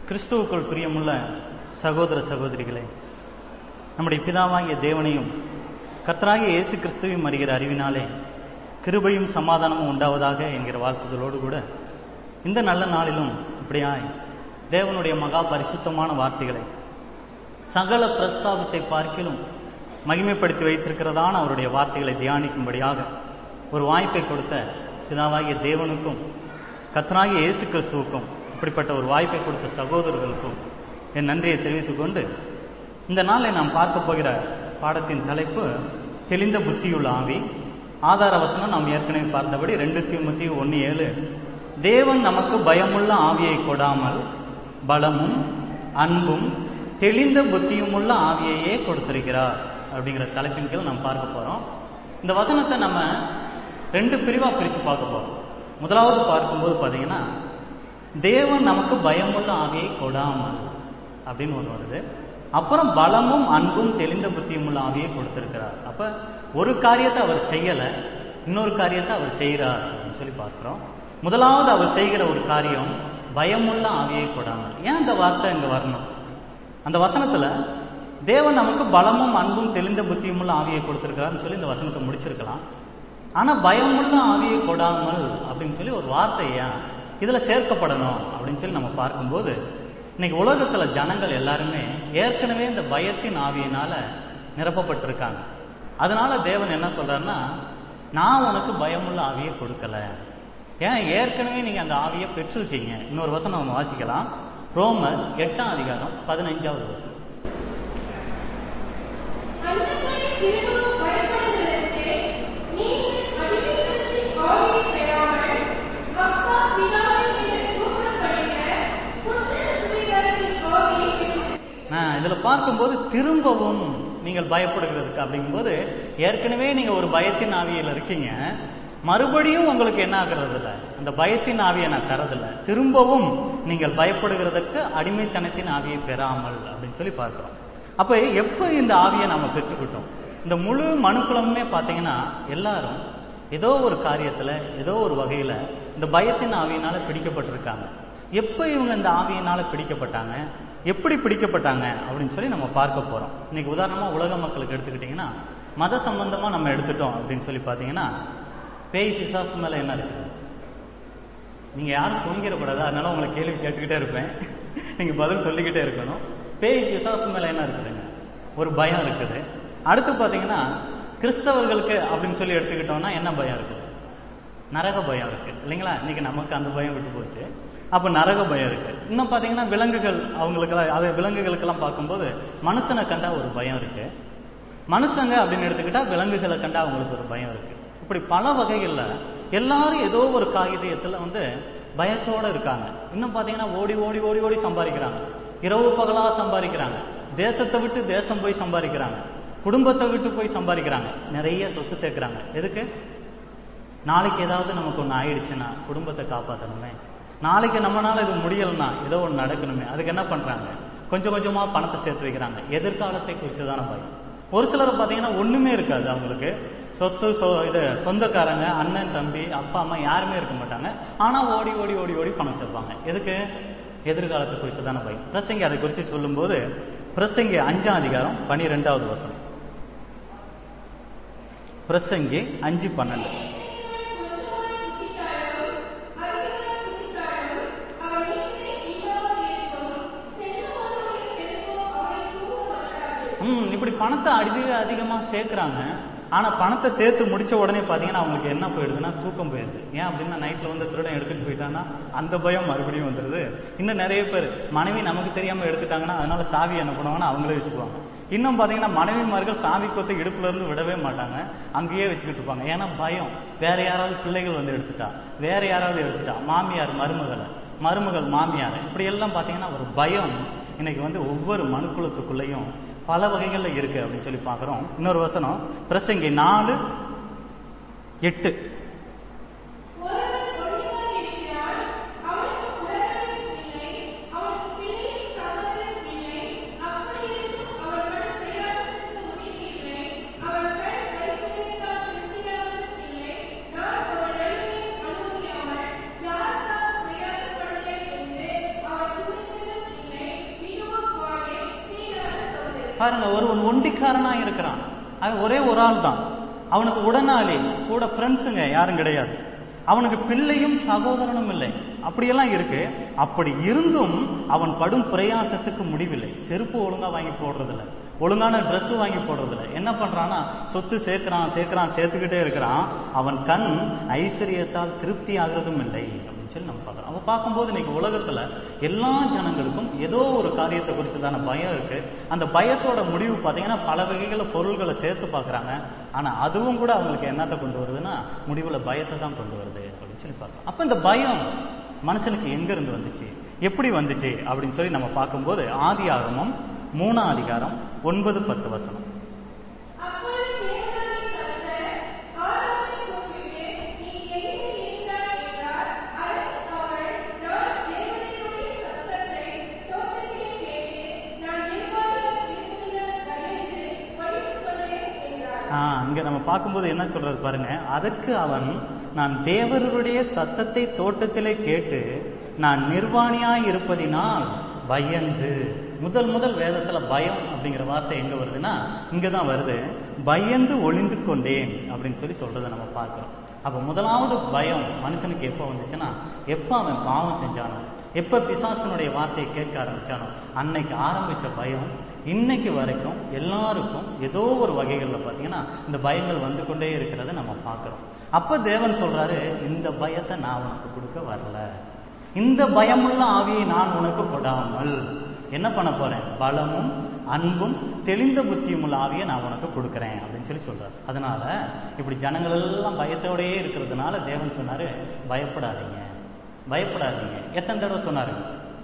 கிறிஸ்துவுக்குள் பிரியமுள்ள சகோதர சகோதரிகளே நம்முடைய பிதாவாகிய தேவனையும் கர்த்தராகிய இயேசு கிறிஸ்துவையும் அறிகிற அறிவினாலே கிருபையும் சமாதானமும் உண்டாவதாக என்கிற வாழ்த்துதலோடு கூட இந்த நல்ல நாளிலும் இப்படியாய் தேவனுடைய மகா பரிசுத்தமான வார்த்தைகளை சகல பிரஸ்தாபத்தை பார்க்கிலும் மகிமைப்படுத்தி வைத்திருக்கிறதான அவருடைய வார்த்தைகளை தியானிக்கும்படியாக ஒரு வாய்ப்பை கொடுத்த பிதாவாகிய தேவனுக்கும் கத்தனாகிய இயேசு கிறிஸ்துவுக்கும் இப்படிப்பட்ட ஒரு வாய்ப்பை கொடுத்த சகோதரர்களுக்கும் என் நன்றியை தெரிவித்துக் கொண்டு இந்த நாளை நாம் பார்க்க போகிற பாடத்தின் தலைப்பு தெளிந்த புத்தியுள்ள ஆவி ஆதார வசனம் நாம் ஏற்கனவே பார்த்தபடி ரெண்டு தீமுத்தி ஒன்று ஏழு தேவன் நமக்கு பயமுள்ள ஆவியை கொடாமல் பலமும் அன்பும் தெளிந்த புத்தியுமுள்ள ஆவியையே கொடுத்திருக்கிறார் அப்படிங்கிற தலைப்பின் கீழ் நாம் பார்க்க போறோம் இந்த வசனத்தை நம்ம ரெண்டு பிரிவா பிரிச்சு பார்க்க போறோம் முதலாவது பார்க்கும்போது பாத்தீங்கன்னா தேவன் நமக்கு பயமுள்ள ஆவியை கொடாமல் அப்படின்னு ஒன்று வருது அப்புறம் பலமும் அன்பும் தெளிந்த புத்தியும் உள்ள ஆவியை கொடுத்திருக்கிறார் அப்ப ஒரு காரியத்தை அவர் செய்யல இன்னொரு காரியத்தை அவர் செய்கிறார் அப்படின்னு சொல்லி பார்க்கிறோம் முதலாவது அவர் செய்கிற ஒரு காரியம் பயமுள்ள ஆவியை கொடாமல் ஏன் அந்த வார்த்தை இங்க வரணும் அந்த வசனத்துல தேவன் நமக்கு பலமும் அன்பும் தெளிந்த புத்தியும் உள்ள ஆவியை கொடுத்திருக்கிறார்னு சொல்லி இந்த வசனத்தை முடிச்சிருக்கலாம் ஆனா பயமுள்ள ஆவியை கொடாமல் அப்படின்னு சொல்லி ஒரு வார்த்தை ஏன் இதுல சேர்க்கப்படணும் அப்படின்னு சொல்லி நம்ம பார்க்கும்போது இன்னைக்கு உலகத்துல ஜனங்கள் எல்லாருமே ஏற்கனவே இந்த பயத்தின் ஆவியினால நிரப்பப்பட்டிருக்காங்க அதனால தேவன் என்ன சொல்றாருன்னா நான் உனக்கு பயமுள்ள ஆவியை கொடுக்கல ஏன் ஏற்கனவே நீங்க அந்த ஆவியை பெற்றிருக்கீங்க இன்னொரு வசனம் நம்ம வாசிக்கலாம் ரோமர் எட்டாம் அதிகாரம் பதினைஞ்சாவது வசனம் அந்தப்படி திரும்பவும் பயப்படுவதற்கு நீங்கள் அடிமைத்தனத்தின் ஆவியை பெறாமல் அப்பா பிதாவே என்று கூப்பிடப்படுகிற புத்திர சுவிகாரத்தின் ஆவியை பெற்று நான் இதுல பார்க்கும்போது திரும்பவும் நீங்கள் பயப்படுகிறதுக்கு அப்படிங்கும்போது ஏற்கனவே நீங்க ஒரு பயத்தின் ஆவியில் இருக்கீங்க மறுபடியும் உங்களுக்கு என்ன ஆகிறது இல்ல அந்த பயத்தின் ஆவியை நான் தரதில்ல திரும்பவும் நீங்கள் பயப்படுகிறதுக்கு அடிமைத்தனத்தின் ஆவியை பெறாமல் அப்படின்னு சொல்லி பார்க்கிறோம் அப்ப எப்ப இந்த ஆவியை நாம பெற்றுக்கிட்டோம் இந்த முழு மனுக்குலமுமே பாத்தீங்கன்னா எல்லாரும் ஏதோ ஒரு காரியத்துல ஏதோ ஒரு வகையில இந்த பயத்தின் ஆவியினால பிடிக்கப்பட்டிருக்காங்க எப்ப இவங்க இந்த ஆவியினால பிடிக்கப்பட்டாங்க எப்படி பிடிக்கப்பட்டாங்க அப்படின்னு சொல்லி நம்ம பார்க்க போறோம் இன்னைக்கு உதாரணமா உலக மக்களுக்கு எடுத்துக்கிட்டீங்கன்னா மத சம்பந்தமா நம்ம எடுத்துட்டோம் அப்படின்னு சொல்லி பாத்தீங்கன்னா பேய் பிசாசு மேல என்ன இருக்குது நீங்க யாரும் தூங்கிடக்கூடாது அதனால உங்களை கேள்வி கேட்டுக்கிட்டே இருப்பேன் நீங்க பதில் சொல்லிக்கிட்டே இருக்கணும் பேய் பிசாசு மேல என்ன இருக்குதுங்க ஒரு பயம் இருக்குது அடுத்து பாத்தீங்கன்னா கிறிஸ்தவர்களுக்கு அப்படின்னு சொல்லி எடுத்துக்கிட்டோம்னா என்ன பயம் இருக்குது நரக பயம் இருக்கு இல்லைங்களா இன்னைக்கு நமக்கு அந்த பயம் விட்டு போச்சு அப்ப நரக பயம் இருக்கு இன்னும் பாத்தீங்கன்னா விலங்குகள் அவங்களுக்கெல்லாம் அது விலங்குகளுக்கெல்லாம் பார்க்கும்போது மனுஷனை கண்டா ஒரு பயம் இருக்கு மனுஷங்க அப்படின்னு எடுத்துக்கிட்டா விலங்குகளை கண்டா அவங்களுக்கு ஒரு பயம் இருக்கு இப்படி பல வகைகள்ல எல்லாரும் ஏதோ ஒரு காகிதத்துல வந்து பயத்தோட இருக்காங்க இன்னும் பாத்தீங்கன்னா ஓடி ஓடி ஓடி ஓடி சம்பாதிக்கிறாங்க இரவு பகலா சம்பாதிக்கிறாங்க தேசத்தை விட்டு தேசம் போய் சம்பாதிக்கிறாங்க குடும்பத்தை விட்டு போய் சம்பாதிக்கிறாங்க நிறைய சொத்து சேர்க்கிறாங்க எதுக்கு நாளைக்கு ஏதாவது நமக்கு ஒன்று ஆயிடுச்சுன்னா குடும்பத்தை காப்பாற்றணுமே நாளைக்கு நம்மளால இது முடியலன்னா ஏதோ ஒன்று நடக்கணுமே அதுக்கு என்ன பண்றாங்க கொஞ்சம் கொஞ்சமா பணத்தை சேர்த்து வைக்கிறாங்க எதிர்காலத்தை குறிச்சுதான பயம் ஒரு சிலர் பார்த்தீங்கன்னா ஒண்ணுமே இருக்காது அவங்களுக்கு சொத்து சொ இது சொந்தக்காரங்க அண்ணன் தம்பி அப்பா அம்மா யாருமே இருக்க மாட்டாங்க ஆனா ஓடி ஓடி ஓடி ஓடி பணம் சேர்ப்பாங்க எதுக்கு எதிர்காலத்தை குறிச்சுதான பயம் பிரசங்கி அதை குறித்து சொல்லும்போது பிரசங்கி அஞ்சாம் அதிகாரம் பனிரெண்டாவது வசனம் பிரசங்கி அஞ்சு பன்னெண்டு ம் இப்படி பணத்தை அதிக அதிகமா சேர்க்கறாங்க ஆனா பணத்தை சேர்த்து முடிச்ச உடனே பாத்தீங்கன்னா அவங்களுக்கு என்ன போயிடுதுன்னா தூக்கம் போயிடுது ஏன் அப்படின்னா நைட்ல வந்து திருடன் எடுத்துட்டு போயிட்டான்னா அந்த பயம் மறுபடியும் வந்துருது இன்னும் நிறைய பேர் மனைவி நமக்கு தெரியாம எடுத்துட்டாங்கன்னா அதனால சாவி என்ன பண்ணுவாங்கன்னா அவங்களே வச்சுக்குவாங்க இன்னும் பாத்தீங்கன்னா மனைவிமார்கள் சாவி கொத்து இடுப்புல இருந்து விடவே மாட்டாங்க அங்கேயே வச்சுக்கிட்டு இருப்பாங்க ஏன்னா பயம் வேற யாராவது பிள்ளைகள் வந்து எடுத்துட்டா வேற யாராவது எடுத்துட்டா மாமியார் மருமகளை மருமகள் மாமியார் இப்படி எல்லாம் பாத்தீங்கன்னா ஒரு பயம் இன்னைக்கு வந்து ஒவ்வொரு மனுக்குலத்துக்குள்ளேயும் பல வகைகள்ல இருக்கு அப்படின்னு சொல்லி பார்க்கிறோம் இன்னொரு வசனம் பிரசங்கி நாலு எட்டு ஒருவன் ஒழுங்காக இருக்கிறான் அவனுக்கு உறவினரும் இல்லை அவனுக்கு பிள்ளையும் சகோதரரும் இல்லை அப்படி இருந்தும் அவன் மனம் பிரயாசத்துக்கு உதவி இல்லை அவன் கண் கைக்குலித்தால் திருப்தியாவதும் இல்லை நான் ஒரு நன்மையை அனுபவியாமல் யாருக்காக பிரயாசப்படுகிறேன் என்று அவன் சிந்தித்ததும் பாருங்க ஒருவன் ஒண்டிக்காரனா இருக்கிறான் அவன் ஒரே ஒரு ஆள் தான் அவனுக்கு உடனாளி கூட ஃப்ரெண்ட்ஸுங்க யாரும் கிடையாது அவனுக்கு பிள்ளையும் சகோதரனும் இல்லை அப்படியெல்லாம் இருக்கு அப்படி இருந்தும் அவன் படும் பிரயாசத்துக்கு முடிவில்லை செருப்பு ஒழுங்கா வாங்கி போடுறதில்ல ஒழுங்கான Dress வாங்கி போடுறதில்ல என்ன பண்றான்னா சொத்து சேர்க்கிறான் சேர்க்கிறான் சேர்த்துக்கிட்டே இருக்கிறான் அவன் கண் ஐஸ்வர்யத்தால் திருப்தி ஆகிறதும் இல்லை அப்படின்னு சொல்லி நம்ம பார்க்கறோம் அப்ப பார்க்கும்போது இன்னைக்கு உலகத்துல எல்லா ஜனங்களுக்கும் ஏதோ ஒரு காரியத்தை குறிச்சதான பயம் இருக்கு அந்த பயத்தோட முடிவு பார்த்தீங்கன்னா பல வகைகள பொருள்களை சேர்த்து பார்க்கறாங்க ஆனா அதுவும் கூட அவங்களுக்கு என்னத்தை கொண்டு வருதுன்னா முடிவுல பயத்தை தான் கொண்டு வருது அப்படின்னு சொல்லி பார்க்கலாம் அப்ப இந்த பயம் மனுஷனுக்கு எங்க இருந்து வந்துச்சு எப்படி வந்துச்சு அப்படின்னு சொல்லி நம்ம பார்க்கும்போது ஆதி ஆகமம் மூணாம் அதிகாரம் ஒன்பது பத்து வசனம் அப்பொழுது தேவனாகிய கர்த்தர் ஆரோனை கூப்பிட்டு, நீ எங்கே இருக்கிறாய் என்றார். அதற்கு அவன், நான் தேவனுடைய சத்தத்தை தோட்டத்திலே கேட்டேன். நான் நிர்வாணியாக இருக்குமிடம் பயந்து ஒளித்துக் கொண்டேன் என்றார். ஆ, இங்க நம்ம பார்க்கும்போது என்ன சொல்றாரு பாருங்க அதற்கு அவன் நான் தேவருடைய சத்தத்தை தோட்டத்திலே கேட்டு நான் நிர்வாணியாய் இருப்பதினால் பயந்து முதல் முதல் வேதத்துல பயம் அப்படிங்கிற வார்த்தை எங்க வருதுன்னா இங்க தான் வருது பயந்து ஒளிந்து கொண்டேன் அப்படின்னு சொல்லி சொல்றதை நம்ம பார்க்கிறோம் அப்ப முதலாவது பயம் மனுஷனுக்கு எப்போ வந்துச்சுன்னா எப்போ அவன் பாவம் செஞ்சானோ எப்ப பிசாசனுடைய வார்த்தையை கேட்க ஆரம்பிச்சானோ அன்னைக்கு ஆரம்பிச்ச பயம் இன்னைக்கு வரைக்கும் எல்லாருக்கும் ஏதோ ஒரு வகைகள்ல பாத்தீங்கன்னா இந்த பயங்கள் வந்து கொண்டே இருக்கிறத நம்ம பார்க்கிறோம் அப்ப தேவன் சொல்றாரு இந்த பயத்தை நான் உனக்கு கொடுக்க வரல இந்த பயமுள்ள ஆவியை நான் உனக்கு கொடாமல் என்ன பண்ண போறேன் பலமும் அன்பும் தெளிந்த புத்தியும் உள்ள ஆவியை நான் உனக்கு கொடுக்கிறேன் அப்படின்னு சொல்லி சொல்றாரு அதனால இப்படி ஜனங்கள் எல்லாம் பயத்தோடயே இருக்கிறதுனால தேவன் சொன்னாரு பயப்படாதீங்க பயப்படாதீங்க எத்தனை தடவை சொன்னாரு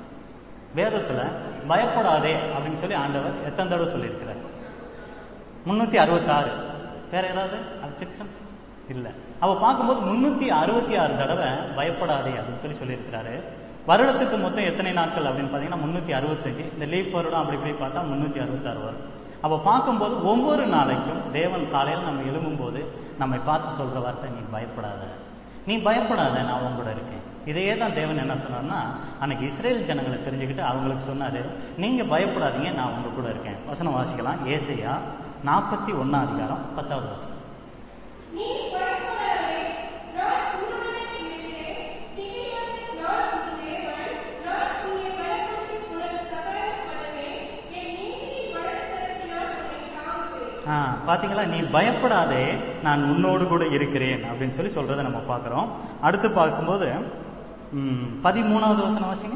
வேதத்துல பயப்படாதே அப்படின்னு சொல்லி ஆண்டவர் எத்தனை தடவை சொல்லியிருக்கிறார் முன்னூத்தி அறுபத்தாறு வேற ஏதாவது அப்செக்ஷன் இல்ல அவ பார்க்கும்போது முன்னூத்தி அறுபத்தி ஆறு தடவை பயப்படாதே அப்படின்னு சொல்லி சொல்லியிருக்கிறாரு வருடத்துக்கு மொத்தம் எத்தனை நாட்கள் அப்படின்னு பாத்தீங்கன்னா முன்னூத்தி அறுபத்தஞ்சு இந்த லீப் வருடம் அப்படி இப்படி பார்த்தா முன்னூத்தி அறுபத்தாறு வரும் அப்ப பார்க்கும்போது ஒவ்வொரு நாளைக்கும் தேவன் காலையில் நம்ம எழும்பும்போது நம்மை பார்த்து சொல்ற வார்த்தை நீ பயப்படாத நீ பயப்படாத நான் உன் கூட இருக்கேன் இதையே தான் தேவன் என்ன சொன்னார்னா அன்னைக்கு இஸ்ரேல் ஜனங்களை தெரிஞ்சுக்கிட்டு அவங்களுக்கு சொன்னாரு நீங்க பயப்படாதீங்க நான் உங்க கூட இருக்கேன் வசனம் வாசிக்கலாம் ஏசையா நாற்பத்தி ஒன்னாம் அதிகாரம் பத்தாவது வசனம் நீ பயப்படாதே, நான் உன்னுடனே இருக்கிறேன். திகிலாதே, நான் உன் தேவன். நான் உன்னை பலப்படுத்தி உனக்கு சகாயம் பண்ணுவேன். என் நீதியின் வலதுகரத்தினால் உன்னை தாங்குவேன். ஆ, பாத்தீங்களா நீ பயப்படாதே நான் உன்னோடு கூட இருக்கிறேன் அப்படின்னு சொல்லி சொல்றதை நம்ம பார்க்கிறோம் அடுத்து பார்க்கும்போது ம், பதிமூணாவது வசனம் வாசிங்க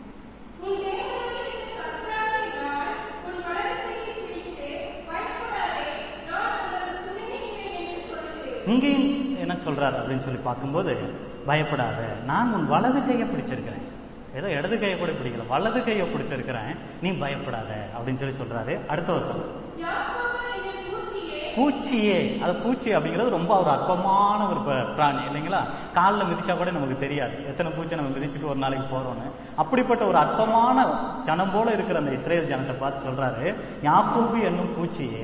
உன் தேவனாகிய கர்த்தராகிய நான் உன் வலதுகையை பிடித்து, பயப்படாதே, நான் உனக்கு துணை நிற்கிறேன் என்று சொல்லுகிறேன். இங்கேயும் என்ன சொல்றாரு அப்படின்னு சொல்லி பார்க்கும்போது பயப்படாத நான் உன் வலது கையை பிடிச்சிருக்கிறேன் ஏதோ இடது கையை கூட பிடிக்கல வலது கையை பிடிச்சிருக்கிறேன் நீ பயப்படாத அப்படின்னு சொல்லி சொல்றாரு அடுத்த வசனம் யாக்கோபு என்னும் பூச்சியே, பூச்சியே அது பூச்சி அப்படிங்கிறது ரொம்ப ஒரு அற்பமான ஒரு ப- பிராணி இல்லைங்களா காலில் மிதிச்சா கூட நமக்கு தெரியாது எத்தனை பூச்சி நம்ம மிதிச்சுட்டு ஒரு நாளைக்கு போறோம்னு அப்படிப்பட்ட ஒரு அற்பமான ஜனம் போல இருக்கிற அந்த இஸ்ரேல் ஜனத்தை பார்த்து சொல்றாரு யாக்கூபு என்னும் பூச்சியே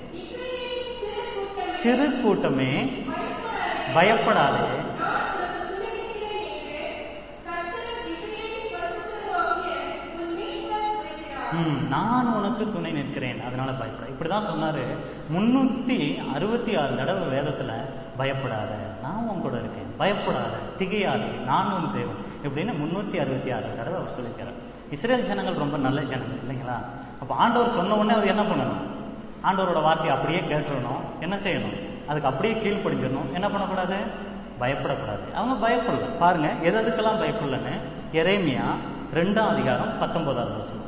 இஸ்ரவேலின் சிறு கூட்டமே, சிறு கூட்டமே பயப்படாதே, பயப்படாதே நான் உனக்கு துணை நிற்கிறேன் என்று கர்த்தர் இஸ்ரவேலின் பரிசுத்தராகிய உன் மீட்பர் உரைக்கிறார். ம், நான் உனக்கு துணை நிற்கிறேன் அதனால பயப்பட இப்படிதான் சொன்னாரு முன்னூத்தி அறுபத்தி ஆறு தடவை வேதத்துல பயப்படாத நான் உன் கூட இருக்கேன் பயப்படாத திகையாதே நான் உன் தேவன் இப்படின்னு முன்னூத்தி அறுபத்தி ஆறு தடவை அவர் சொல்லிக்கிறார் இஸ்ரேல் ஜனங்கள் ரொம்ப நல்ல ஜனங்கள் இல்லைங்களா அப்ப ஆண்டவர் சொன்ன உடனே அது என்ன பண்ணணும் ஆண்டவரோட வார்த்தையை அப்படியே கேட்டுறணும் என்ன செய்யணும் அதுக்கு அப்படியே கீழ்ப்படிஞ்சிடணும் என்ன பண்ணக்கூடாது பயப்படக்கூடாது அவங்க பயப்படல பாருங்க எது எதுக்கெல்லாம் பயப்படலன்னு எரேமியா ரெண்டாம் அதிகாரம் பத்தொன்பதாவது வசனம்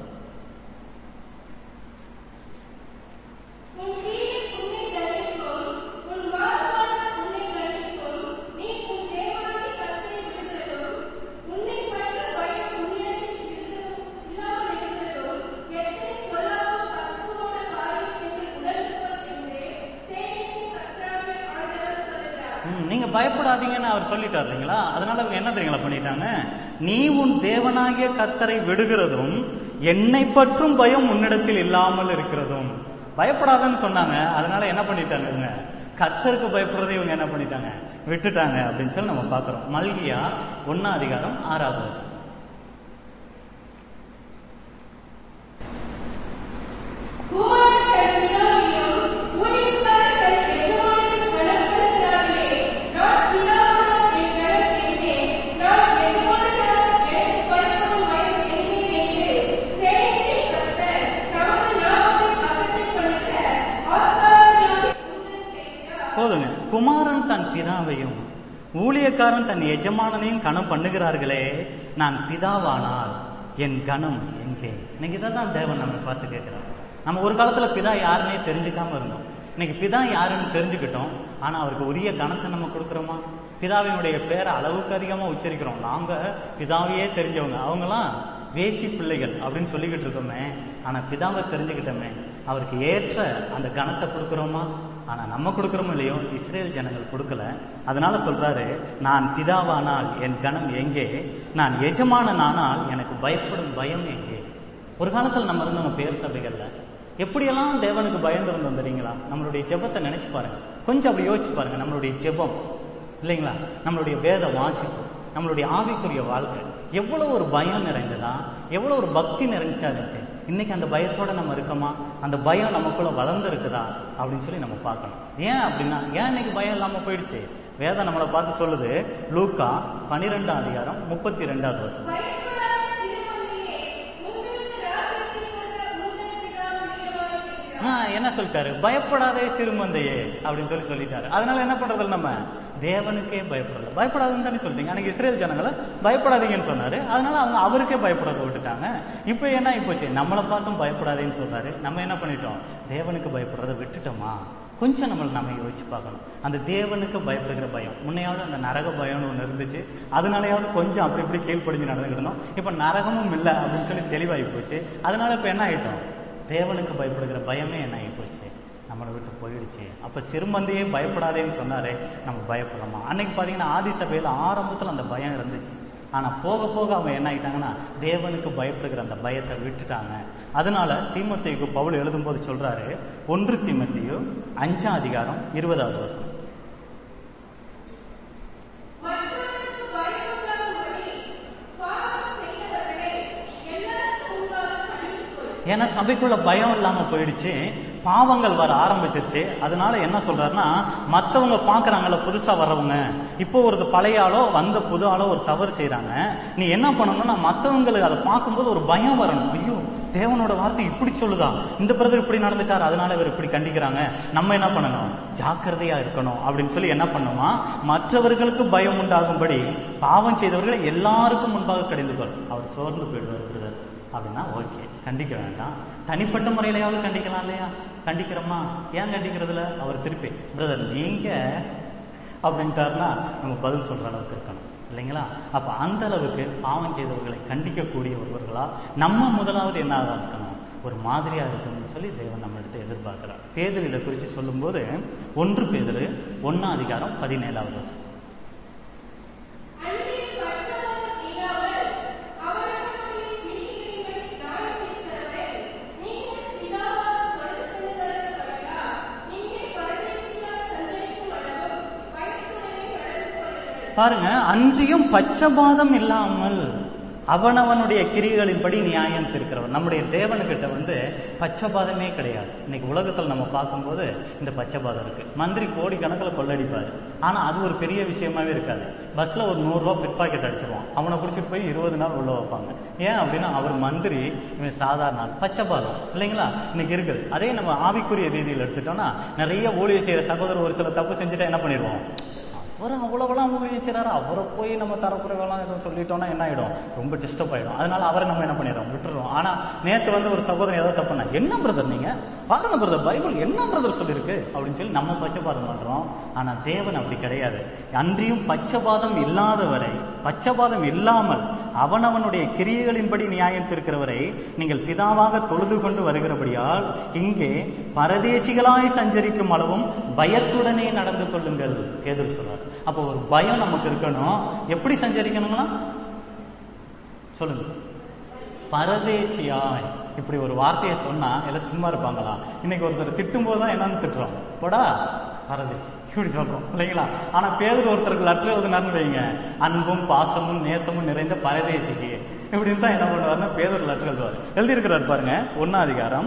உன் கீழ் உன்னை தண்டிக்கும், உன் வாசவாளர் உன்னை கண்டிக்கும், நீ உன் தேவனாகிய கர்த்தரை விடுகிறதும், உன்னை பற்றும் பயம் உன்னிடத்தில் இருந்ததும் இல்லாமல் இருக்கிறதும், எத்தனை பொல்லாத கசப்புமான காரியம் என்று உணர்ந்துகொள் என்றே சேனையின் கர்த்தராகிய ஆண்டவர் சொல்லுகிறார். ம், நீங்க பயப்படாதீங்கன்னு அவர் சொல்லிட்டார் இல்லைங்களா அதனால அவங்க என்ன தெரியுங்களா பண்ணிட்டாங்க நீ உன் தேவனாகிய கர்த்தரை விடுகிறதும் என்னை பற்றும் பயம் உன்னிடத்தில் இல்லாமல் இருக்கிறதும் பயப்படாதன்னு சொன்னாங்க அதனால என்ன பண்ணிட்டாங்க இவங்க கர்த்தருக்கு பயப்படுறதை இவங்க என்ன பண்ணிட்டாங்க விட்டுட்டாங்க அப்படின்னு சொல்லி நம்ம பார்க்கிறோம் மல்கியா ஒன்னா அதிகாரம் ஆறாவது வருஷம் கூவாய் குமாரன் தன் பிதாவையும் ஊழியக்காரன் தன் எஜமானனையும் கனம் பண்ணுகிறார்களே நான் பிதாவானால் என் கனம் எங்கே இன்னைக்கு இதை தான் தேவன் நம்ம பார்த்து கேட்கிறார் நம்ம ஒரு காலத்துல பிதா யாருன்னே தெரிஞ்சுக்காம இருந்தோம் இன்னைக்கு பிதா யாருன்னு தெரிஞ்சுக்கிட்டோம் ஆனா அவருக்கு உரிய கணத்தை நம்ம கொடுக்குறோமா பிதாவினுடைய பேரை அளவுக்கு அதிகமா உச்சரிக்கிறோம் நாங்க பிதாவையே தெரிஞ்சவங்க அவங்களாம் வேசி பிள்ளைகள் அப்படின்னு சொல்லிக்கிட்டு இருக்கோமே ஆனா பிதாவை தெரிஞ்சுக்கிட்டோமே அவருக்கு ஏற்ற அந்த கணத்தை கொடுக்குறோமா ஆனா நம்ம கொடுக்குறோமோ இல்லையோ இஸ்ரேல் ஜனங்கள் கொடுக்கல அதனால சொல்றாரு நான் பிதாவானால் என் கணம் எங்கே நான் எஜமானனானால் எனக்கு பயப்படும் பயம் எங்கே ஒரு காலத்தில் நம்ம இருந்தவங்க பேர் சபைகள்ல எப்படியெல்லாம் தேவனுக்கு பயந்து இருந்தோம் தெரியுங்களா நம்மளுடைய ஜெபத்தை நினைச்சு பாருங்க கொஞ்சம் அப்படி யோசிச்சு பாருங்க நம்மளுடைய ஜெபம் இல்லைங்களா நம்மளுடைய வேத வாசிப்பு நம்மளுடைய ஆவிக்குரிய வாழ்க்கை எவ்வளவு ஒரு பயம் நிறைந்ததா எவ்வளவு ஒரு பக்தி நிறைஞ்சா இருந்துச்சு இன்னைக்கு அந்த பயத்தோட நம்ம இருக்கோமா அந்த பயம் நமக்குள்ள வளர்ந்து இருக்குதா அப்படின்னு சொல்லி நம்ம பார்க்கணும் ஏன் அப்படின்னா ஏன் இன்னைக்கு பயம் இல்லாம போயிடுச்சு வேதம் நம்மளை பார்த்து சொல்லுது லூக்கா பனிரெண்டாம் அதிகாரம் முப்பத்தி ரெண்டாவது வருஷம் பயப்படாத திருமணியே உங்களுக்கு ராஜ்யத்தில் உள்ள உங்கள் பிதா பிரியமாயிருக்கிறார் ஆ, என்ன சொல்லிட்டாரு பயப்படாதே சிறுமந்தையே அப்படின்னு சொல்லி சொல்லிட்டாரு அதனால என்ன பண்றது நம்ம தேவனுக்கே பயப்படல பயப்படாதுன்னு தானே சொல்லிட்டீங்க அன்னைக்கு இஸ்ரேல் ஜனங்களை பயப்படாதீங்கன்னு சொன்னாரு அதனால அவங்க அவருக்கே பயப்படாத விட்டுட்டாங்க இப்போ என்ன ஆயிப்போச்சு நம்மளை பார்த்தும் பயப்படாதேன்னு சொல்றாரு நம்ம என்ன பண்ணிட்டோம் தேவனுக்கு பயப்படுறதை விட்டுட்டோமா கொஞ்சம் நம்மளை நம்ம யோசிச்சு பார்க்கணும் அந்த தேவனுக்கு பயப்படுகிற பயம் முன்னையாவது அந்த நரக பயம்னு ஒன்று இருந்துச்சு அதனாலயாவது கொஞ்சம் அப்படி இப்படி கீழ்ப்படிஞ்சு நடந்துக்கிட்டு இருந்தோம் இப்போ நரகமும் இல்லை அப்படின்னு சொல்லி தெளிவாகி போச்சு அதனால இப்போ என்ன ஆயிட்டோம் தேவனுக்கு பயப்படுகிற பயமே என்ன ஆகி போச்சு நம்மளை விட்டு போயிடுச்சு அப்ப சிறுமந்தையே பயப்படாதேன்னு சொன்னாரே நம்ம பயப்படுறோமா அன்னைக்கு பாத்தீங்கன்னா ஆதி சபையில ஆரம்பத்துல அந்த பயம் இருந்துச்சு ஆனா போக போக அவங்க என்ன ஆயிட்டாங்கன்னா தேவனுக்கு பயப்படுகிற அந்த பயத்தை விட்டுட்டாங்க அதனால தீமத்தைக்கு பவுல் எழுதும்போது சொல்றாரு ஒன்று தீமத்தையு அஞ்சாம் அதிகாரம் இருபதாவது வருஷம் மற்றவர்களுக்கு பயப்படாதபடி பாவம் செய்தவர்களே எல்லாருக்கும் முன்பாக கடிந்து கொள் ஏன்னா சபைக்குள்ள பயம் இல்லாம போயிடுச்சு பாவங்கள் வர ஆரம்பிச்சிருச்சு அதனால என்ன சொல்றாருன்னா மத்தவங்க பாக்குறாங்கல்ல புதுசா வர்றவங்க இப்போ ஒரு பழைய ஆளோ வந்த புது ஆளோ ஒரு தவறு செய்றாங்க நீ என்ன பண்ணணும்னா மத்தவங்களுக்கு அதை பார்க்கும்போது ஒரு பயம் வரணும் ஐயோ தேவனோட வார்த்தை இப்படி சொல்லுதா இந்த பிரதர் இப்படி நடந்துட்டார் அதனால இவர் இப்படி கண்டிக்கிறாங்க நம்ம என்ன பண்ணணும் ஜாக்கிரதையா இருக்கணும் அப்படின்னு சொல்லி என்ன பண்ணுமா மற்றவர்களுக்கு பயம் உண்டாகும்படி பாவம் செய்தவர்களை எல்லாருக்கும் முன்பாக கடிந்து கொள் அவர் சோர்ந்து போயிடுவார் பிரதர் அப்படின்னா ஓகே கண்டிக்க வேண்டாம் தனிப்பட்ட முறையிலையாவது கண்டிக்கலாம் இல்லையா கண்டிக்கிறோமா ஏன் கண்டிக்கிறதுல அவர் திருப்பி பிரதர் நீங்க அப்படின்ட்டாருன்னா நம்ம பதில் சொல்ற அளவுக்கு இருக்கணும் இல்லைங்களா அப்ப அந்த அளவுக்கு பாவம் செய்தவர்களை கண்டிக்கக்கூடிய ஒருவர்களா நம்ம முதலாவது என்னவா இருக்கணும் ஒரு மாதிரியா இருக்கணும்னு சொல்லி தேவன் நம்ம எடுத்து எதிர்பார்க்கிறார் பேதர் இதை குறித்து சொல்லும்போது ஒன்று பேதரு ஒன்னாம் அதிகாரம் பதினேழாவது வருஷம் அன்றில் பட்சபாதம் இல்லாமல் அவரவருடைய கிரியைகளின்படி நியாயம் தீர்க்கிறவரை நீங்கள் பிதாவால் தொழுது கொள்ளுகிறபடியால் நீங்கள் பரதேசிகளாய் சஞ்சரிக்கும் அளவும் பயத்துடனே நடந்து கொள்ளுங்கள் பாருங்க அன்றியும் பச்சபாதம் இல்லாமல் அவனவனுடைய கிரிகளின்படி நியாயம் தீர்க்கிறவன் நம்முடைய தேவனுக்கிட்ட வந்து பச்சபாதமே கிடையாது இன்னைக்கு உலகத்தில் நம்ம பார்க்கும்போது இந்த பச்சபாதம் இருக்கு மந்திரி கோடி கணக்கில் கொள்ளடிப்பாரு ஆனா அது ஒரு பெரிய விஷயமாவே இருக்காது பஸ்ல ஒரு நூறு ரூபாய் பிட் பாக்கெட் அடிச்சிருவான் அவனை பிடிச்சிட்டு போய் இருபது நாள் உள்ள வைப்பாங்க ஏன் அப்படின்னா அவர் மந்திரி இவன் சாதாரண ஆள். பச்சபாதம் இல்லைங்களா இன்னைக்கு இருக்குது அதே நம்ம ஆவிக்குரிய ரீதியில் எடுத்துட்டோம்னா நிறைய ஊழியர் செய்யற சகோதரர் ஒரு சில தப்பு செஞ்சுட்டா என்ன பண்ணிடுவோம் அவர் அவ்வளவுலாம் ஊழியம் செய்றாரு அவரை போய் நம்ம தரக்குறைவெல்லாம் எதுவும் சொல்லிட்டோம்னா என்ன ஆயிடும் ரொம்ப டிஸ்டர்ப் ஆயிடும் அதனால அவரை நம்ம என்ன பண்ணிடுறோம் விட்டுறோம் ஆனா நேத்து வந்து ஒரு சகோதரன் ஏதோ தப்புனா என்ன பிரதர் நீங்க பாருங்க பிரதர் பைபிள் என்ன பிரதர் சொல்லியிருக்கு அப்படின்னு சொல்லி நம்ம பச்சைபாதம் பண்றோம் ஆனா தேவன் அப்படி கிடையாது அன்றியும் பச்சைபாதம் இல்லாதவரை பச்சைபாதம் இல்லாமல் அவனவனுடைய கிரியைகளின்படி நியாயம் தீர்க்கிறவரை நீங்கள் பிதாவாக தொழுது கொண்டு வருகிறபடியால் இங்கே பரதேசிகளாய் சஞ்சரிக்கும் அளவும் பயத்துடனே நடந்து கொள்ளுங்கள் பேதுரு சொல்றார் அப்போ ஒரு பயம் நமக்கு இருக்கணும் எப்படி சஞ்சரிக்கணுங்களா சொல்லுங்க பரதேசியாய் இப்படி ஒரு வார்த்தையை சொன்னா எல்லாம் சும்மா இருப்பாங்களா இன்னைக்கு ஒருத்தர் திட்டும் போது தான் என்னன்னு திட்டுறோம் போடா பரதேசி இப்படி சொல்றோம் இல்லைங்களா ஆனா பேதர் ஒருத்தருக்கு லெட்டர் எழுதுனாருன்னு வைங்க அன்பும் பாசமும் நேசமும் நிறைந்த பரதேசிக்கு இப்படின்னு தான் என்ன பண்ணுவாருன்னா பேதர் லெட்டர் எழுதுவார் எழுதியிருக்கிறார் பாருங்க ஒன்னாம் அதிகாரம்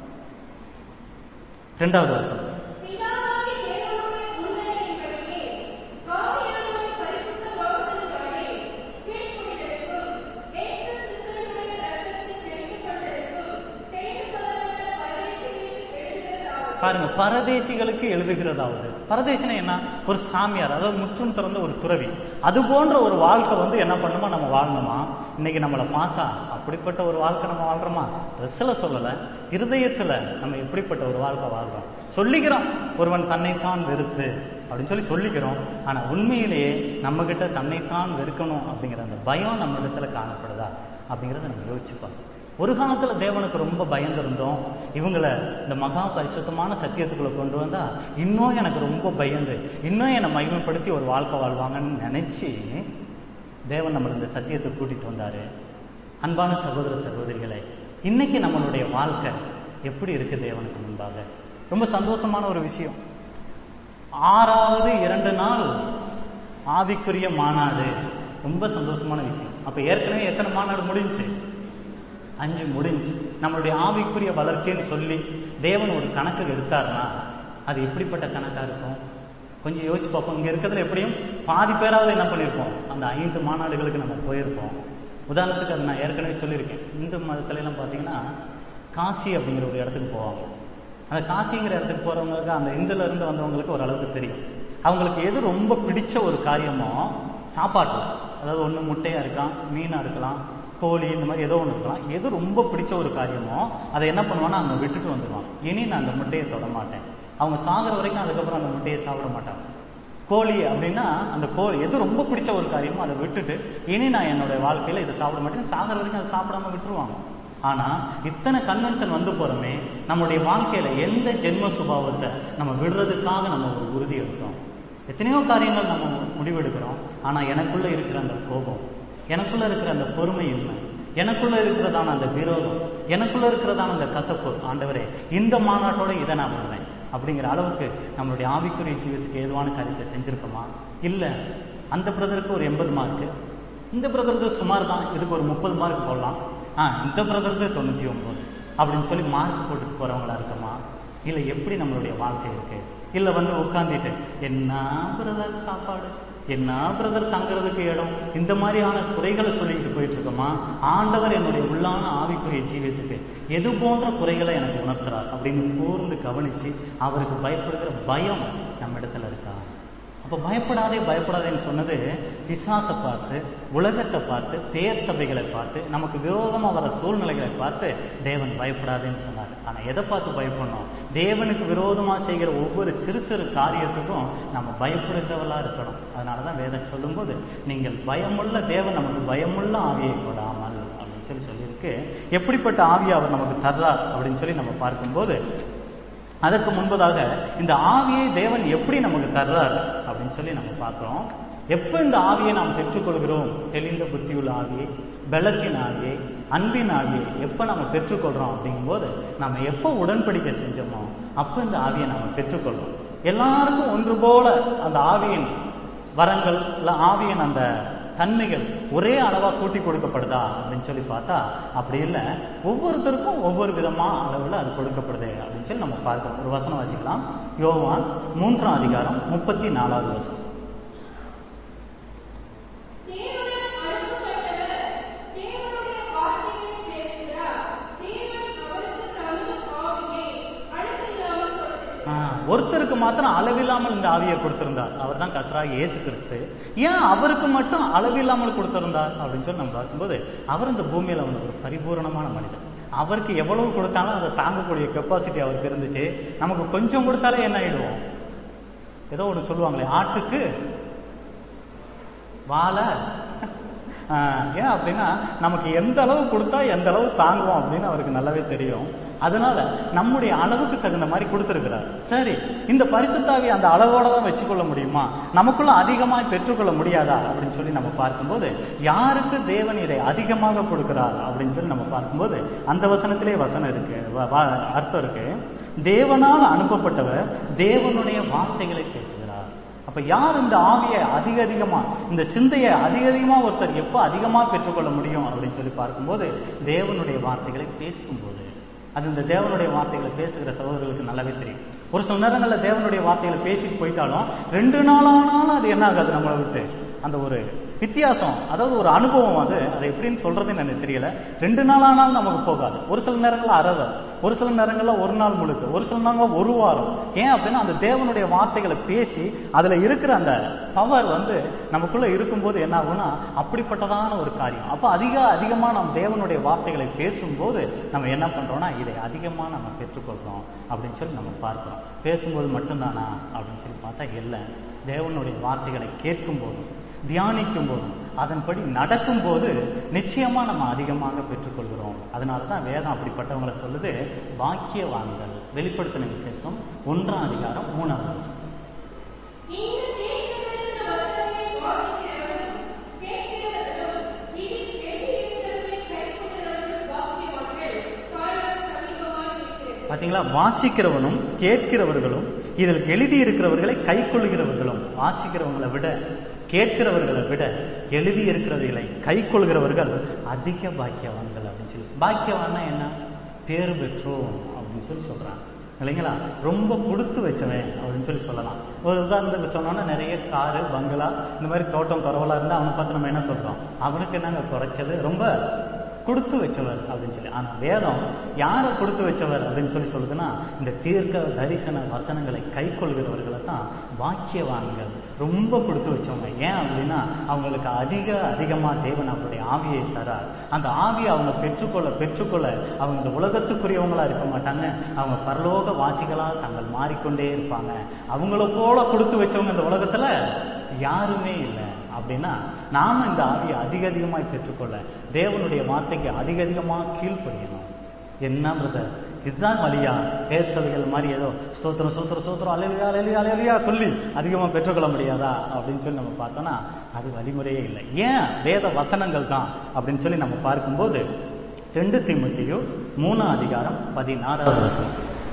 ரெண்டாவது வருஷம் பிதாவாகிய தேவனுடைய முன்னறியின்படியே பாவியானவரை பரிசுத்த லோகத்தின்பாலே கீழ்ப்படிதலுக்கும், இயேசு கிறிஸ்துவினுடைய இரத்தத்தில் தெரிந்து கொண்டதற்கும், தெரிந்து கொள்ளப்பட்ட பரதேசிகளுக்கு எழுதுகிறதாவது. பாருங்க பரதேசிகளுக்கு எழுதுகிறதாவது பரதேசினா என்ன ஒரு சாமியார் அதாவது முற்றும் திறந்த ஒரு துறவி அது போன்ற ஒரு வாழ்க்கை வந்து என்ன பண்ணுமா நம்ம வாழணுமா இன்னைக்கு நம்மளை பார்த்தா அப்படிப்பட்ட ஒரு வாழ்க்கை நம்ம வாழ்றோமா ட்ரெஸ்ல சொல்லல இருதயத்துல நம்ம எப்படிப்பட்ட ஒரு வாழ்க்கை வாழ்றோம் சொல்லிக்கிறோம் ஒருவன் தன்னைத்தான் வெறுத்து அப்படின்னு சொல்லி சொல்லிக்கிறோம் ஆனா உண்மையிலேயே நம்ம கிட்ட தன்னைத்தான் வெறுக்கணும் அப்படிங்கிற அந்த பயம் நம்ம இடத்துல காணப்படுதா அப்படிங்கறத நம்ம யோசிச்சுப்போம் ஒரு காலத்துல தேவனுக்கு ரொம்ப பயந்திருந்தோம் இவங்களை இந்த மகா பரிசுத்தமான சத்தியத்துக்குள்ள கொண்டு வந்தா இன்னும் எனக்கு ரொம்ப பயந்து இன்னும் என்னை மகிமைப்படுத்தி ஒரு வாழ்க்கை வாழ்வாங்கன்னு நினைச்சு தேவன் நம்மளை இந்த சத்தியத்தை கூட்டிட்டு வந்தாரு அன்பான சகோதர சகோதரிகளே இன்னைக்கு நம்மளுடைய வாழ்க்கை எப்படி இருக்கு தேவனுக்கு முன்பாக ரொம்ப சந்தோஷமான ஒரு விஷயம் ஆறாவது இரண்டு நாள் ஆவிக்குரிய மாநாடு ரொம்ப சந்தோஷமான விஷயம் அப்ப ஏற்கனவே எத்தனை மாநாடு முடிஞ்சு அஞ்சு முடிஞ்சு நம்மளுடைய ஆவிக்குரிய வளர்ச்சின்னு சொல்லி தேவன் ஒரு கணக்கு எடுத்தாருன்னா அது எப்படிப்பட்ட கணக்கா இருக்கும் கொஞ்சம் யோசிச்சு பார்ப்போம் இங்க இருக்கிறதுல எப்படியும் பாதி பேராவது என்ன பண்ணியிருப்போம் அந்த ஐந்து மாநாடுகளுக்கு நம்ம போயிருப்போம் உதாரணத்துக்கு அது நான் ஏற்கனவே சொல்லியிருக்கேன் இந்து மதத்துல எல்லாம் பார்த்தீங்கன்னா காசி அப்படிங்கிற ஒரு இடத்துக்கு போவாங்க அந்த காசிங்கிற இடத்துக்கு போறவங்களுக்கு அந்த இந்துல இருந்து வந்தவங்களுக்கு ஓரளவுக்கு தெரியும் அவங்களுக்கு எது ரொம்ப பிடிச்ச ஒரு காரியமோ சாப்பாட்டுல அதாவது ஒண்ணு முட்டையா இருக்கலாம் மீனா இருக்கலாம் கோழி இந்த மாதிரி ஏதோ ஒன்று இருக்கலாம் எது ரொம்ப பிடிச்ச ஒரு காரியமோ அதை என்ன பண்ணுவாங்கன்னா அவங்க விட்டுட்டு வந்துடுவாங்க இனி நான் அந்த முட்டையை தொட மாட்டேன் அவங்க சாகுற வரைக்கும் அதுக்கப்புறம் அந்த முட்டையை சாப்பிட மாட்டாங்க கோழி அப்படின்னா அந்த கோழி எது ரொம்ப பிடிச்ச ஒரு காரியமோ அதை விட்டுட்டு இனி நான் என்னுடைய வாழ்க்கையில இதை சாப்பிட மாட்டேன் சாகுற வரைக்கும் அதை சாப்பிடாம விட்டுருவாங்க ஆனா இத்தனை கன்வென்ஷன் வந்து போறோமே நம்மளுடைய வாழ்க்கையில எந்த ஜென்ம சுபாவத்தை நம்ம விடுறதுக்காக நம்ம ஒரு உறுதி எடுத்தோம் எத்தனையோ காரியங்கள் நம்ம முடிவெடுக்கிறோம் ஆனா எனக்குள்ள இருக்கிற அந்த கோபம் எனக்குள்ள இருக்கிற அந்த பொறுமையின்மை எனக்குள்ள இருக்கிறதான அந்த விரோதம் எனக்குள்ள இருக்கிறதான அந்த கசப்பு ஆண்டவரே இந்த மாநாட்டோட இதை நான் விடுறேன் அப்படிங்கிற அளவுக்கு நம்மளுடைய ஆவிக்குரிய ஜீவிதத்துக்கு ஏதுவான காரியத்தை செஞ்சிருக்கோமா இல்ல அந்த பிரதருக்கு ஒரு எண்பது மார்க்கு இந்த பிரதருக்கு சுமார் தான் இதுக்கு ஒரு முப்பது மார்க் போடலாம் ஆ இந்த பிரதருக்கு தொண்ணூத்தி ஒன்பது அப்படின்னு சொல்லி மார்க் போட்டு போறவங்களா இருக்கமா இல்ல எப்படி நம்மளுடைய வாழ்க்கை இருக்கு இல்ல வந்து உட்காந்துட்டு என்ன பிரதர் சாப்பாடு என்ன பிரதர் தங்குறதுக்கு இடம் இந்த மாதிரியான குறைகளை சொல்லிட்டு போயிட்டு இருக்கோமா ஆண்டவர் என்னுடைய உள்ளான ஆவிக்குரிய ஜீவியத்துக்கு எது போன்ற குறைகளை எனக்கு உணர்த்துறார் அப்படின்னு கூர்ந்து கவனிச்சு அவருக்கு பயப்படுகிற பயம் நம்ம இடத்துல இருக்கா அப்ப பயப்படாதே பயப்படாதேன்னு சொன்னது பிசாசை பார்த்து உலகத்தை பார்த்து பேர் சபைகளை பார்த்து நமக்கு விரோதமா வர சூழ்நிலைகளை பார்த்து தேவன் பயப்படாதேன்னு சொன்னார் ஆனா எதை பார்த்து பயப்படணும் தேவனுக்கு விரோதமா செய்கிற ஒவ்வொரு சிறு சிறு காரியத்துக்கும் நம்ம பயப்படுகிறவளா இருக்கணும் அதனாலதான் வேதம் சொல்லும்போது நீங்கள் பயமுள்ள தேவன் நமக்கு பயமுள்ள ஆவியை கொடாமல் அப்படின்னு சொல்லி சொல்லியிருக்கு எப்படிப்பட்ட ஆவியை அவர் நமக்கு தர்றார் அப்படின்னு சொல்லி நம்ம பார்க்கும்போது அதற்கு முன்பதாக இந்த ஆவியை தேவன் எப்படி நமக்கு தர்றார் அப்படின்னு சொல்லி நம்ம பார்க்கிறோம் எப்ப இந்த ஆவியை நாம் பெற்றுக்கொள்கிறோம் தெளிந்த புத்தியுள்ள ஆவியை பலத்தின் ஆவியை அன்பின் ஆவியை எப்ப நம்ம பெற்றுக்கொள்றோம் அப்படிங்கும்போது நம்ம எப்ப உடன்படிக்கை செஞ்சோமோ அப்ப இந்த ஆவியை நம்ம பெற்றுக்கொள்றோம் எல்லாருக்கும் ஒன்று போல அந்த ஆவியின் வரங்கள் இல்ல ஆவியின் அந்த தன்மைகள் ஒரே அளவா கூட்டி கொடுக்கப்படுதா அப்படின்னு சொல்லி பார்த்தா அப்படி இல்லை ஒவ்வொருத்தருக்கும் ஒவ்வொரு விதமா அளவில் அது கொடுக்கப்படுது அப்படின்னு சொல்லி நம்ம பார்க்கிறோம் ஒரு வசனம் வாசிக்கலாம் யோவான் மூன்றாம் அதிகாரம் முப்பத்தி நாலாவது வசனம் தேவனால் அனுப்பப்பட்டவர் தேவனுடைய வார்த்தையை பேசுகிறார் தேவன் அவருக்கு தமது ஆவியை அளவில்லாமல் கொடுத்திருக்கிறார் ஆஹ், ஒருத்தருக்கு மாத்திரம் அளவில்லாமல் இந்த ஆவியை கொடுத்திருந்தார் அவர் தான் கத்ரா இயேசு கிறிஸ்து ஏன் அவருக்கு மட்டும் அளவில்லாமல் கொடுத்திருந்தார் அப்படின்னு சொல்லி நம்ம பார்க்கும்போது அவர் இந்த பூமியில வந்து ஒரு பரிபூரணமான மனிதன் அவருக்கு எவ்வளவு கொடுத்தாலும் அதை தாங்கக்கூடிய கெப்பாசிட்டி அவருக்கு இருந்துச்சு நமக்கு கொஞ்சம் கொடுத்தாலே என்ன ஆயிடுவோம் ஏதோ ஒன்று சொல்லுவாங்களே ஆட்டுக்கு வாழை ஆஹ், ஏன் அப்படின்னா நமக்கு எந்த அளவு கொடுத்தா எந்த அளவு தாங்குவோம் அப்படின்னு அவருக்கு நல்லாவே தெரியும் அதனால நம்முடைய அளவுக்கு தகுந்த மாதிரி கொடுத்திருக்கிறார் சரி இந்த பரிசுத்தாவி அந்த அளவோட தான் வச்சுக்கொள்ள முடியுமா நமக்குள்ள அதிகமாக பெற்றுக்கொள்ள முடியாதா அப்படின்னு சொல்லி நம்ம பார்க்கும்போது யாருக்கு தேவன் இதை அதிகமாக கொடுக்கிறார் அப்படின்னு சொல்லி நம்ம பார்க்கும்போது அந்த வசனத்திலே வசனம் இருக்கு வ- வ- அர்த்தம் இருக்கு தேவனால் அனுப்பப்பட்டவர் தேவனுடைய வார்த்தைகளை பேசுகிறார் அப்ப யார் இந்த ஆவியை அதிக அதிகமா இந்த சிந்தையை அதிக அதிகமா ஒருத்தர் எப்போ அதிகமா பெற்றுக்கொள்ள முடியும் அப்படின்னு சொல்லி பார்க்கும்போது தேவனுடைய வார்த்தைகளை பேசும்போது அது இந்த தேவனுடைய வார்த்தைகளை பேசுகிற சகோதரர்களுக்கு நல்லாவே தெரியும் ஒரு சில நேரங்கள்ல தேவனுடைய வார்த்தைகளை பேசிட்டு போயிட்டாலும் ரெண்டு நாளானாலும் அது என்ன ஆகாது நம்மளை விட்டு அந்த ஒரு வித்தியாசம் அதாவது ஒரு அனுபவம் அது அதை எப்படின்னு சொல்றதுன்னு எனக்கு தெரியல ரெண்டு நாளானாலும் நமக்கு போகாது ஒரு சில நேரங்கள்ல அறவை ஒரு சில நேரங்கள்ல ஒரு நாள் முழுக்க ஒரு சில நேரங்கள் ஒரு வாரம் ஏன் அப்படின்னா அந்த தேவனுடைய வார்த்தைகளை பேசி அதுல இருக்கிற அந்த பவர் வந்து நமக்குள்ள இருக்கும்போது என்ன ஆகும்னா அப்படிப்பட்டதான ஒரு காரியம் அப்ப அதிக அதிகமா நம்ம தேவனுடைய வார்த்தைகளை பேசும்போது நம்ம என்ன பண்றோம்னா இதை அதிகமா நம்ம பெற்றுக்கொள்றோம் அப்படின்னு சொல்லி நம்ம பார்க்கிறோம் பேசும்போது மட்டும்தானா அப்படின்னு சொல்லி பார்த்தா இல்லை தேவனுடைய வார்த்தைகளை கேட்கும் போதும் தியானிக்கும் போதும் அதன்படி நடக்கும்போது நிச்சயமா நம்ம அதிகமாக பெற்றுக்கொள்கிறோம் அதனால தான் வேதம் அப்படிப்பட்டவங்களை சொல்லுது வாக்கியவான்கள் வெளிப்படுத்தின விசேஷம் ஒன்றாம் அதிகாரம் மூணாவது வசனம் நீங்கள் கேட்கிற வசனத்தை வாசிக்கிறவர்களும் கேட்கிறவர்களும் இதில் எழுதியிருக்கிறதை கைக்கொள்கிறவர்களும் பாக்கியவான்கள் காலம் சமீபமாய் இருக்கிறது பாத்தீங்களா வாசிக்கிறவனும் கேட்கிறவர்களும் இதில் எழுதி இருக்கிறவர்களை கை கொள்கிறவர்களும் வாசிக்கிறவங்களை விட கேட்கிறவர்களை விட எழுதி இருக்கிறவர்களை கை கொள்கிறவர்கள் அதிக பாக்கியவான்கள் அப்படின்னு சொல்லி பாக்கியவான்னா என்ன பேரு பெற்றோம் அப்படின்னு சொல்லி சொல்றாங்க இல்லைங்களா ரொம்ப கொடுத்து வச்சவன் அப்படின்னு சொல்லி சொல்லலாம் ஒரு உதாரணத்துக்கு சொன்னோன்னா நிறைய காரு பங்களா இந்த மாதிரி தோட்டம் துறவலா இருந்தா அவனை பார்த்து நம்ம என்ன சொல்றோம் அவனுக்கு என்னங்க குறைச்சது ரொம்ப கொடுத்து வச்சவர் அப்படின்னு சொல்லி ஆனா வேதம் யாரை கொடுத்து வச்சவர் அப்படின்னு சொல்லி சொல்லுதுன்னா இந்த தீர்க்க தரிசன வசனங்களை கை கொள்கிறவர்களை தான் வாக்கியவான்கள் ரொம்ப கொடுத்து வச்சவங்க ஏன் அப்படின்னா அவங்களுக்கு அதிக அதிகமா தேவன் அவருடைய ஆவியை தரார் அந்த ஆவியை அவங்க பெற்றுக்கொள்ள பெற்றுக்கொள்ள அவங்க இந்த உலகத்துக்குரியவங்களா இருக்க மாட்டாங்க அவங்க பரலோக வாசிகளா தாங்கள் மாறிக்கொண்டே இருப்பாங்க அவங்கள போல கொடுத்து வச்சவங்க இந்த உலகத்துல யாருமே இல்லை அப்படின்னா நாம இந்த ஆவியை அதிக அதிகமாய் பெற்றுக்கொள்ள தேவனுடைய வார்த்தைக்கு அதிக அதிகமா கீழ்ப்படியணும் என்ன பிரதர் இதுதான் வழியா பேர் சபைகள் மாதிரி ஏதோ ஸ்தோத்திரம் ஸ்தோத்திரம் ஸ்தோத்திரம் அலையிலியா அலையிலியா அலையிலியா சொல்லி அதிகமா பெற்றுக்கொள்ள முடியாதா அப்படின்னு சொல்லி நம்ம பார்த்தோம்னா அது வழிமுறையே இல்லை ஏன் வேத வசனங்கள் தான் அப்படின்னு சொல்லி நம்ம பார்க்கும்போது ரெண்டு தீமத்தையும் மூணாம் அதிகாரம் பதினாறாவது வசனம்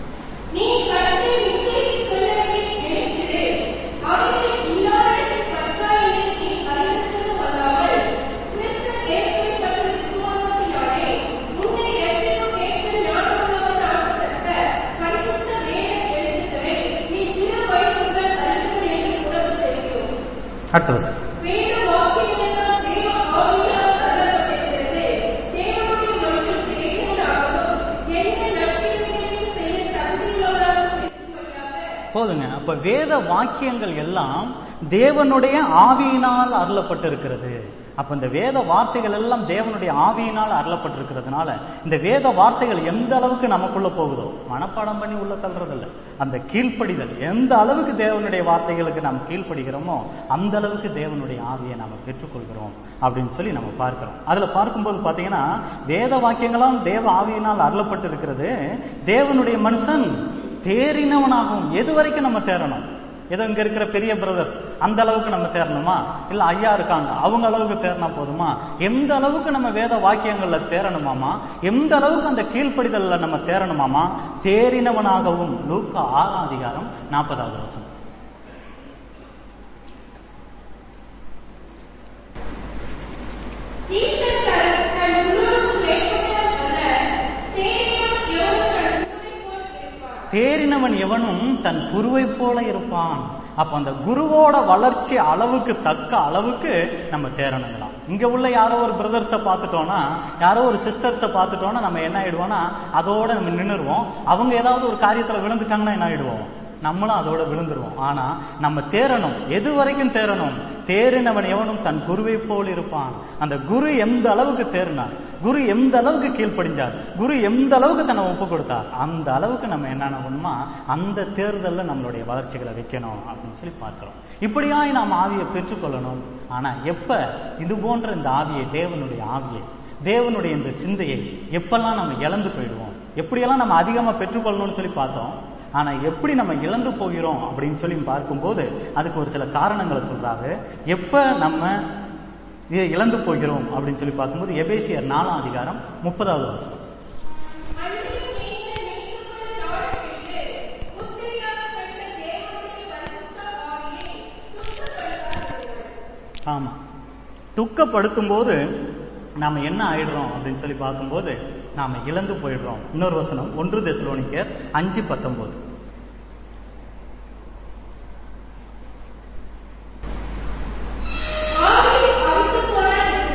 நீ சற்றே நிச்சயித்துக்கொள்ளவே நினைக்கிறே. அவைகள் இல்லாவிடத்தில் கற்றாயினை நீ அறிவித்ததும் அல்லாமல், கிறிஸ்து இயேசுவைப் பற்றும் விசுவாசத்தினாலே உன்னை இரட்சிக்கும் ஏற்ற ஞானமுள்ளவனாகத்தக்க பரிசுத்த வேத எழுத்துக்களை நீ சிறு வயது முதல் அறிந்தவன் என்று உனக்கு தெரியும். அடுத்த வசனம் வேத வாக்கியமெல்லாம் தேவ ஆவியினால் அருளப்பட்டிருக்கிறது. தேவனுடைய மனுஷன் தேவனாகவும், எந்த நற்கிரியைகளையும் செய்ய தகுதியுள்ளவராகவும் இருக்கும்படியாக போதுங்க அப்ப வேத வாக்கியங்கள் எல்லாம் தேவனுடைய ஆவியினால் அருளப்பட்டிருக்கிறது அப்ப இந்த வேத வார்த்தைகள் எல்லாம் தேவனுடைய ஆவியினால் அருளப்பட்டிருக்கிறதுனால இந்த வேத வார்த்தைகள் எந்த அளவுக்கு நமக்குள்ள போகுதோ மனப்பாடம் பண்ணி உள்ள தள்ளுறதில்ல அந்த கீழ்ப்படிதல் எந்த அளவுக்கு தேவனுடைய வார்த்தைகளுக்கு நாம் கீழ்ப்படுகிறோமோ அந்த அளவுக்கு தேவனுடைய ஆவியை நாம பெற்றுக்கொள்கிறோம் அப்படின்னு சொல்லி நம்ம பார்க்கிறோம் அதுல பார்க்கும்போது பாத்தீங்கன்னா வேத வாக்கியங்களாம் தேவ ஆவியினால் அருளப்பட்டிருக்கிறது தேவனுடைய மனுஷன் தேறினவனாகும் எது வரைக்கும் நம்ம தேறணும் ஏதோ இங்க இருக்கிற பெரிய பிரதர்ஸ் அந்த அளவுக்கு நம்ம தேரணுமா இல்ல ஐயா இருக்காங்க அவங்க அளவுக்கு தேர்னா போதுமா எந்த அளவுக்கு நம்ம வேத வாக்கியங்கள்ல தேரணுமாமா எந்த அளவுக்கு அந்த கீழ்ப்படிதல்ல நம்ம தேரணுமாமா தேறினவனாகவும் லூக்கா ஆறாம் அதிகாரம் நாற்பதாவது வருஷம் தீர்க்கன் தன் தன் குருவுக்கு வேஷமிடச் சொல்ல, தேறினவன் எவனும் தன் குருவைப் போல் தேறினவன் எவனும் தன் குருவை போல இருப்பான். இருப்பான் அப்ப அந்த குருவோட வளர்ச்சி அளவுக்கு தக்க அளவுக்கு நம்ம தேரணுங்களாம் இங்க உள்ள யாரோ ஒரு பிரதர்ஸ பார்த்துட்டோம்னா யாரோ ஒரு சிஸ்டர்ஸ பார்த்துட்டோம்னா நம்ம என்ன ஆயிடுவோம்னா அதோட நம்ம நின்னுருவோம் அவங்க ஏதாவது ஒரு காரியத்துல விழுந்துட்டாங்கன்னா என்ன ஆயிடுவோம் நம்மளும் அதோட விழுந்துருவோம் ஆனா நம்ம தேரணும் எது வரைக்கும் தேரணும் தேறினவன் எவனும் தன் குருவை போல் இருப்பான் அந்த குரு எந்த அளவுக்கு தேறினார் குரு எந்த அளவுக்கு கீழ்ப்படிஞ்சார் குரு எந்த அளவுக்கு தன்னை ஒப்பு கொடுத்தார் அந்த அளவுக்கு நம்ம என்ன பண்ணணுமா அந்த தேர்தல்ல நம்மளுடைய வளர்ச்சிகளை வைக்கணும் அப்படின்னு சொல்லி பார்க்கிறோம் இப்படியாய் நாம் ஆவியை பெற்றுக்கொள்ளணும் ஆனா எப்ப இது போன்ற இந்த ஆவியை தேவனுடைய ஆவியை தேவனுடைய இந்த சிந்தையை எப்பெல்லாம் நம்ம இழந்து போயிடுவோம் எப்படியெல்லாம் நம்ம அதிகமா பெற்றுக்கொள்ளணும்னு சொல்லி பார்த்தோம் ஆனா எப்படி நம்ம இழந்து போகிறோம் அப்படின்னு சொல்லி பார்க்கும்போது அதுக்கு ஒரு சில காரணங்களை சொல்றாரு எப்ப நம்ம இதை இழந்து போகிறோம் அப்படின்னு சொல்லி பார்க்கும்போது எபேசியர் நாலாம் அதிகாரம் முப்பதாவது வருஷம் அன்றியும் நீங்கள் மீட்புக்குள் தாழ்வடைந்து, முத்திரையாக பெற்ற தேவனுடைய பரிசுத்த ஆவியை துக்கப்படுத்தாதீர்கள். ஆமா துக்கப்படுத்தும் போது நாம என்ன ஆயிடுறோம் அப்படின்னு சொல்லி பார்க்கும்போது நாம இழந்து போயிடுறோம் இன்னொரு வசனம் ஒன்று தெசலோனிக்கர் அஞ்சு பத்தொன்பது ஆவியில்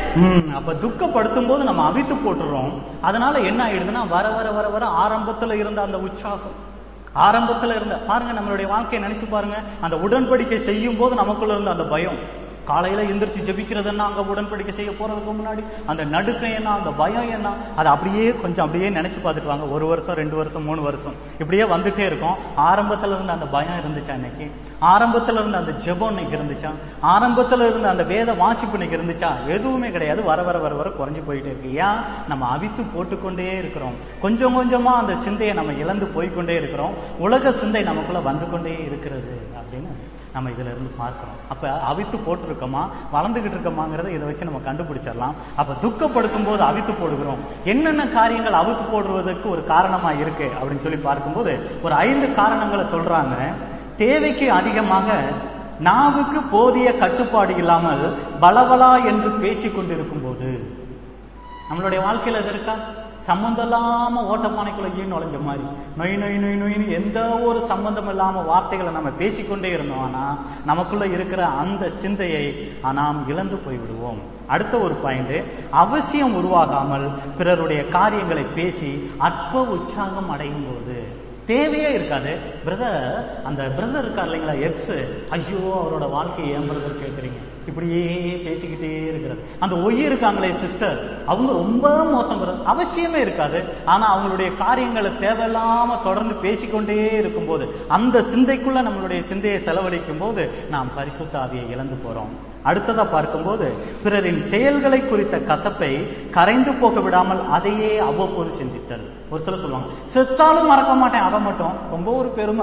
ம், அப்ப துக்கப்படுத்தும் போது நம்ம அவித்து போட்டுறோம் அதனால என்ன ஆயிடுதுன்னா வர வர வர வர ஆரம்பத்துல இருந்த அந்த உற்சாகம் ஆரம்பத்துல இருந்த பாருங்க நம்மளுடைய வாழ்க்கையை நினைச்சு பாருங்க அந்த உடன்படிக்கை செய்யும் போது நமக்குள்ள இருந்த அந்த பயம் காலையில எந்திரிச்சு ஜெபிக்கிறதுன்னா அங்க உடன்படிக்கை செய்ய போறதுக்கு முன்னாடி அந்த நடுக்கம் என்ன அந்த பயம் என்ன அதை அப்படியே கொஞ்சம் அப்படியே நினைச்சு பார்த்துட்டு வாங்க ஒரு வருஷம் ரெண்டு வருஷம் மூணு வருஷம் இப்படியே வந்துட்டே இருக்கும் ஆரம்பத்துல இருந்த அந்த பயம் இருந்துச்சா இன்னைக்கு ஆரம்பத்துல இருந்த அந்த ஜெபம் இன்னைக்கு இருந்துச்சா ஆரம்பத்துல இருந்த அந்த வேத வாசிப்பு இன்னைக்கு இருந்துச்சா எதுவுமே கிடையாது வர வர வர வர குறைஞ்சு போயிட்டே இருக்கு ஏன் நம்ம அவித்து போட்டுக்கொண்டே இருக்கிறோம் கொஞ்சம் கொஞ்சமா அந்த சிந்தையை நம்ம இழந்து போய்க்கொண்டே இருக்கிறோம் உலக சிந்தை நமக்குள்ள வந்து கொண்டே இருக்கிறது அப்படின்னு நம்ம இதுல இருந்து பார்க்கிறோம் அப்ப அவித்து போட்டிருக்கோமா வளர்ந்துகிட்டு இருக்கோமாங்கிறத இதை வச்சு நம்ம கண்டுபிடிச்சிடலாம் அப்ப துக்கப்படுத்தும் போது அவித்து போடுகிறோம் என்னென்ன காரியங்கள் அவித்து போடுவதற்கு ஒரு காரணமா இருக்கு அப்படின்னு சொல்லி பார்க்கும்போது ஒரு ஐந்து காரணங்களை சொல்றாங்க தேவைக்கு அதிகமாக நாவுக்கு போதிய கட்டுப்பாடு இல்லாமல் பலவலா என்று பேசிக் கொண்டிருக்கும் போது நம்மளுடைய வாழ்க்கையில அது இருக்கா சம்பந்தம் இல்லாம ஓட்டப்பானைக்குள்ள ஈ நுழைஞ்ச மாதிரி நொய் நொய் நொய் நொய்னு எந்த ஒரு சம்பந்தம் இல்லாம வார்த்தைகளை நம்ம பேசிக்கொண்டே இருந்தோம் ஆனா நமக்குள்ள இருக்கிற அந்த சிந்தையை நாம் இழந்து போய்விடுவோம் அடுத்த ஒரு பாயிண்ட் அவசியம் உருவாகாமல் பிறருடைய காரியங்களை பேசி அற்ப உற்சாகம் அடையும் போது தேவையே இருக்காது பிரதர் அந்த பிரதர் இருக்கார் இல்லைங்களா எக்ஸ் ஐயோ அவரோட வாழ்க்கையை ஏன் பிரதர் கேட்குறீங்க இப்படியே பேசிக்கிட்டே இருக்கிறது அந்த ஒய் இருக்காங்களே சிஸ்டர் அவங்க ரொம்ப மோசம் brother. அவசியமே இருக்காது ஆனா அவங்களுடைய காரியங்களை தேவையில்லாம தொடர்ந்து பேசிக்கொண்டே இருக்கும்போது அந்த சிந்தைக்குள்ள நம்மளுடைய சிந்தையை செலவழிக்கும் போது நாம் பரிசுத்த ஆவியை இழந்து போறோம் அடுத்ததா பார்க்கும்போது பிறரின் செயல்களை குறித்த கசப்பை கரைந்து போக விடாமல் அதையே அவ்வப்போது சிந்தித்தல் ஒரு சிலர் சொல்லுவாங்க செத்தாலும் மறக்க மாட்டேன் அவன் மட்டும் ரொம்ப ஒரு பெருமை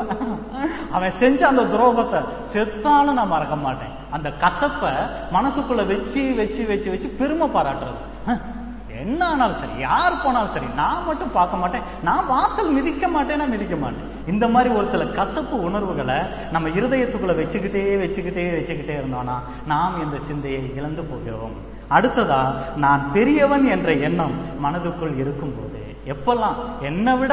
அவன் செஞ்ச அந்த துரோகத்தை செத்தாலும் நான் மறக்க மாட்டேன் அந்த கசப்பை மனசுக்குள்ள வச்சு வச்சு வச்சு வச்சு பெருமை பாராட்டுறது ஹ, என்ன ஆனாலும் சரி யார் போனாலும் சரி நான் மட்டும் பார்க்க மாட்டேன் நான் வாசல் மிதிக்க மாட்டேன்னா மிதிக்க மாட்டேன் இந்த மாதிரி ஒரு சில கசப்பு உணர்வுகளை நம்ம இருதயத்துக்குள்ள வச்சுக்கிட்டே வச்சுக்கிட்டே வச்சுக்கிட்டே இருந்தோம்னா நாம் இந்த சிந்தையை இழந்து போகிறோம் அடுத்ததா நான் பெரியவன் என்ற எண்ணம் மனதுக்குள் இருக்கும்போது எப்பெல்லாம் என்னை விட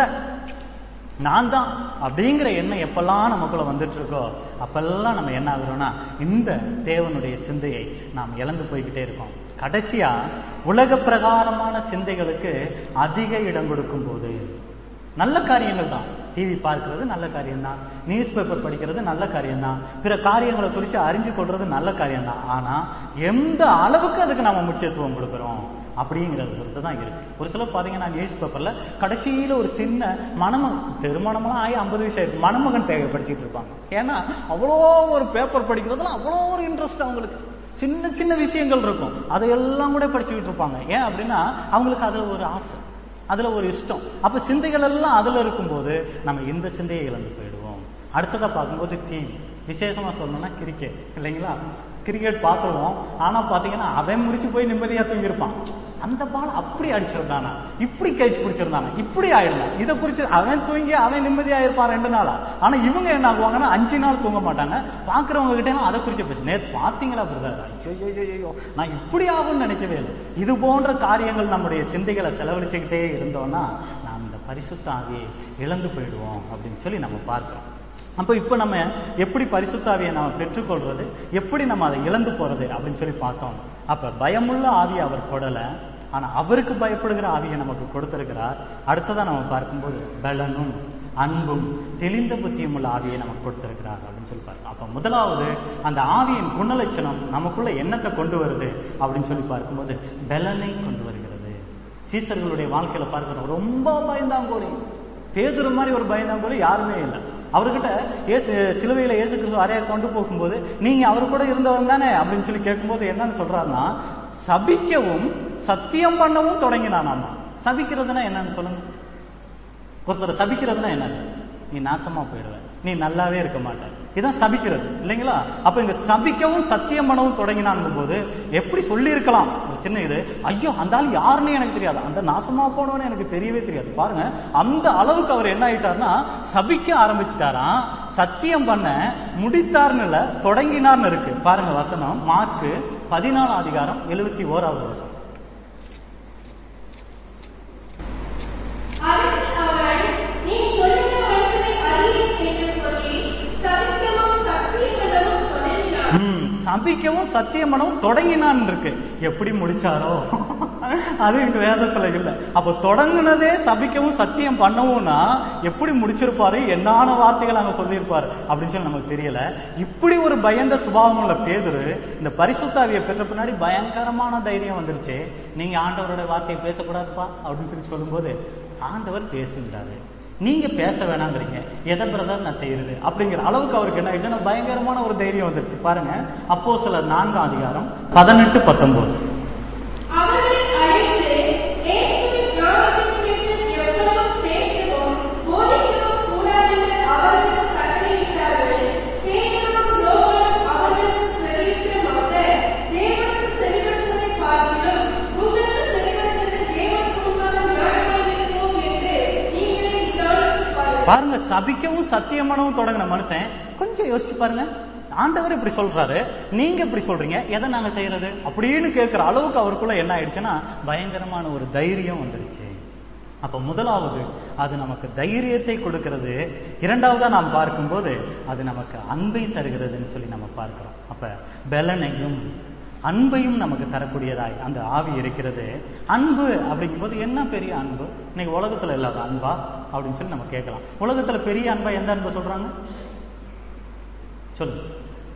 நான் தான் அப்படிங்கிற எண்ணம் எப்பெல்லாம் நமக்குள்ள வந்துட்டு இருக்கோ அப்பெல்லாம் நம்ம என்ன ஆகுறோம்னா இந்த தேவனுடைய சிந்தையை நாம் இழந்து போய்கிட்டே இருக்கோம் கடைசியா உலக பிரகாரமான சிந்தைகளுக்கு அதிக இடம் கொடுக்கும் போது நல்ல காரியங்கள் தான் டிவி பார்க்கிறது நல்ல காரியம்தான் நியூஸ் பேப்பர் படிக்கிறது நல்ல காரியம்தான் பிற காரியங்களை குறித்து அறிஞ்சு கொள்றது நல்ல காரியம்தான் ஆனா எந்த அளவுக்கு அதுக்கு நம்ம முக்கியத்துவம் கொடுக்குறோம் அப்படிங்கிறது பொறுத்து தான் இருக்கு ஒரு சிலர் பாத்தீங்கன்னா நியூஸ் பேப்பர்ல கடைசியில ஒரு சின்ன மணம திருமணம்லாம் ஆகி ஐம்பது வயசு ஆயிருக்கு மணமகன் தேவை படிச்சுட்டு இருப்பாங்க ஏன்னா அவ்வளோ ஒரு பேப்பர் படிக்கிறதுல அவ்வளோ ஒரு இன்ட்ரெஸ்ட் அவங்களுக்கு சின்ன சின்ன விஷயங்கள் இருக்கும் அதையெல்லாம் கூட படிச்சுக்கிட்டு இருப்பாங்க ஏன் அப்படின்னா அவங்களுக்கு அதுல ஒரு ஆசை அதுல ஒரு இஷ்டம் அப்ப சிந்தைகள் எல்லாம் அதுல இருக்கும்போது நம்ம இந்த சிந்தையை இழந்து போயிடுவோம் அடுத்ததா பார்க்கும்போது டிவி விசேஷமா சொல்லணும்னா கிரிக்கெட் இல்லைங்களா கிரிக்கெட் பார்த்துருவோம் ஆனா பாத்தீங்கன்னா அவன் முடிச்சு போய் நிம்மதியா தூங்கியிருப்பான் அந்த பால் அப்படி அடிச்சிருந்தானா இப்படி கேட்ச் பிடிச்சிருந்தானா இப்படி ஆயிடுதான் இதை குறிச்சு அவன் தூங்கி அவன் நிம்மதியா இருப்பான் ரெண்டு நாளா ஆனா இவங்க என்ன ஆகுவாங்கன்னா அஞ்சு நாள் தூங்க மாட்டாங்க பாக்குறவங்க கிட்ட எல்லாம் அதை குறிச்சு பேசு நேத்து பாத்தீங்களா பிரதர் ஐயோ நான் இப்படி ஆகும்னு நினைக்கவே இல்லை இது போன்ற காரியங்கள் நம்முடைய சிந்தைகளை செலவழிச்சுக்கிட்டே இருந்தோம்னா நாம் இந்த பரிசுத்த ஆவியை இழந்து போயிடுவோம் அப்படின்னு சொல்லி நம்ம பார்க்கிறோம் அப்போ இப்போ நம்ம எப்படி பரிசுத்த ஆவியை நம்ம பெற்றுக்கொள்றது எப்படி நம்ம அதை இழந்து போறது அப்படின்னு சொல்லி பார்த்தோம் அப்ப பயமுள்ள ஆவியை அவர் கொடலை ஆனா அவருக்கு பயப்படுகிற ஆவியை நமக்கு கொடுத்திருக்கிறார் அடுத்ததா நம்ம பார்க்கும்போது பலனும் அன்பும் தெளிந்த புத்தியும் உள்ள ஆவியை நமக்கு கொடுத்திருக்கிறார் அப்படின்னு சொல்லி பார்க்கணும் அப்ப முதலாவது அந்த ஆவியின் குணலட்சணம் நமக்குள்ள என்னத்தை கொண்டு வருது அப்படின்னு சொல்லி பார்க்கும்போது பலனை கொண்டு வருகிறது சீசர்களுடைய வாழ்க்கையில பார்க்கிறோம் ரொம்ப பயந்தாங்கோலி பேதுரு மாதிரி ஒரு பயந்தாங்கோலி யாருமே இல்லை அவர்கிட்ட ஏசு சிலுவையில இயேசு கிறிஸ்து அறைய கொண்டு போகும்போது நீங்க அவர் கூட இருந்தவன் தானே அப்படின்னு சொல்லி கேட்கும்போது என்னன்னு சொல்றாருன்னா சபிக்கவும் சத்தியம் பண்ணவும் தொடங்கினானாமா சபிக்கிறதுனா என்னன்னு சொல்லுங்க ஒருத்தரை சபிக்கிறதுனா என்ன நீ நாசமா போயிடுவ நீ நல்லாவே இருக்க மாட்ட இதான் சபிக்கிறது இல்லைங்களா அப்ப இங்க சபிக்கவும் சத்தியம் பண்ணவும் தொடங்கினான் போது எப்படி சொல்லி இருக்கலாம் ஒரு சின்ன இது ஐயோ அந்த ஆள் யாருன்னு எனக்கு தெரியாது அந்த நாசமா போனவனு எனக்கு தெரியவே தெரியாது பாருங்க அந்த அளவுக்கு அவர் என்ன ஆயிட்டார்னா சபிக்க ஆரம்பிச்சுட்டாராம் சத்தியம் பண்ண முடித்தார்னு இல்ல தொடங்கினார்னு இருக்கு பாருங்க வசனம் மார்க்கு பதினாலாம் அதிகாரம் எழுபத்தி ஓராவது வசனம் அதற்கு அவன், நீ சொல்லுகிற மனுஷனை அறியேன் என்று சொல்லி, சபிக்கவும் சத்தியம் பண்ணவும் தொடங்கினான். ம், சபிக்கவும் சத்தியம் பண்ணவும் தொடங்கினான் இருக்கு எப்படி முடிச்சாரோ அது எனக்கு வேதத்துல இல்ல அப்ப தொடங்குனதே சபிக்கவும் சத்தியம் பண்ணவும்னா எப்படி முடிச்சிருப்பாரு என்னான வார்த்தைகள் அங்க சொல்லியிருப்பாரு அப்படின்னு சொல்லி நமக்கு தெரியல இப்படி ஒரு பயந்த சுபாவம் உள்ள பேதுரு இந்த பரிசுத்தாவியை பெற்ற பின்னாடி பயங்கரமான தைரியம் வந்துருச்சு நீங்க ஆண்டவரோட வார்த்தையை பேசக்கூடாதுப்பா அப்படின்னு சொல்லி சொல்லும்போது ஆண்டவர் பேசுகிறாரு நீங்க பேச வேணாங்கிறீங்க எதை பிரதர் நான் செய்யறது அப்படிங்கிற அளவுக்கு அவருக்கு என்ன ஆயிடுச்சுன்னா பயங்கரமான ஒரு தைரியம் வந்துருச்சு பாருங்க அப்போ சில நான்காம் அதிகாரம் பதினெட்டு பத்தொன்பது அவர்களை அழைத்து இயேசுவின் நாமத்தைக் குறித்து எவ்வளவு பேசவும் போதிக்கவும் கூடாதென்று அவர்களுக்கு கட்டளையிட்டார்கள். பேதுருவும் யோவானும் அவர்களுக்கு பிரதியுத்தரமாக, தேவனுக்கு செவிமடுப்பதைப் பார்க்கிலும் உங்களுக்கு செவிமடுப்பது தேவனுக்கு முன்பாக நியாயமாயிருக்குமோ என்று நீங்களே நிதானித்துப் பாருங்கள். பாருங்க சபிக்கவும் சத்தியமானவும் தொடங்கின மனுஷன் கொஞ்சம் யோசிச்சு பாருங்க ஆண்டவர் இப்படி சொல்றாரு நீங்க இப்படி சொல்றீங்க எதை நாங்க செய்யறது அப்படின்னு கேட்கிற அளவுக்கு அவருக்குள்ள என்ன ஆயிடுச்சுன்னா பயங்கரமான ஒரு தைரியம் வந்துருச்சு அப்ப முதலாவது அது நமக்கு தைரியத்தை கொடுக்கிறது இரண்டாவதா நாம் பார்க்கும்போது அது நமக்கு அன்பை தருகிறதுன்னு சொல்லி நம்ம பார்க்கிறோம் அப்ப பலனையும் அன்பையும் நமக்கு தரக்கூடியதாய் அந்த ஆவி இருக்கிறது அன்பு அப்படிங்கும்போது என்ன பெரிய அன்பு இன்னைக்கு உலகத்துல இல்லாத அன்பா அப்படின்னு சொல்லி நம்ம கேட்கலாம் உலகத்துல பெரிய அன்பா எந்த அன்பை சொல்றாங்க சொல்லு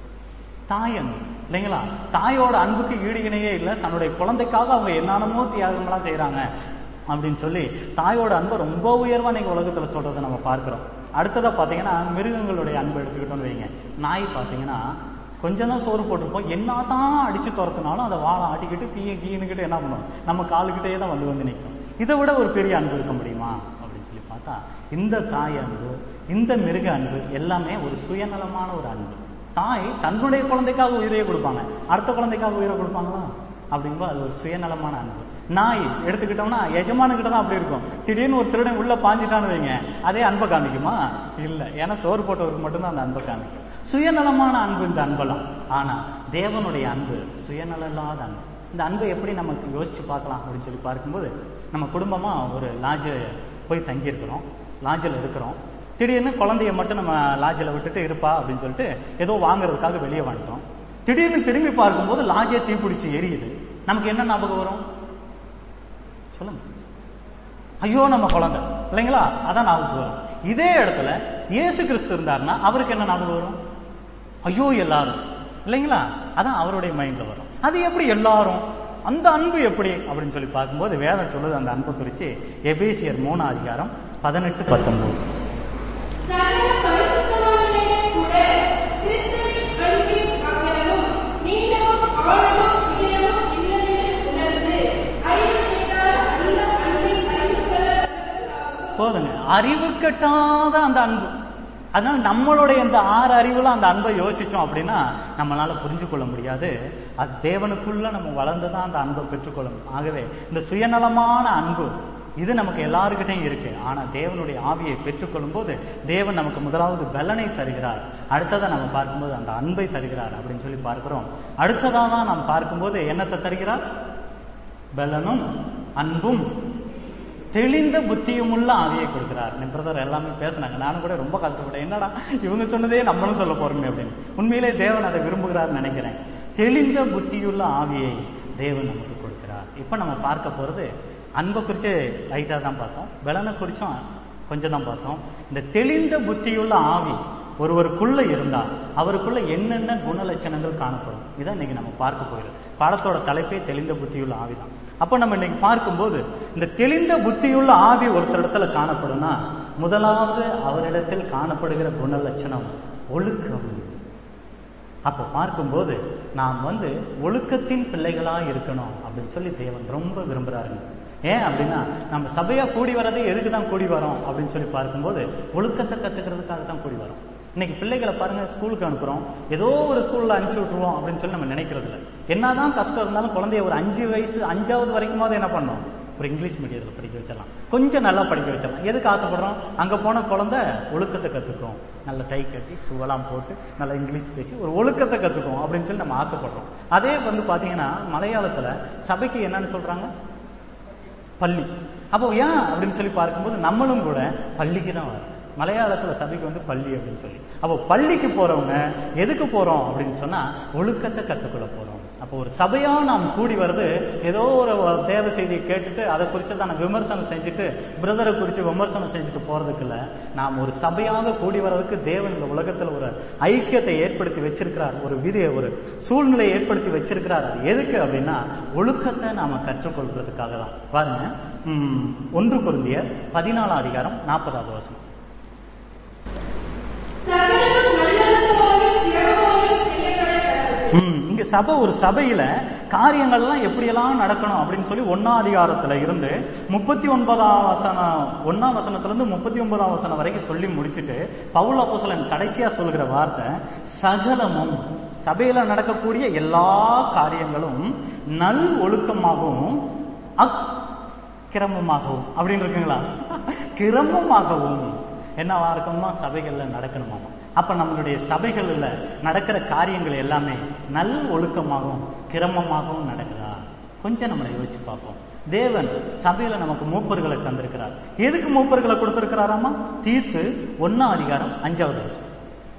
தாய் அன்பு இல்லைங்களா தாயோட அன்புக்கு ஈடு இணையே இல்லை தன்னுடைய குழந்தைக்காக அவங்க என்னென்னமோ தியாகங்களாம் செய்றாங்க அப்படின்னு சொல்லி தாயோட அன்பை ரொம்ப உயர்வா இன்னைக்கு உலகத்துல சொல்றதை நம்ம பார்க்கிறோம் அடுத்ததா பாத்தீங்கன்னா மிருகங்களுடைய அன்பை எடுத்துக்கிட்டோம்னு வைங்க நாய் பாத்தீங்கன்னா கொஞ்சம் தான் சோறு போட்டிருப்போம் என்னதான் அடிச்சு துரத்துனாலும் அதை வாழை ஆட்டிக்கிட்டு கீய கீனுக்கிட்டு என்ன பண்ணும் நம்ம காலுக்கிட்டே தான் வந்து வந்து நிற்கும் இதை விட ஒரு பெரிய அன்பு இருக்க முடியுமா அப்படின்னு சொல்லி பார்த்தா இந்த தாய் அன்பு இந்த மிருக அன்பு எல்லாமே ஒரு சுயநலமான ஒரு அன்பு தாய் தன்னுடைய குழந்தைக்காக உயிரையே கொடுப்பாங்க அடுத்த குழந்தைக்காக உயிரை கொடுப்பாங்களா அப்படிங்கும்போது அது ஒரு சுயநலமான அன்பு நாய் எடுத்துக்கிட்டோம்னா எஜமானுக்கிட்ட தான் அப்படி இருக்கும் திடீர்னு ஒரு திருடன் உள்ள பாஞ்சிட்டான்னு வைங்க அதே அன்பை காமிக்குமா இல்ல ஏன்னா சோறு போட்டவருக்கு மட்டும்தான் அந்த அன்பை காமிக்கும் சுயநலமான அன்பு இந்த அன்பெல்லாம் ஆனா தேவனுடைய அன்பு சுயநலம் இல்லாத அன்பு இந்த அன்பை எப்படி நமக்கு யோசிச்சு பார்க்கலாம் அப்படின்னு சொல்லி பார்க்கும்போது நம்ம குடும்பமா ஒரு லாட்ஜ் போய் தங்கியிருக்கிறோம் லாட்ஜில் இருக்கிறோம் திடீர்னு குழந்தைய மட்டும் நம்ம லாட்ஜில் விட்டுட்டு இருப்பா அப்படின்னு சொல்லிட்டு ஏதோ வாங்குறதுக்காக வெளியே வந்துட்டோம் திடீர்னு திரும்பி பார்க்கும்போது லாட்ஜே தீப்பிடிச்சு எரியுது நமக்கு என்ன ஞாபகம் வரும் சொல்லுங்க ஐயோ நம்ம குழந்தை இல்லைங்களா அதான் ஞாபகம் வரும் இதே இடத்துல இயேசு கிறிஸ்து இருந்தாருன்னா அவருக்கு என்ன ஞாபகம் வரும் ஐயோ எல்லாரும் இல்லைங்களா அதான் அவருடைய மைண்ட்ல வரும் அது எப்படி எல்லாரும் அந்த அன்பு எப்படி அப்படின்னு சொல்லி பார்க்கும்போது வேதம் சொல்லுது அந்த அன்பை குறித்து எபேசியர் மூணு அதிகாரம் பதினெட்டு பத்தொன்பது சகல பரிசுத்தவான்களிடம் கூட கிறிஸ்துவின் அன்பின் அகலமும் நீளமும் ஆழமும் உயரமும் இன்னதென்று உணர்ந்து அறிவு கேட்டால் அந்த அன்பை அறிந்து கொள்ள வல்லவர்களாகவும் போதுங்க அறிவு கட்டாத அந்த அன்பு அதனால நம்மளுடைய இந்த ஆறு அறிவுல அந்த அன்பை யோசிச்சோம் அப்படின்னா நம்மளால புரிஞ்சு கொள்ள முடியாது அது தேவனுக்குள்ள நம்ம வளர்ந்துதான் அந்த அன்பை பெற்றுக்கொள்ளணும் ஆகவே இந்த சுயநலமான அன்பு இது நமக்கு எல்லாருக்கிட்டையும் இருக்கு ஆனா தேவனுடைய ஆவியை பெற்றுக்கொள்ளும் போது தேவன் நமக்கு முதலாவது பலனை தருகிறார் அடுத்ததா நம்ம பார்க்கும்போது அந்த அன்பை தருகிறார் அப்படின்னு சொல்லி பார்க்கிறோம் அடுத்ததா தான் நாம் பார்க்கும்போது என்னத்தை தருகிறார் பலனும் அன்பும் தெளிந்த புத்தியுமுள்ள ஆவியை கொடுக்கிறார் என் பிரதர் எல்லாமே பேசுனாங்க நானும் கூட ரொம்ப கஷ்டப்பட்டேன் என்னடா இவங்க சொன்னதே நம்மளும் சொல்ல போறோமே அப்படின்னு உண்மையிலே தேவன் அதை விரும்புகிறார்னு நினைக்கிறேன் தெளிந்த புத்தியுள்ள ஆவியை தேவன் நமக்கு கொடுக்கிறார் இப்ப நம்ம பார்க்க போறது அன்பை குறித்து லைட்டாக தான் பார்த்தோம் பலனை குறிச்சும் கொஞ்சம் தான் பார்த்தோம் இந்த தெளிந்த புத்தியுள்ள ஆவி ஒருவருக்குள்ள இருந்தா அவருக்குள்ள என்னென்ன குணலட்சணங்கள் காணப்படும் இதான் இன்னைக்கு நம்ம பார்க்க போயிடும் பாடத்தோட தலைப்பே தெளிந்த புத்தியுள்ள ஆவிதான் அப்போ நம்ம இன்னைக்கு பார்க்கும்போது இந்த தெளிந்த புத்தியுள்ள ஆவி ஒருத்தரிடத்துல காணப்படும்னா முதலாவது அவரிடத்தில் காணப்படுகிற குணலட்சணம் ஒழுக்கம் அப்போ பார்க்கும்போது நாம் வந்து ஒழுக்கத்தின் பிள்ளைகளா இருக்கணும் அப்படின்னு சொல்லி தேவன் ரொம்ப விரும்புறாருங்க ஏன் அப்படின்னா நம்ம சபையா கூடி வரதே எதுக்கு தான் கூடி வரோம் அப்படின்னு சொல்லி பார்க்கும்போது ஒழுக்கத்தை கத்துக்கிறதுக்காக தான் கூடி வரோம் இன்னைக்கு பிள்ளைகளை பாருங்க ஸ்கூலுக்கு அனுப்புறோம் ஏதோ ஒரு ஸ்கூல்ல அனுப்பிச்சு விட்டுருவோம் அப்படின்னு சொல்லி நம்ம நினைக்கிறது இல்லை என்னதான் கஷ்டம் இருந்தாலும் குழந்தைய ஒரு அஞ்சு வயசு அஞ்சாவது வரைக்குமாவது என்ன பண்ணோம் ஒரு இங்கிலீஷ் மீடியத்தில் படிக்க வச்சிடலாம் கொஞ்சம் நல்லா படிக்க வச்சிடலாம் எதுக்கு ஆசைப்படுறோம் அங்க போன குழந்தை ஒழுக்கத்தை கத்துக்கும் நல்ல டை கட்டி சுவலாம் போட்டு நல்லா இங்கிலீஷ் பேசி ஒரு ஒழுக்கத்தை கத்துக்கும் அப்படின்னு சொல்லி நம்ம ஆசைப்படுறோம் அதே வந்து பாத்தீங்கன்னா மலையாளத்துல சபைக்கு என்னன்னு சொல்றாங்க பள்ளி அப்போ ஏன் அப்படின்னு சொல்லி பார்க்கும்போது நம்மளும் கூட பள்ளிக்கு தான் வரோம் மலையாளத்துல சபைக்கு வந்து பள்ளி அப்படின்னு சொல்லி அப்போ பள்ளிக்கு போறவங்க எதுக்கு போறோம் அப்படின்னு சொன்னா ஒழுக்கத்தை கத்துக்கொள்ள போறோம் அப்போ ஒரு சபையா நாம் கூடி வர்றது ஏதோ ஒரு தேவ செய்தியை கேட்டுட்டு அதை குறித்து தான் விமர்சனம் செஞ்சுட்டு பிரதரை குறித்து விமர்சனம் செஞ்சுட்டு போறதுக்கு இல்ல நாம் ஒரு சபையாக கூடி வர்றதுக்கு தேவன் இந்த உலகத்துல ஒரு ஐக்கியத்தை ஏற்படுத்தி வச்சிருக்கிறார் ஒரு விதியை ஒரு சூழ்நிலையை ஏற்படுத்தி வச்சிருக்கிறார் அது எதுக்கு அப்படின்னா ஒழுக்கத்தை நாம கற்றுக்கொள்றதுக்காக தான் பாருங்க உம், ஒன்று குருந்தியர் பதினாலாம் அதிகாரம் நாற்பதாவது வசனம் சகலமும் நல்லொழுக்கமாயும் திறமாயும் செய்யப்படக்கடவது. ம், இங்க சபை ஒரு சபையில காரியங்கள்லாம் எப்படியெல்லாம் நடக்கணும் அப்படின்னு சொல்லி ஒன்னாம் அதிகாரத்துல இருந்து முப்பத்தி ஒன்பதாம் வசனம் ஒன்னாம் வசனத்துல இருந்து முப்பத்தி ஒன்பதாம் வசனம் வரைக்கும் சொல்லி முடிச்சுட்டு பவுல் அப்போஸ்தலன் கடைசியா சொல்கிற வார்த்தை சகலமும் சபையில நடக்கக்கூடிய எல்லா காரியங்களும் நல் ஒழுக்கமாகவும் அக்கிரமமாகவும் அப்படின்னு இருக்குங்களா கிரமமாகவும் என்னவா இருக்கணுமா சபைகள்ல நடக்கணுமாமா அப்ப நம்மளுடைய சபைகள்ல நடக்கிற காரியங்கள் எல்லாமே நல் ஒழுக்கமாகவும் கிரமமாகவும் நடக்குதா கொஞ்சம் நம்மளை யோசிச்சு பார்ப்போம் தேவன் சபையில நமக்கு மூப்பர்களை தந்திருக்கிறார் எதுக்கு மூப்பர்களை கொடுத்திருக்கிறாராமா தீர்த்து ஒன்னாம் அதிகாரம் அஞ்சாவது வசனம்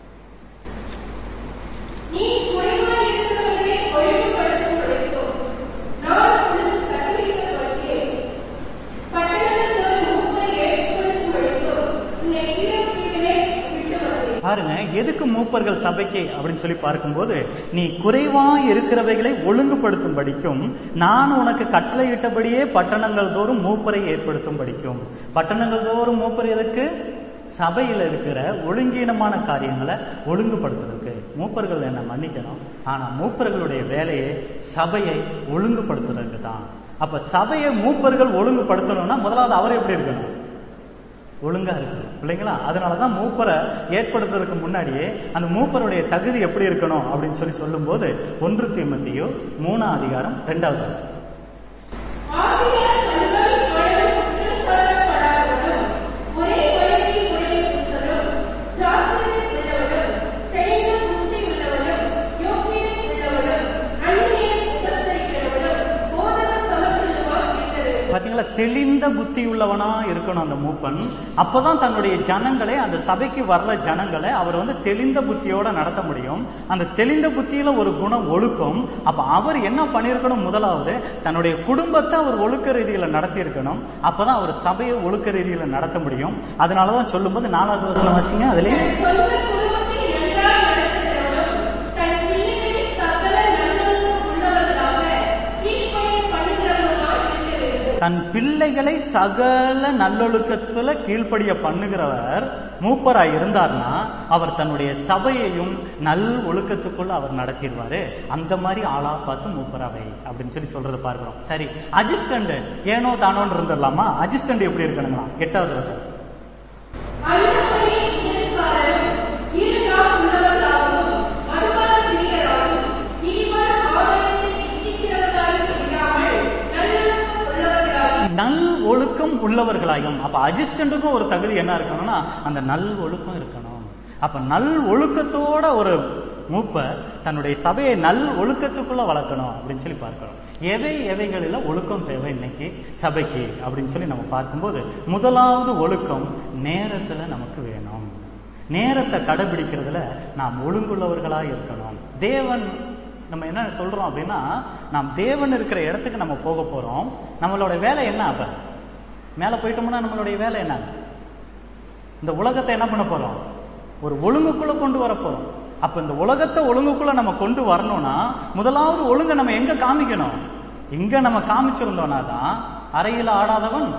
நீ குறைவாய் இருக்கிறவர்களை ஒழுங்குபடுத்தும் படித்தோம். நான் உனக்கு கற்பித்த வழியை பட்டணத்தோர் மூப்பரை ஏற்படுத்தும் படித்தோம். உன்னை கீழே விட்டு வந்தேன். பாருங்க எதுக்கு மூப்பர்கள் சபைக்கு அப்படின்னு சொல்லி பார்க்கும்போது நீ குறைவா இருக்கிறவைகளை ஒழுங்குபடுத்தும் படிக்கும் நான் உனக்கு கட்டளையிட்டபடியே பட்டணங்கள் தோறும் மூப்பரை ஏற்படுத்தும் படிக்கும் பட்டணங்கள் தோறும் மூப்பர் எதுக்கு சபையில் இருக்கிற ஒழுங்கீனமான காரியங்களை ஒழுங்குபடுத்துறதுக்கு மூப்பர்கள் என்ன மன்னிக்கணும் ஆனா மூப்பர்களுடைய வேலையை சபையை ஒழுங்குபடுத்துறதுக்கு தான் அப்ப சபையை மூப்பர்கள் ஒழுங்குபடுத்தணும்னா முதலாவது அவர் எப்படி இருக்கணும் ஒழுங்கா இருக்கணும் இல்லைங்களா அதனாலதான் மூப்பரை ஏற்படுத்துறதுக்கு முன்னாடியே அந்த மூப்பருடைய தகுதி எப்படி இருக்கணும் அப்படின்னு சொல்லி சொல்லும்போது ஒன்று தீமத்தியோ மூணாம் அதிகாரம் ரெண்டாவது வசனம் ஆகையால் கண்களில் வளரும் குற்றம் சாட்டப்படாதவரும், ஒரே வழியை உடைய புருஷரும், ஜாக்கிரதை உள்ளவரும், தெளிந்த புத்தி உள்ளவரும், யோக்கியதை உள்ளவரும், அந்நியரை உபசரிக்கிறவரும், போதக சமத்துவமாய் இருக்க வேண்டும். பாத்தீங்களா தெளிந்த புத்தி உள்ளவனா இருக்கணும் அந்த மூப்பன் அப்பதான் தன்னுடைய ஜனங்களை அந்த சபைக்கு வர்ற ஜனங்களை அவர் வந்து தெளிந்த புத்தியோட நடத்த முடியும் அந்த தெளிந்த புத்தியில ஒரு குணம் ஒழுக்கம் அப்ப அவர் என்ன பண்ணியிருக்கணும் முதலாவது தன்னுடைய குடும்பத்தை அவர் ஒழுக்க ரீதியில நடத்தி இருக்கணும் அப்பதான் அவர் சபையை ஒழுக்க ரீதியில நடத்த முடியும் அதனாலதான் சொல்லும்போது நாலாவது வருஷம் வாசிங்க அதுலயே தன் சொந்த குடும்பத்தை நன்றாய் நடத்துகிறவரும், தன் பிள்ளைகளை சகல நல்லொழுக்கம் உள்ளவர்களாக கீழ்ப்படிய பண்ணுகிறவருமாய் இருக்க வேண்டும். தன் பிள்ளைகளை சகல நல்லொழுக்கத்துல கீழ்ப்படிய பண்ணுகிறவர் மூப்பராய் இருந்தார்னா அவர் தன்னுடைய சபையையும் நல் ஒழுக்கத்துக்குள்ள அவர் நடத்திடுவாரு அந்த மாதிரி ஆளா பார்த்து மூப்பராவை அப்படின்னு சொல்லி சொல்றதை பார்க்கிறோம் சரி அசிஸ்டன்ட் ஏனோ தானோன்னு இருந்துடலாமா அசிஸ்டன்ட் எப்படி இருக்கணுங்களா எட்டாவது வருஷம் அந்தபடியே இருக்காரும், இருநாள் உள்ளவர்களாகவும், மதுபான பிரியராகவும், இனிவர ஆதாயத்தை இச்சிக்கிறவர்களாயும் இராமல், நல்லொழுக்கம் உள்ளவர்களாயும், நல் ஒழுக்கம் உள்ளவர்களாயும் அப்ப அசிஸ்டண்ட்டுக்கும் ஒரு தகுதி என்ன இருக்கணும்னா அந்த நல் ஒழுக்கம் இருக்கணும் அப்ப நல் ஒழுக்கத்தோட ஒரு மூப்ப தன்னுடைய சபையை நல் ஒழுக்கத்துக்குள்ள வளர்க்கணும் அப்படின்னு சொல்லி பார்க்கிறோம் எவை எவைகளில் ஒழுக்கம் தேவை இன்னைக்கு சபைக்கு அப்படின்னு சொல்லி நம்ம பார்க்கும்போது முதலாவது ஒழுக்கம் நேரத்துல நமக்கு வேணும் நேரத்தை கடைபிடிக்கிறதுல நாம் ஒழுங்குள்ளவர்களா இருக்கணும் தேவன் நம்ம என்ன சொல்றோம் அப்படின்னா நாம் தேவன் இருக்கிற இடத்துக்கு நம்ம போக போறோம் நம்மளோட வேலை என்ன அப்ப மேல போயிட்டோம்னா நம்மளுடைய வேலை என்ன இந்த உலகத்தை என்ன பண்ண போறோம் ஒரு ஒழுங்குக்குள்ள கொண்டு வர போறோம் அப்ப இந்த உலகத்தை ஒழுங்குக்குள்ள நம்ம கொண்டு வரணும்னா முதலாவது ஒழுங்கை நம்ம எங்க காமிக்கணும் எங்க நம்ம காமிச்சிருந்தோம்னா தான் அறையில் ஆடாதவன்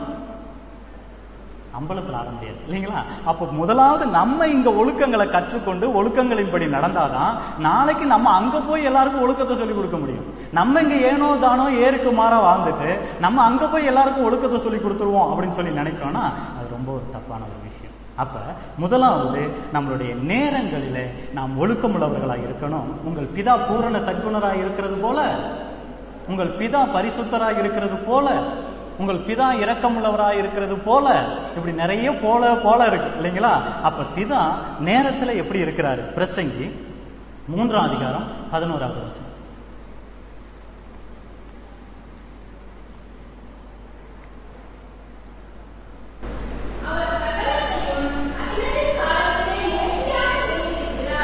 அம்பலத்தில் ஆட முடியாது இல்லைங்களா அப்போ முதலாவது நம்ம இங்க ஒழுக்கங்களை கற்றுக்கொண்டு ஒழுக்கங்களின்படி நடந்தாதான் நாளைக்கு நம்ம அங்க போய் எல்லாருக்கும் ஒழுக்கத்தை சொல்லி கொடுக்க முடியும் நம்ம இங்க ஏனோ தானோ ஏருக்கு மாறா வாழ்ந்துட்டு நம்ம அங்க போய் எல்லாருக்கும் ஒழுக்கத்தை சொல்லி கொடுத்துருவோம் அப்படின்னு சொல்லி நினைச்சோம்னா அது ரொம்ப ஒரு தப்பான ஒரு விஷயம் அப்ப முதலாவது நம்மளுடைய நேரங்களிலே நாம் ஒழுக்கமுள்ளவர்களாக இருக்கணும் உங்கள் பிதா பூரண சற்குணராக இருக்கிறது போல உங்கள் பிதா பரிசுத்தராக இருக்கிறது போல உங்கள் பிதா இரக்கமுள்ளவராக இருக்கிறது போல இப்படி நிறைய போல போல இருக்கு இல்லைங்களா அப்ப பிதா நேரத்துல எப்படி இருக்கிறாரு பிரசங்கி மூன்றாம் அதிகாரம் பதினோராவது வசனம் அவர் சகலத்தையும் அகில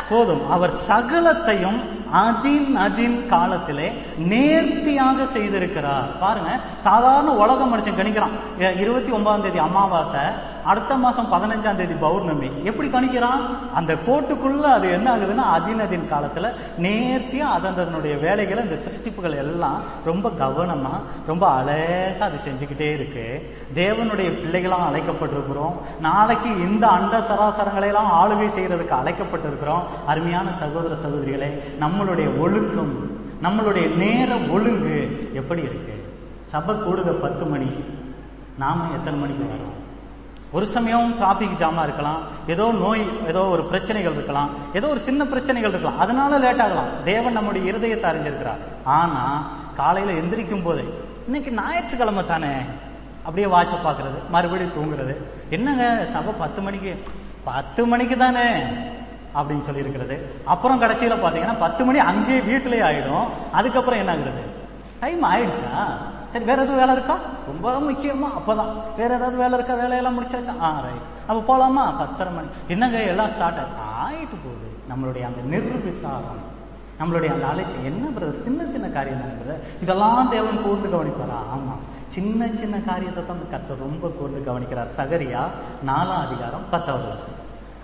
போதும் அவர் சகலத்தையும் அதின் அதின் காலத்திலே நேர்த்தியாக செய்திருக்கிறார் பாருங்க சாதாரண உலக மனுஷன் கணிக்கிறான் எ- இருபத்தி ஒன்பதாம் தேதி அமாவாசை அடுத்த மாசம் பதினஞ்சாம் தேதி பௌர்ணமி எப்படி கணிக்கிறான் அந்த கோட்டுக்குள்ள அது என்ன ஆகுதுன்னா அதின் அதின் காலத்துல நேர்த்தியா அதனுடைய வேலைகளை இந்த சிருஷ்டிப்புகள் எல்லாம் ரொம்ப கவனமா ரொம்ப அழகா அது செஞ்சுக்கிட்டே இருக்கு தேவனுடைய பிள்ளைகளாம் அழைக்கப்பட்டிருக்கிறோம் நாளைக்கு இந்த அண்ட சராசரங்களை எல்லாம் ஆளுகை செய்யறதுக்கு அழைக்கப்பட்டிருக்கிறோம் அருமையான சகோதர சகோதரிகளே நம்மளுடைய ஒழுக்கம் நம்மளுடைய நேர ஒழுங்கு எப்படி இருக்கு சபை கூடுக பத்து மணி நாம எத்தனை மணிக்கு வரோம் ஒரு சமயம் டிராபிக் ஜாமா இருக்கலாம் ஏதோ நோய் ஏதோ ஒரு பிரச்சனைகள் இருக்கலாம் ஏதோ ஒரு சின்ன பிரச்சனைகள் இருக்கலாம் அதனால லேட் ஆகலாம் தேவன் நம்முடைய இருதயத்தை அறிஞ்சிருக்கிறார் ஆனா காலையில எந்திரிக்கும் போதே இன்னைக்கு ஞாயிற்றுக்கிழமை தானே அப்படியே வாட்ச பாக்குறது மறுபடியும் தூங்குறது என்னங்க சபை பத்து மணிக்கு பத்து மணிக்கு தானே அப்படின்னு சொல்லி இருக்கிறது அப்புறம் கடைசியில பாத்தீங்கன்னா பத்து மணி அங்கேயே வீட்டிலேயே ஆயிடும் அதுக்கப்புறம் என்ன ஆகுறது டைம் ஆயிடுச்சா சரி வேற எதுவும் வேலை இருக்கா ரொம்ப முக்கியமா அப்பதான் வேற ஏதாவது வேலை இருக்கா வேலையெல்லாம் முடிச்சாச்சா ஆ ரைட் அப்ப போலாமா பத்தரை மணி என்னங்க எல்லாம் ஸ்டார்ட் ஆயிட்டு ஆயிட்டு போகுது நம்மளுடைய அந்த நிர்விசாரம் நம்மளுடைய அந்த அலைச்சல் என்ன பிரதர் சின்ன சின்ன காரியம் தானே brother? இதெல்லாம் தேவன் கூர்ந்து கவனிப்பாரா ஆமா சின்ன சின்ன காரியத்தை தான் கர்த்தர் ரொம்ப கூர்ந்து கவனிக்கிறார் சகரியா நாலாம் அதிகாரம் பத்தாவது வசனம்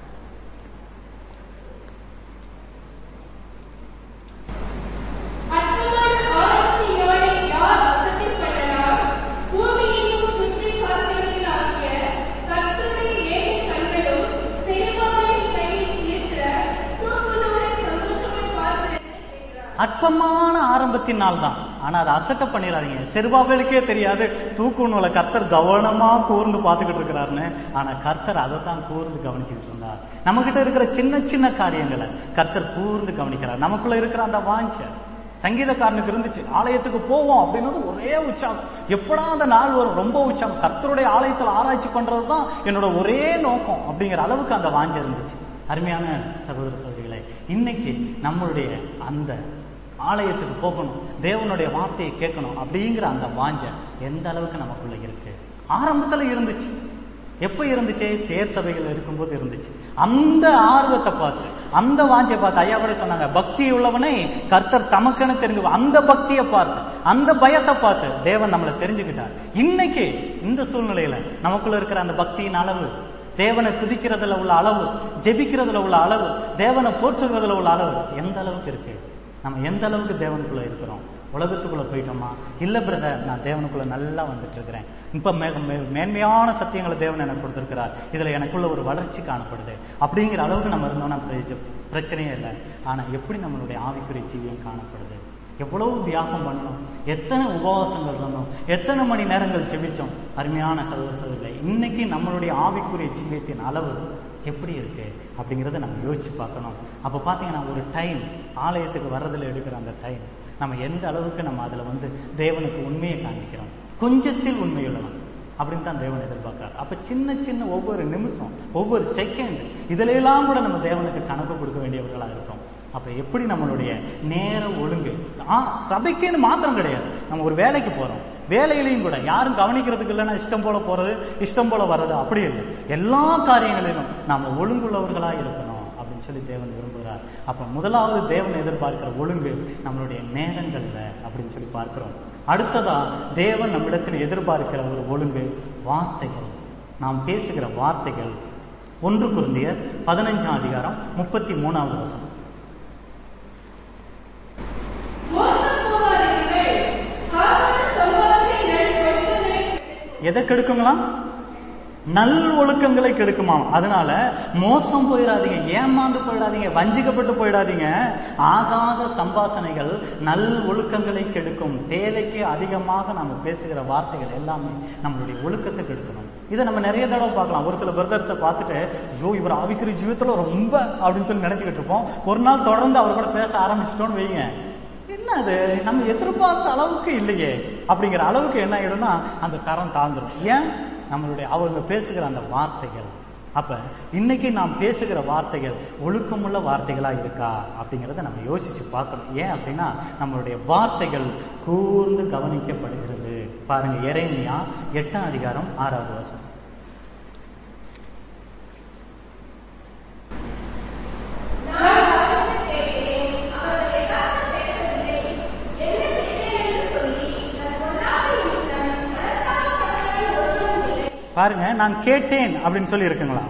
அற்பமான ஆரத்தியோடு யார் வசத்தில் பண்ணலாம் பூமியையும் சுற்றி பார்க்கிறவர்களாகிய கர்த்தருடைய ஏழு கண்களும் செருபாபேலின் கையில் இருக்கிற தூக்குநூலை சந்தோஷமாய் பார்க்கிறது என்றார். அற்பமான ஆரம்பத்தின் நாள் தான் ஆனா அதை அசட்ட பண்ணிடாதீங்க செருபாபேலுக்கே தெரியாது தூக்கு நூலை கர்த்தர் கவனமா கூர்ந்து பார்த்துக்கிட்டு இருக்கிறாருன்னு ஆனா கர்த்தர் அதை தான் கூர்ந்து கவனிச்சுக்கிட்டு இருந்தார் நம்ம கிட்ட இருக்கிற சின்ன சின்ன காரியங்களை கர்த்தர் கூர்ந்து கவனிக்கிறார் நமக்குள்ள இருக்கிற அந்த வாஞ்சை சங்கீதக்காரனுக்கு இருந்துச்சு ஆலயத்துக்கு போவோம் அப்படின்றது ஒரே உற்சாகம் எப்படா அந்த நாள் வரும் ரொம்ப உற்சாகம் கர்த்தருடைய ஆலயத்தில் ஆராய்ச்சி பண்றது தான் என்னோட ஒரே நோக்கம் அப்படிங்கிற அளவுக்கு அந்த வாஞ்சை இருந்துச்சு அருமையான சகோதர சகோதரிகளே இன்னைக்கு நம்மளுடைய அந்த ஆலயத்துக்கு போகணும் தேவனுடைய வார்த்தையை கேட்கணும் அப்படிங்கிற அந்த வாஞ்சை எந்த அளவுக்கு நமக்குள்ள இருக்கு ஆரம்பத்துல இருந்துச்சு எப்ப இருந்துச்சு தேர் சபைகள் இருக்கும்போது இருந்துச்சு அந்த ஆர்வத்தை பார்த்து அந்த வாஞ்சை பார்த்து ஐயா கூட சொன்னாங்க பக்தி உள்ளவனை கர்த்தர் தமக்கென தெரிஞ்சு அந்த பக்தியை பார்த்து அந்த பயத்தை பார்த்து தேவன் நம்மளை தெரிஞ்சுக்கிட்டார் இன்னைக்கு இந்த சூழ்நிலையில நமக்குள்ள இருக்கிற அந்த பக்தியின் அளவு தேவனை துதிக்கிறதுல உள்ள அளவு ஜெபிக்கிறதுல உள்ள அளவு தேவனை போற்றுகிறதுல உள்ள அளவு எந்த அளவுக்கு இருக்கு நம்ம எந்த அளவுக்கு தேவனுக்குள்ள இருக்கிறோம் உலகத்துக்குள்ள போயிட்டோமா இல்ல பிரதர் நான் தேவனுக்குள்ள நல்லா வந்துட்டு இருக்கிறேன் இப்ப மே- மே- மேன்மையான சத்தியங்களை தேவன் எனக்கு கொடுத்திருக்கிறார் இதுல எனக்குள்ள ஒரு வளர்ச்சி காணப்படுது அப்படிங்கிற அளவுக்கு நம்ம இருந்தோம்னா பிரயோஜ- பிரச்சனையே இல்லை ஆனா எப்படி நம்மளுடைய ஆவிக்குரிய ஜீவியம் காணப்படுது எவ்வளவு தியாகம் பண்ணணும் எத்தனை உபவாசங்கள் இருந்தோம் எத்தனை மணி நேரங்கள் ஜெபிச்சோம் அருமையான சகோதர சகோதரிகளை இன்னைக்கு நம்மளுடைய ஆவிக்குரிய ஜீவியத்தின் அளவு எப்படி இருக்கு அப்படிங்கிறத நம்ம யோசிச்சு பார்க்கணும் அப்போ பார்த்தீங்கன்னா ஒரு டைம் ஆலயத்துக்கு வர்றதுல எடுக்கிற அந்த டைம் நம்ம எந்த அளவுக்கு நம்ம அதில் வந்து தேவனுக்கு உண்மையை காண்பிக்கிறோம் கொஞ்சத்தில் உண்மையுள்ளவன் அப்படின்னு தான் தேவன் எதிர்பார்க்கிறார் அப்ப சின்ன சின்ன ஒவ்வொரு நிமிஷம் ஒவ்வொரு செகண்ட் இதுல எல்லாம் கூட நம்ம தேவனுக்கு கணக்கு கொடுக்க வேண்டியவர்களா இருக்கோம் அப்ப எப்படி நம்மளுடைய நேர ஒழுங்கு ஆ, சபைக்குன்னு மாத்திரம் கிடையாது நம்ம ஒரு வேலைக்கு போறோம் வேலையிலையும் கூட யாரும் கவனிக்கிறதுக்கு இல்லைன்னா இஷ்டம் போல போறது இஷ்டம் போல வர்றது அப்படி இல்லை எல்லா காரியங்களிலும் நாம ஒழுங்குள்ளவர்களா இருக்கணும் அப்படின்னு சொல்லி தேவன் விரும்புகிறார் அப்ப முதலாவது தேவன் எதிர்பார்க்கிற ஒழுங்கு நம்மளுடைய நேரங்கள்ல அப்படின்னு சொல்லி பார்க்கிறோம் அடுத்ததா தேவன் நம்மிடத்தில் எதிர்பார்க்கிற ஒரு ஒழுங்கு வார்த்தைகள் நாம் பேசுகிற வார்த்தைகள் ஒன்று குருந்தியர் பதினஞ்சாம் அதிகாரம் முப்பத்தி மூணாவது வசனம் மோசம் போகாதீர்கள் சாத்தான சொல்வாசை நல் ஒழுக்கங்களை எதை கெடுக்குங்களா நல் ஒழுக்கங்களை கெடுக்குமாம் அதனால மோசம் போயிடாதீங்க ஏமாந்து போயிடாதீங்க வஞ்சிக்கப்பட்டு போயிடாதீங்க ஆகாத சம்பாசனைகள் நல் ஒழுக்கங்களை கெடுக்கும் தேவைக்கு அதிகமாக நம்ம பேசுகிற வார்த்தைகள் எல்லாமே நம்மளுடைய ஒழுக்கத்தை கெடுக்கணும் இதை நம்ம நிறைய தடவை பார்க்கலாம் ஒரு சில பிரதர்ஸை பார்த்துட்டு ஐயோ இவர் ஆவிக்கிற ஜீவித்துல ரொம்ப அப்படின்னு சொல்லி நினைச்சுக்கிட்டு இருப்போம் ஒரு நாள் தொடர்ந்து அவர் கூட பேச ஆரம்பிச்சிட்டோன்னு வைங்க என்ன அது நம்ம எதிர்பார்த்த அளவுக்கு இல்லையே அப்படிங்கிற அளவுக்கு என்ன ஆயிடும்னா அந்த தரம் தாழ்ந்துரும் ஏன் நம்மளுடைய அவங்க பேசுகிற அந்த வார்த்தைகள் அப்ப இன்னைக்கு நாம் பேசுகிற வார்த்தைகள் ஒழுக்கமுள்ள வார்த்தைகளா இருக்கா அப்படிங்கிறத நம்ம யோசிச்சு பார்க்கணும் ஏன் அப்படின்னா நம்மளுடைய வார்த்தைகள் கூர்ந்து கவனிக்கப்படுகிறது பாருங்க எரேமியா எட்டாம் அதிகாரம் ஆறாவது வசனம் நான் பாருங்க நான் கேட்டேன் அப்படின்னு சொல்லி இருக்குங்களா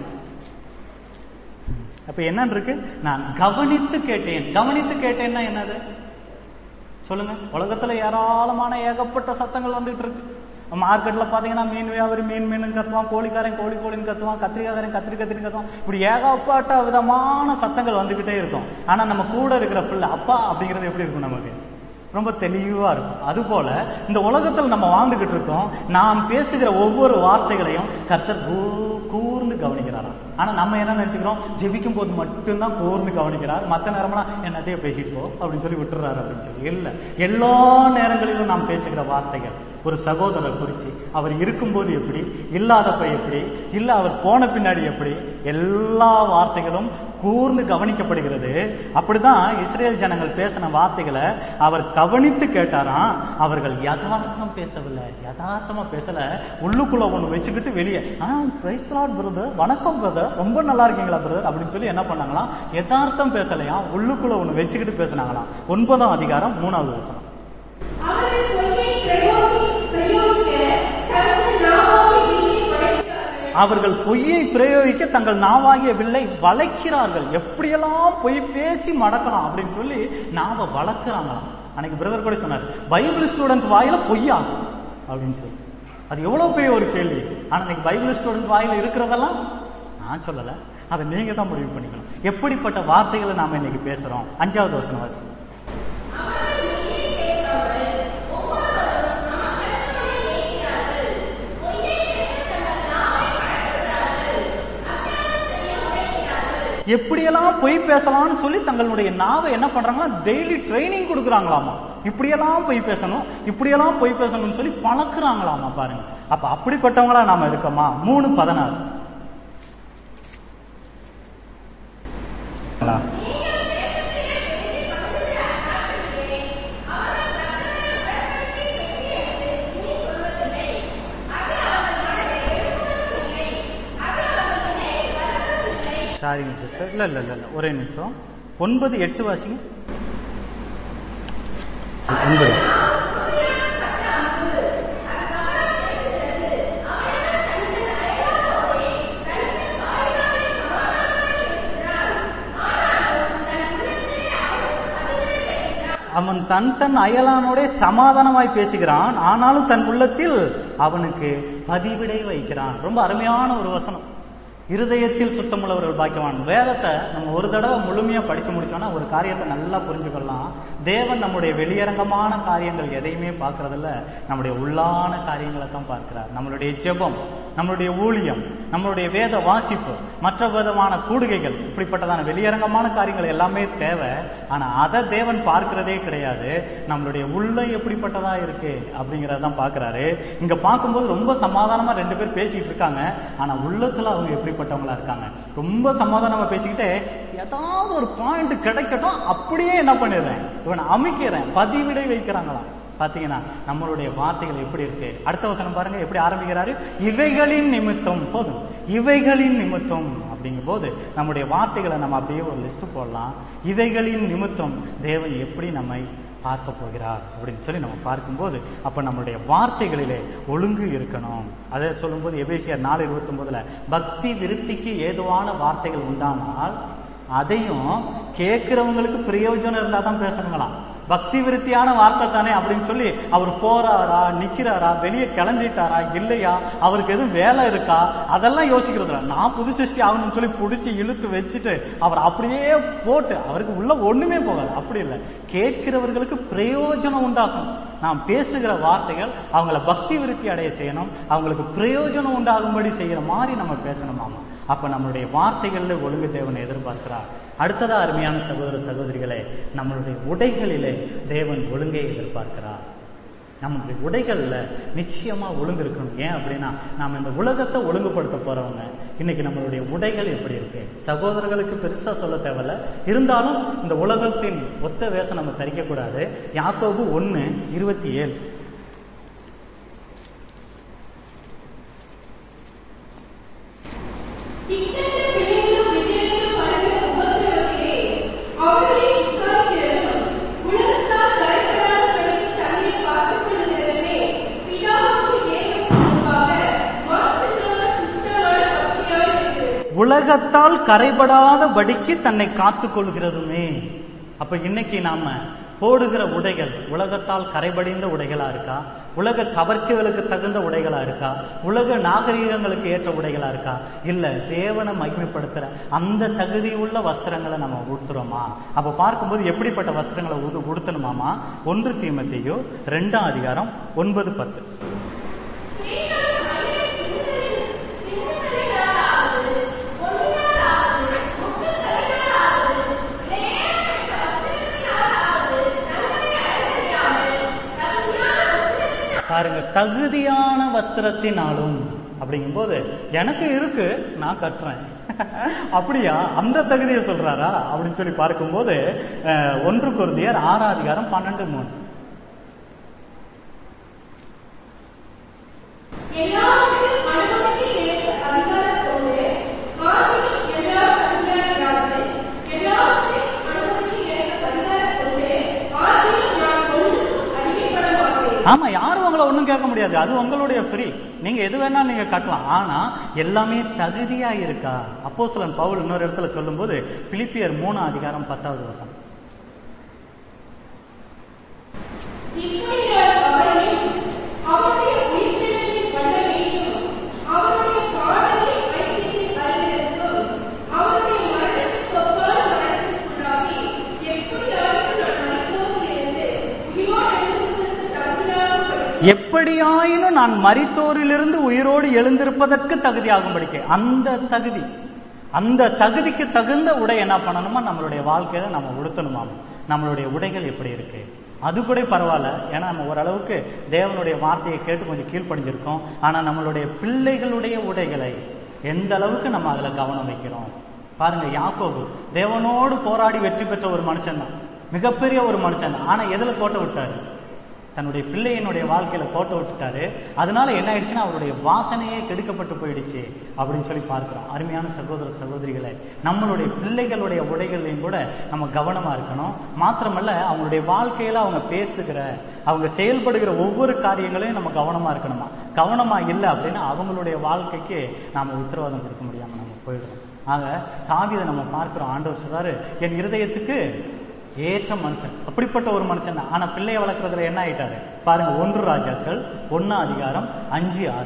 அப்ப என்னன்னு இருக்கு நான் கவனித்து கேட்டேன் கவனித்து கேட்டேன்னா என்னது சொல்லுங்க உலகத்துல ஏராளமான ஏகப்பட்ட சத்தங்கள் வந்துட்டு இருக்கு மார்க்கெட்ல பாத்தீங்கன்னா மீன் வியாபாரி மீன் மீன் கத்துவான் கோழிக்காரன் கோழி கோழின்னு கத்துவான் கத்திரிக்காரன் கத்திரி கத்திரின்னு கத்துவான் இப்படி ஏகப்பட்ட விதமான சத்தங்கள் வந்துகிட்டே இருக்கும் ஆனா நம்ம கூட இருக்கிற பிள்ளை அப்பா அப்படிங்கிறது எப்படி இருக்கும் நமக்கு ரொம்ப தெளிவா இருக்கும் அதுபோல இந்த உலகத்தில் நம்ம வாழ்ந்துகிட்டு இருக்கோம் நாம் பேசுகிற ஒவ்வொரு வார்த்தைகளையும் கர்த்தர் கூ- கூர்ந்து கவனிக்கிறாராம் ஆனா நம்ம என்ன நினைச்சுக்கிறோம் ஜெபிக்கும் போது மட்டும்தான் கூர்ந்து கவனிக்கிறார் மற்ற நேரமெல்லாம் என்னத்தையோ பேசிட்டு போ அப்படின்னு சொல்லி விட்டுறாரு அப்படின்னு சொல்லி இல்ல எல்லா நேரங்களிலும் நாம் பேசுகிற வார்த்தைகள் ஒரு சகோதரர் குறிச்சு அவர் இருக்கும்போது எப்படி இல்லாதப்ப எப்படி இல்ல அவர் போன பின்னாடி எப்படி எல்லா வார்த்தைகளும் கூர்ந்து கவனிக்கப்படுகிறது அப்படிதான் இஸ்ரேல் ஜனங்கள் பேசின வார்த்தைகளை அவர் கவனித்து கேட்டாராம் அவர்கள் யதார்த்தம் பேசவில்லை யதார்த்தமா பேசல உள்ளுக்குள்ள ஒண்ணு வச்சுக்கிட்டு வெளியே ஆ பிரைஸ் லார்ட் பிரதர் வணக்கம் பிரதர் ரொம்ப நல்லா இருக்கீங்களா பிரதர் அப்படின்னு சொல்லி என்ன பண்ணாங்களாம் யதார்த்தம் பேசலையா உள்ளுக்குள்ள ஒண்ணு வச்சுக்கிட்டு பேசினாங்களாம் ஒன்பதாம் அதிகாரம் மூணாவது வசனம் அவர்கள் பொய்யை பிரயோகி பிரயோகிக்க தங்கள் நாவாகிய வில்லை வளைக்கிறார்கள் அவர்கள் பொய்யை பிரயோகிக்க தங்கள் நாவாகிய வில்லை வளைக்கிறார்கள் எப்படியெல்லாம் பொய் பேசி மடக்கலாம் அப்படின்னு சொல்லி நாவ வளர்க்குறாங்களாம் அன்னைக்கு பிரதர் கூட சொன்னார் பைபிள் ஸ்டூடெண்ட் வாயில பொய்யா அப்படின்னு சொல்லி அது எவ்வளவு பெரிய ஒரு கேள்வி ஆனா இன்னைக்கு பைபிள் ஸ்டூடெண்ட் வாயில இருக்கிறதெல்லாம் நான் சொல்லல அதை நீங்க தான் முடிவு பண்ணிக்கணும் எப்படிப்பட்ட வார்த்தைகளை நாம இன்னைக்கு பேசுறோம் அஞ்சாவது வசனம் வாசி எப்படியெல்லாம் பொய் பேசலாம்னு சொல்லி தங்களுடைய நாவை என்ன பண்றாங்களா டெய்லி ட்ரைனிங் கொடுக்குறாங்களாமா இப்படியெல்லாம் பொய் பேசணும் இப்படியெல்லாம் பொய் பேசணும்னு சொல்லி பழக்குறாங்களாமா பாருங்க அப்ப அப்படிப்பட்டவங்களா நாம இருக்கோமா மூணு பதினாறு சாரிங்க சிஸ்டர் இல்ல இல்ல இல்ல இல்ல ஒரே நிமிஷம் ஒன்பது எட்டு வாசிங்க சரி, ஒன்பது அவன் தன் தன் அயலானோட சமாதானமாய் பேசுகிறான் ஆனாலும் தன் உள்ளத்தில் அவனுக்கு பதிவிடை வைக்கிறான் ரொம்ப அருமையான ஒரு வசனம் இருதயத்தில் சுத்தமுள்ளவர்கள் பாக்கியவான் வேதத்தை நம்ம ஒரு தடவை முழுமையா படிச்சு முடிச்சோம்னா ஒரு காரியத்தை நல்லா புரிஞ்சுக்கலாம் தேவன் நம்முடைய வெளியரங்கமான காரியங்கள் எதையுமே பார்க்கறதில்ல நம்முடைய உள்ளான காரியங்களை தான் பார்க்கிறார் நம்மளுடைய ஜெபம் நம்மளுடைய ஊழியம் நம்மளுடைய வேத வாசிப்பு மற்ற விதமான கூடுகைகள் இப்படிப்பட்டதான வெளியரங்கமான காரியங்கள் எல்லாமே தேவை ஆனா அதை தேவன் பார்க்கிறதே கிடையாது நம்மளுடைய உள்ள எப்படிப்பட்டதா இருக்கு அப்படிங்கறத தான் பார்க்கிறாரு இங்க பார்க்கும்போது ரொம்ப சமாதானமா ரெண்டு பேர் பேசிட்டு இருக்காங்க ஆனா உள்ளத்துல அவங்க எப்படிப்பட்டவங்களா இருக்காங்க ரொம்ப சமாதானமா பேசிக்கிட்டே ஏதாவது ஒரு பாயிண்ட் கிடைக்கட்டும் அப்படியே என்ன பண்ணிடுறேன் இவனை அமைக்கிறேன் பதிவிடை வைக்கிறாங்களாம் பாத்தீங்கன்னா நம்மளுடைய வார்த்தைகள் எப்படி இருக்கு அடுத்த வசனம் பாருங்க எப்படி ஆரம்பிக்கிறாரு இவைகளின் நிமித்தம் போதும் இவைகளின் நிமித்தம் அப்படிங்கும் போது நம்முடைய வார்த்தைகளை நம்ம அப்படியே ஒரு லிஸ்ட் போடலாம் இவைகளின் நிமித்தம் தேவன் எப்படி நம்மை பார்க்க போகிறார் அப்படின்னு சொல்லி நம்ம பார்க்கும்போது அப்ப நம்மளுடைய வார்த்தைகளிலே ஒழுங்கு இருக்கணும் அதை சொல்லும்போது எபேசியர் நாலு இருபத்தி பக்தி விருத்திக்கு ஏதுவான வார்த்தைகள் உண்டானால் அதையும் கேட்கிறவங்களுக்கு பிரயோஜனம் இருந்தா தான் பேசணுங்களாம் பக்தி விருத்தியான வார்த்தை தானே அப்படின்னு சொல்லி அவர் போறாரா நிக்கிறாரா வெளியே கிளம்பிட்டாரா இல்லையா அவருக்கு எதுவும் வேலை இருக்கா அதெல்லாம் யோசிக்கிறது இல்ல. நான் புது சிருஷ்டி ஆகணும்னு சொல்லி பிடிச்சி இழுத்து வச்சுட்டு அவர் அப்படியே போட்டு அவருக்கு உள்ள ஒண்ணுமே போகாது அப்படி இல்லை கேட்கிறவர்களுக்கு பிரயோஜனம் உண்டாகும் நாம் பேசுகிற வார்த்தைகள் அவங்கள பக்தி விருத்தி அடைய செய்யணும் அவங்களுக்கு பிரயோஜனம் உண்டாகும்படி செய்யற மாதிரி நம்ம பேசணுமாமா அப்ப நம்மளுடைய வார்த்தைகள்ல ஒழுங்கு தேவனை எதிர்பார்க்கிறார் அடுத்ததா அருமையான சகோதர சகோதரிகளே நம்மளுடைய உடைகளிலே தேவன் ஒழுங்கை எதிர்பார்க்கிறார் நம்மளுடைய உடைகள்ல நிச்சயமா ஒழுங்கு இருக்கணும் ஏன் அப்படின்னா நாம இந்த உலகத்தை ஒழுங்குபடுத்த போறவங்க இன்னைக்கு நம்மளுடைய உடைகள் எப்படி இருக்கு சகோதரர்களுக்கு பெருசா சொல்ல தேவையில்ல இருந்தாலும் இந்த உலகத்தின் ஒத்த வேஷம் நம்ம தரிக்க கூடாது யாக்கோபு ஒன்னு இருபத்தி ஏழு திக்கற்ற பிள்ளைகளும் விஜயங்களும் வருகிற உபத்திரவத்திலே அவர்களை விசாரிக்கிறதும் உலகத்தால் தரப்படாதபடிக்கு தங்களை காத்துக் கொள்கிறதுமே பிதாவுக்கு தேவனுக்கு முன்பாக மாசுமில்லாத உலகத்தால் கரைபடாத படிக்கு தன்னை காத்துக் கொள்கிறதுமே அப்ப இன்னைக்கு நாம போடுகிற உடைகள் உலகத்தால் கரைபடிந்த உடைகளா இருக்கா உலக கவர்ச்சிகளுக்கு தகுந்த உடைகளா இருக்கா உலக நாகரீகங்களுக்கு ஏற்ற உடைகளா இருக்கா இல்ல தேவனை மகிமைப்படுத்துற அந்த தகுதியுள்ள வஸ்திரங்களை நம்ம உடுத்துறோமா அப்ப பார்க்கும்போது எப்படிப்பட்ட வஸ்திரங்களை உடு உடுத்தணுமாமா ஒன்று தீமத்தையோ ரெண்டாம் அதிகாரம் ஒன்பது பத்து பாருங்க தகுதியான வஸ்திரத்தினாலும் அப்படிங்கும்போது எனக்கு இருக்கு நான் கட்டுறேன் அப்படியா அந்த தகுதியை சொல்றாரா அப்படின்னு சொல்லி பார்க்கும்போது அஹ், ஒன்று குருந்தியர் ஆறாம் அதிகாரம் பன்னெண்டு மூணு எல்லாவற்றையும் அனுபவிக்க எனக்கு அதிகாரம் கொண்டு ஆதியும் எல்லா அதிகாரியாவது எல்லாவற்றையும் அனுபவிக்க எனக்கு அதிகாரம் கொண்டு ஆதியும் நான் ஒன்றுக்கும் அடிமைப்பட மாட்டேன் ஆமா யாரும் உங்களை ஒண்ணும் கேட்க முடியாது அது உங்களுடைய ஃப்ரீ நீங்க எது வேணாலும் நீங்க கட்டலாம் ஆனா எல்லாமே தகுதியா இருக்கா அப்போஸ்தலன் பவுல் இன்னொரு இடத்துல சொல்லும்போது பிலிப்பியர் மூணாம் அதிகாரம் பத்தாவது வசனம் இப்படி நான் அவரையும் அவருடைய உயிர்த்தெழுதலின் வல்லமையையும் அவருடைய பாடலை ஐக்கியத்தில் அறிகிறதும் அவருடைய மரணத்துக்கு ஒப்பான மரணத்திற்குள்ளாகி எப்படியாவது நான் மறிக்கவும் இருந்து உயிரோடு எழுந்துவதற்கு தகுதியாகும்படி எப்படியாயினும் நான் மரித்தோரிலிருந்து உயிரோடு எழுந்திருப்பதற்கு தகுதியாகும்படிக்கு அந்த தகுதி அந்த தகுதிக்கு தகுந்த உடை என்ன பண்ணணுமா நம்மளுடைய வாழ்க்கையில நம்ம உடுத்தணுமாம் நம்மளுடைய உடைகள் எப்படி இருக்கு அது கூட பரவாயில்ல ஏன்னா நம்ம ஓரளவுக்கு தேவனுடைய வார்த்தையை கேட்டு கொஞ்சம் கீழ்ப்படிஞ்சிருக்கோம் ஆனா நம்மளுடைய பிள்ளைகளுடைய உடைகளை எந்த அளவுக்கு நம்ம அதுல கவனம் வைக்கிறோம் பாருங்க யாக்கோபு தேவனோடு போராடி வெற்றி பெற்ற ஒரு மனுஷன் தான் மிகப்பெரிய ஒரு மனுஷன் தான். ஆனா எதுல கோட்டை விட்டாரு தன்னுடைய பிள்ளையினுடைய வாழ்க்கையில கோட்டை விட்டுட்டாரு அதனால என்ன ஆயிடுச்சுன்னா அவருடைய வாசனையே கெடுக்கப்பட்டு போயிடுச்சு அப்படின்னு சொல்லி பார்க்கிறோம் அருமையான சகோதர சகோதரிகளை நம்மளுடைய பிள்ளைகளுடைய உடைகளையும் கூட நம்ம கவனமா இருக்கணும் மாத்திரமல்ல அவங்களுடைய வாழ்க்கையில அவங்க பேசுகிற அவங்க செயல்படுகிற ஒவ்வொரு காரியங்களையும் நம்ம கவனமா இருக்கணுமா கவனமா இல்லை அப்படின்னா அவங்களுடைய வாழ்க்கைக்கு நாம உத்தரவாதம் கொடுக்க முடியாம நம்ம போயிடுறோம் ஆக தாவிதை நம்ம பார்க்கிறோம் ஆண்டவர் சொல்றாரு என் இருதயத்துக்கு ஏற்ற மனுஷன் அப்படிப்பட்ட ஒரு மனுஷன் தான் ஆனா பிள்ளைய வளர்க்கறதுல என்ன ஆயிட்டாரு பாருங்க ஒன்று ராஜாக்கள் ஒன்னா அதிகாரம் அஞ்சு ஆறு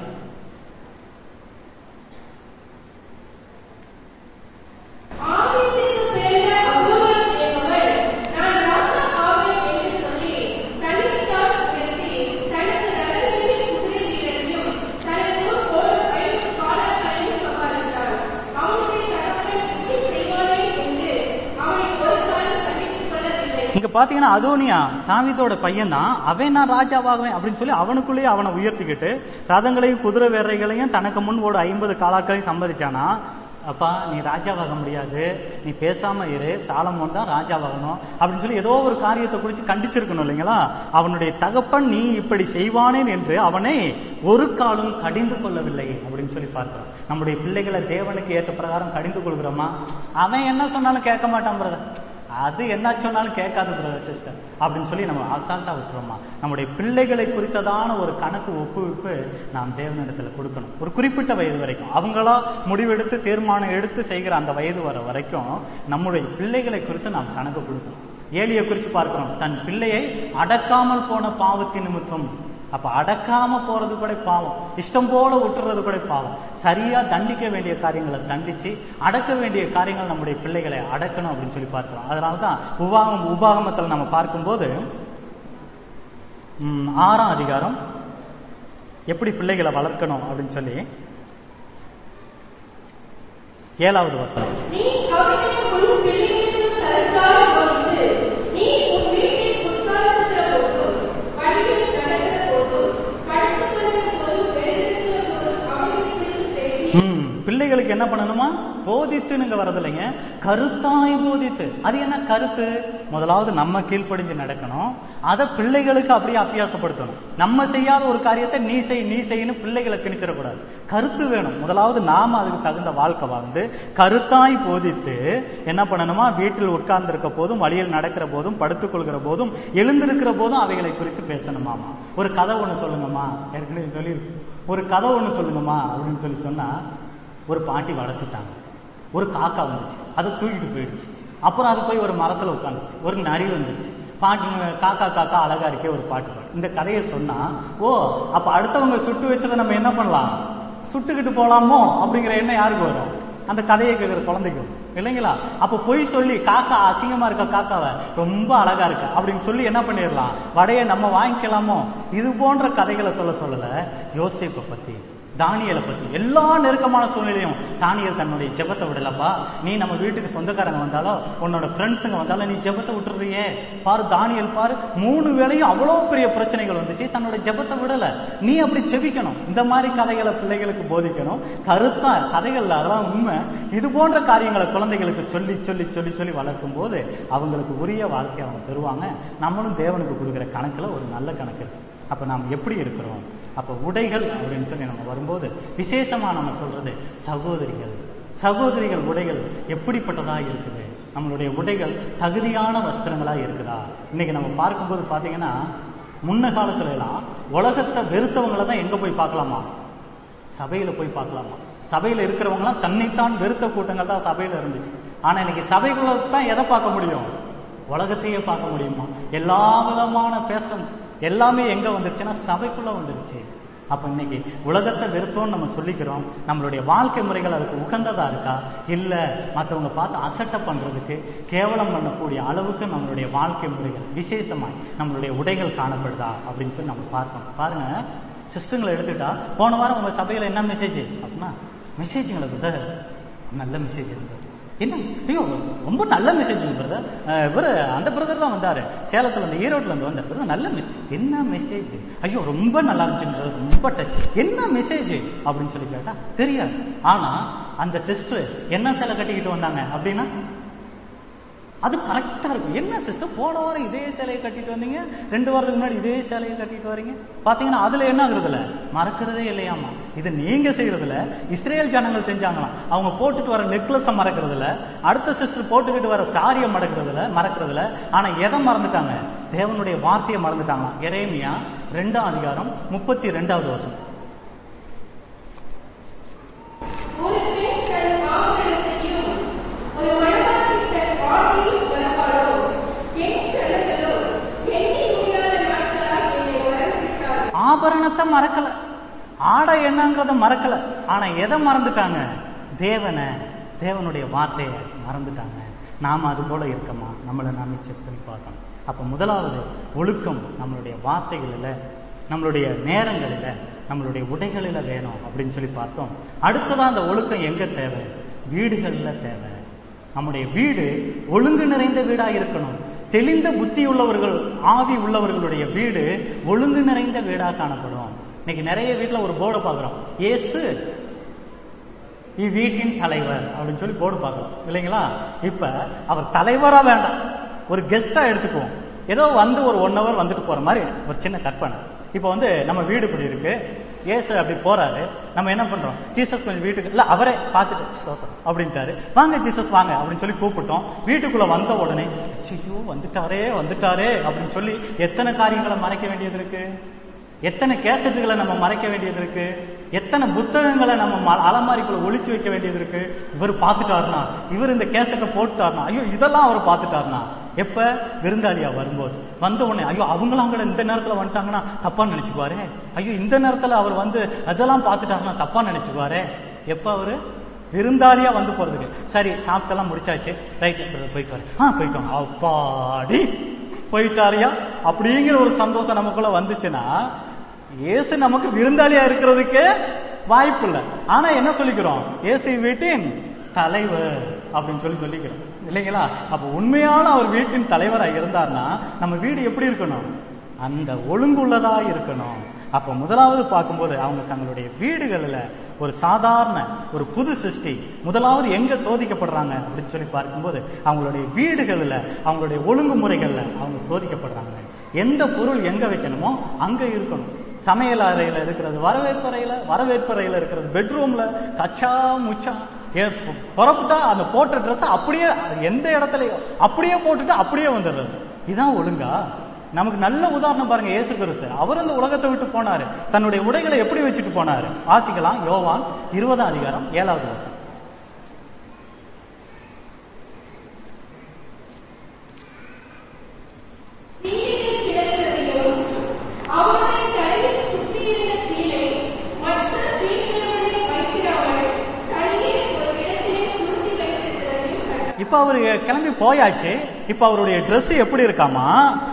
ஆதித்துக்கு பிறந்த அகோரஸ் என்பவள், நான் ராஜா ஆவேன் என்று சொல்லி, தன்னைத்தான் உயர்த்தி, தனக்கு ரதங்களையும் குதிரை வீரரையும், தனக்கு ஒரு ஐந்து காலாட்களையும் சம்பாதித்தாள். அவனுடைய தகப்பன் இப்படி செய்வானே என்று அவனை ஒரு காலம் கண்டித்துக் கொள்ளவில்லை. இங்க பாத்தீங்கன்னா அதோனியா தாவீதோட பையன் தான் அவன் நான் ராஜாவாகுவேன் அப்படின்னு சொல்லி அவனுக்குள்ளேயே அவனை உயர்த்திக்கிட்டு ரதங்களையும் குதிரை வேறைகளையும் தனக்கு முன் ஓட ஐம்பது காலாட்களையும் சம்பாதிச்சானா அப்பா நீ ராஜாவாக முடியாது நீ பேசாம இரு சாலமோன் தான் ராஜாவாகணும் அப்படின்னு சொல்லி ஏதோ ஒரு காரியத்தை குறித்து கண்டிச்சிருக்கணும் இல்லைங்களா அவனுடைய தகப்பன் நீ இப்படி செய்வானேன் என்று அவனை ஒரு காலம் கடிந்து கொள்ளவில்லை அப்படின்னு சொல்லி பார்க்கிறோம் நம்முடைய பிள்ளைகளை தேவனுக்கு ஏற்ற பிரகாரம் கடிந்து கொள்கிறோமா அவன் என்ன சொன்னாலும் கேட்க மாட்டான் பிரதர் அது என்ன சொன்னாலும் கேட்காது பிரதர் சிஸ்டர் அப்படின்னு சொல்லி நம்ம அசால்ட்டா விட்டுறோமா நம்முடைய பிள்ளைகளை குறித்ததான ஒரு கணக்கு ஒப்புவிப்பு நாம் தேவனிடத்துல கொடுக்கணும் ஒரு குறிப்பிட்ட வயது வரைக்கும் அவங்களா முடிவெடுத்து தீர்மானம் எடுத்து செய்கிற அந்த வயது வர வரைக்கும் நம்முடைய பிள்ளைகளை குறித்து நாம் கணக்கு கொடுக்கணும் ஏலியை குறித்து பார்க்கிறோம் தன் பிள்ளையை அடக்காமல் போன பாவத்தின் நிமித்தம் அப்ப அடக்காம போறது கூட பாவம் இஷ்டம் போல விட்டுறது கூட பாவம் சரியா தண்டிக்க வேண்டிய காரியங்களை தண்டிச்சு அடக்க வேண்டிய காரியங்கள் நம்முடைய பிள்ளைகளை அடக்கணும் அப்படின்னு சொல்லி பார்க்கிறோம் அதனாலதான் உபாகம் உபாகமத்தில் நம்ம பார்க்கும்போது ம், ஆறாம் அதிகாரம் எப்படி பிள்ளைகளை வளர்க்கணும் அப்படின்னு சொல்லி ஏழாவது வசனம் நீ அவனுக்கு உன் பிள்ளைகளுக்கு தற்கால போது நீ உன் வீட்டில் உட்கார்ந்திருக்கிற போதும் வழியில் நடக்கிற போதும் படுத்துக் கொள்கிற போதும் எழுந்திருக்கிற போதும் அவனை குறித்து பேசி ம், பிள்ளைகளுக்கு என்ன பண்ணணுமா போதித்து நீங்க வரதில்லைங்க கருத்தாய் போதித்து அது என்ன கருத்து முதலாவது நம்ம கீழ்ப்படிஞ்சு நடக்கணும் அதை பிள்ளைகளுக்கு அப்படியே அபியாசப்படுத்தணும் நம்ம செய்யாத ஒரு காரியத்தை நீ செய் நீ செய்யன்னு பிள்ளைகளை திணிச்சிடக்கூடாது கருத்து வேணும் முதலாவது நாம அதுக்கு தகுந்த வாழ்க்கை வாழ்ந்து கருத்தாய் போதித்து என்ன பண்ணணுமா வீட்டில் உட்கார்ந்து இருக்க போதும் வழியில் நடக்கிற போதும் படுத்துக் கொள்கிற போதும் எழுந்திருக்கிற போதும் அவைகளை குறித்து பேசணுமாமா ஒரு கதை ஒண்ணு சொல்லுங்கம்மா ஏற்கனவே சொல்லி ஒரு கதை ஒண்ணு சொல்லுங்கம்மா அப்படின்னு சொல்லி சொன்னா ஒரு பாட்டி வடை சுட்டாங்க ஒரு காக்கா வந்துச்சு அதை தூக்கிட்டு போயிடுச்சு அப்புறம் அது போய் ஒரு மரத்துல உட்காந்துச்சு ஒரு நரி வந்துச்சு பாட்டு காக்கா காக்கா அழகா இருக்கே ஒரு பாட்டு பாடு இந்த கதையை சொன்னா ஓ அப்ப அடுத்தவங்க சுட்டு வச்சதை நம்ம என்ன பண்ணலாம் சுட்டுக்கிட்டு போலாமோ அப்படிங்கிற எண்ணம் யாருக்கு வரும் அந்த கதையை கேட்கிற குழந்தைக்கு வரும். இல்லைங்களா அப்ப பொய் சொல்லி காக்கா அசிங்கமா இருக்க காக்காவை ரொம்ப அழகா இருக்கு அப்படின்னு சொல்லி என்ன பண்ணிடலாம் வடையை நம்ம வாங்கிக்கலாமோ இது போன்ற கதைகளை சொல்ல சொல்லல யோசிப்பை பத்தி தானியலை பத்தி எல்லா நெருக்கமான சூழ்நிலையும் தானியல் தன்னுடைய ஜெபத்தை விடலப்பா நீ நம்ம வீட்டுக்கு சொந்தக்காரங்க வந்தாலோ உன்னோட ஃப்ரெண்ட்ஸுங்க வந்தாலும் நீ ஜெபத்தை விட்டுறியே பாரு தானியல் பாரு மூணு வேளையும் அவ்வளோ பெரிய பிரச்சனைகள் வந்துச்சு தன்னோட ஜெபத்தை விடல நீ அப்படி ஜெபிக்கணும் இந்த மாதிரி கதைகளை பிள்ளைகளுக்கு போதிக்கணும் கருத்தா கதைகள்ல அதெல்லாம் உண்மை இது போன்ற காரியங்களை குழந்தைகளுக்கு சொல்லி சொல்லி சொல்லி சொல்லி வளர்க்கும் போது அவங்களுக்கு உரிய வாழ்க்கையை அவங்க பெறுவாங்க நம்மளும் தேவனுக்கு கொடுக்குற கணக்குல ஒரு நல்ல கணக்கு இருக்கு அப்ப நாம் எப்படி இருக்கிறோம் அப்ப உடைகள் அப்படின்னு சொல்லி நம்ம வரும்போது விசேஷமா நம்ம சொல்றது சகோதரிகள் சகோதரிகள் உடைகள் எப்படிப்பட்டதா இருக்குது நம்மளுடைய உடைகள் தகுதியான வஸ்திரங்களா இருக்குதா இன்னைக்கு நம்ம பார்க்கும்போது பாத்தீங்கன்னா முன்ன காலத்துல எல்லாம் உலகத்தை வெறுத்தவங்களை தான் எங்க போய் பார்க்கலாமா சபையில போய் பார்க்கலாமா சபையில இருக்கிறவங்களாம் தன்னைத்தான் வெறுத்த கூட்டங்கள் தான் சபையில இருந்துச்சு ஆனா இன்னைக்கு சபைக்குள்ள தான் எதை பார்க்க முடியும் உலகத்தையே பார்க்க முடியுமா எல்லா விதமான பேஷன்ஸ் எல்லாமே எங்க வந்துருச்சுன்னா சபைக்குள்ள வந்துருச்சு அப்ப இன்னைக்கு உலகத்தை வெறுத்தோம்னு நம்ம சொல்லிக்கிறோம் நம்மளுடைய வாழ்க்கை முறைகள் அதுக்கு உகந்ததா இருக்கா இல்ல மத்தவங்க பார்த்து அசட்டை பண்றதுக்கு கேவலம் பண்ணக்கூடிய அளவுக்கு நம்மளுடைய வாழ்க்கை முறைகள் விசேஷமா நம்மளுடைய உடைகள் காணப்படுதா அப்படின்னு சொல்லி நம்ம பார்க்கணும் பாருங்க சிஸ்டங்களை எடுத்துட்டா போன வாரம் உங்க சபையில என்ன மெசேஜ் அப்படின்னா மெசேஜுங்களை பிரதர் நல்ல மெசேஜ் இருந்தது என்ன ஐயோ ரொம்ப நல்ல மெசேஜ் பிரதர் இவர் அந்த பிரதர் தான் வந்தாரு சேலத்துல இருந்து ஈரோட்ல இருந்து வந்தார் பிரதர் நல்ல மெசேஜ் என்ன மெசேஜ் ஐயோ ரொம்ப நல்லா இருந்துச்சு brother, ரொம்ப டச் என்ன மெசேஜ் அப்படின்னு சொல்லி கேட்டா தெரியாது ஆனா அந்த சிஸ்டர் என்ன சேலை கட்டிக்கிட்டு வந்தாங்க அப்படின்னா அது கரெக்டா இருக்கும் என்ன சிஸ்டர் போன வாரம் இதே சேலையை கட்டிட்டு வந்தீங்க ரெண்டு வாரத்துக்கு முன்னாடி இதே சேலையை கட்டிட்டு வரீங்க பாத்தீங்கன்னா அதுல என்ன ஆகுறதுல மறக்கிறதே இல்லையாமா இது நீங்க செய்யறதுல இஸ்ரேல் ஜனங்கள் செஞ்சாங்களாம் அவங்க போட்டுட்டு வர நெக்லஸ மறக்கிறதுல அடுத்த சிஸ்டர் போட்டுக்கிட்டு வர சாரியை மறக்கிறதுல மறக்கிறதுல ஆனா எதை மறந்துட்டாங்க தேவனுடைய வார்த்தையை மறந்துட்டாங்களாம் எரேமியா ரெண்டாம் அதிகாரம் முப்பத்தி ரெண்டாவது வசனம் ஒரு பெண் தன் ஆபரணத்தையும் ஒரு மணவாட்டி தன் வாழ்க்கையும் மறப்பாளோ என் சடங்களோ எண்ணி முடியாத நாட்களால் என்னை வரவிட்டார் ஆபரணத்தை மறக்கல ஆடை என்னங்கிறத மறக்கல ஆனா எதை மறந்துட்டாங்க தேவனை தேவனுடைய வார்த்தையை மறந்துட்டாங்க நாம அது போல இருக்கமா நம்மளை நாமே செக் பண்ணி பார்க்கணும் அப்ப முதலாவது ஒழுக்கம் நம்மளுடைய வார்த்தைகளில் நம்மளுடைய நேரங்களில் நம்மளுடைய உடைகளில வேணும் அப்படின்னு சொல்லி பார்த்தோம் அடுத்ததா அந்த ஒழுக்கம் எங்க தேவை வீடுகள்ல தேவை நம்முடைய வீடு ஒழுங்கு நிறைந்த வீடா இருக்கணும் தெளிந்த புத்தி உள்ளவர்கள் ஆவி உள்ளவர்களுடைய வீடு ஒழுங்கு நிறைந்த வீடா காணப்படும் இன்னைக்கு நிறைய வீட்டுல ஒரு போர்டை பார்க்கிறோம் இயேசு இவ்வீட்டின் தலைவர் அப்படின்னு சொல்லி போர்டு பார்க்கலாம் இல்லைங்களா இப்ப அவர் தலைவரா வேண்டாம் ஒரு கெஸ்டா எடுத்துக்குவோம் ஏதோ வந்து ஒரு ஒன் ஹவர் வந்துட்டு போற மாதிரி ஒரு சின்ன கற்பனை இப்போ வந்து நம்ம வீடு இப்படி இருக்கு ஏசு அப்படி போறாரு நம்ம என்ன பண்றோம் ஜீசஸ் கொஞ்சம் வீட்டுக்கு இல்ல அவரே பார்த்துட்டு ஸ்தோத்திரம் அப்படின்ட்டாரு வாங்க ஜீசஸ் வாங்க அப்படின்னு சொல்லி கூப்பிட்டோம் வீட்டுக்குள்ள வந்த உடனே ஐயோ வந்துட்டாரே வந்துட்டாரே அப்படின்னு சொல்லி எத்தனை காரியங்களை மறைக்க வேண்டியது இருக்கு எத்தனை கேசட்டுகளை நம்ம மறைக்க வேண்டியது இருக்கு எத்தனை புத்தகங்களை நம்ம ம- அலமாரிக்குள்ள ஒளிச்சு வைக்க வேண்டியது இருக்கு இவர் பார்த்துட்டாருனா இவர் இந்த கேசட்டை போட்டுட்டாருனா ஐயோ இதெல்லாம் அவர் பார்த்துட்டாருனா எப்ப விருந்தாளியா வரும்போது வந்த உடனே ஐயோ அவங்களாம் கூட இந்த நேரத்துல வந்துட்டாங்கன்னா தப்பா நினைச்சுக்குவாரு ஐயோ இந்த நேரத்துல அவர் வந்து அதெல்லாம் பார்த்துட்டாருன்னா தப்பா நினைச்சுக்குவாரு எப்ப அவரு விருந்தாளியா வந்து போறதுக்கு சரி சாப்பிட்டெல்லாம் முடிச்சாச்சு ரைட் போயிட்டு வரேன் ஆ போயிட்டோம் அப்பாடி போயிட்டாரியா அப்படிங்கிற ஒரு சந்தோஷம் நமக்குள்ள வந்துச்சுன்னா இயேசு நமக்கு விருந்தாளியா இருக்கிறதுக்கு வாய்ப்பு இல்லை ஆனா என்ன சொல்லிக்கிறோம் இயேசு வீட்டின் தலைவர் அப்படின்னு சொல்லி சொல்லிக்கிறோம் இல்லைங்களா அப்ப உண்மையான அவர் வீட்டின் தலைவரா இருந்தார்னா நம்ம வீடு எப்படி இருக்கணும் அந்த ஒழுங்குள்ளதா இருக்கணும் அப்ப முதலாவது பார்க்கும்போது அவங்க தங்களுடைய வீடுகளில் ஒரு சாதாரண ஒரு புது சிருஷ்டி முதலாவது எங்க சோதிக்கப்படுறாங்க அப்படின்னு சொல்லி பார்க்கும்போது அவங்களுடைய வீடுகளில் அவங்களுடைய ஒழுங்குமுறைகள்ல அவங்க சோதிக்கப்படுறாங்க எந்த பொருள் எங்க வைக்கணுமோ அங்க இருக்கணும் சமையல் அறையில இருக்கிறது வரவேற்பறையில வரவேற்பறையில இருக்கிறது பெட்ரூம்ல கச்சா முச்சா ஏ- பு- புறப்பட்டா அந்த போட்ட ட்ரெஸ் அப்படியே எந்த இடத்துலயும் அப்படியே போட்டுட்டு அப்படியே வந்துடுறது இதான் ஒழுங்கா நமக்கு நல்ல உதாரணம் பாருங்க இயேசு கிறிஸ்து அவர் அந்த உலகத்தை விட்டு போனாரு தன்னுடைய உடைகளை எப்படி வச்சுட்டு போனாரு வாசிக்கலாம் யோவான் இருபதாம் அதிகாரம் ஏழாவது வருஷம் இப்ப அவரு கிளம்பி போயாச்சு இப்ப அவருடைய Dress எப்படி இருக்காமா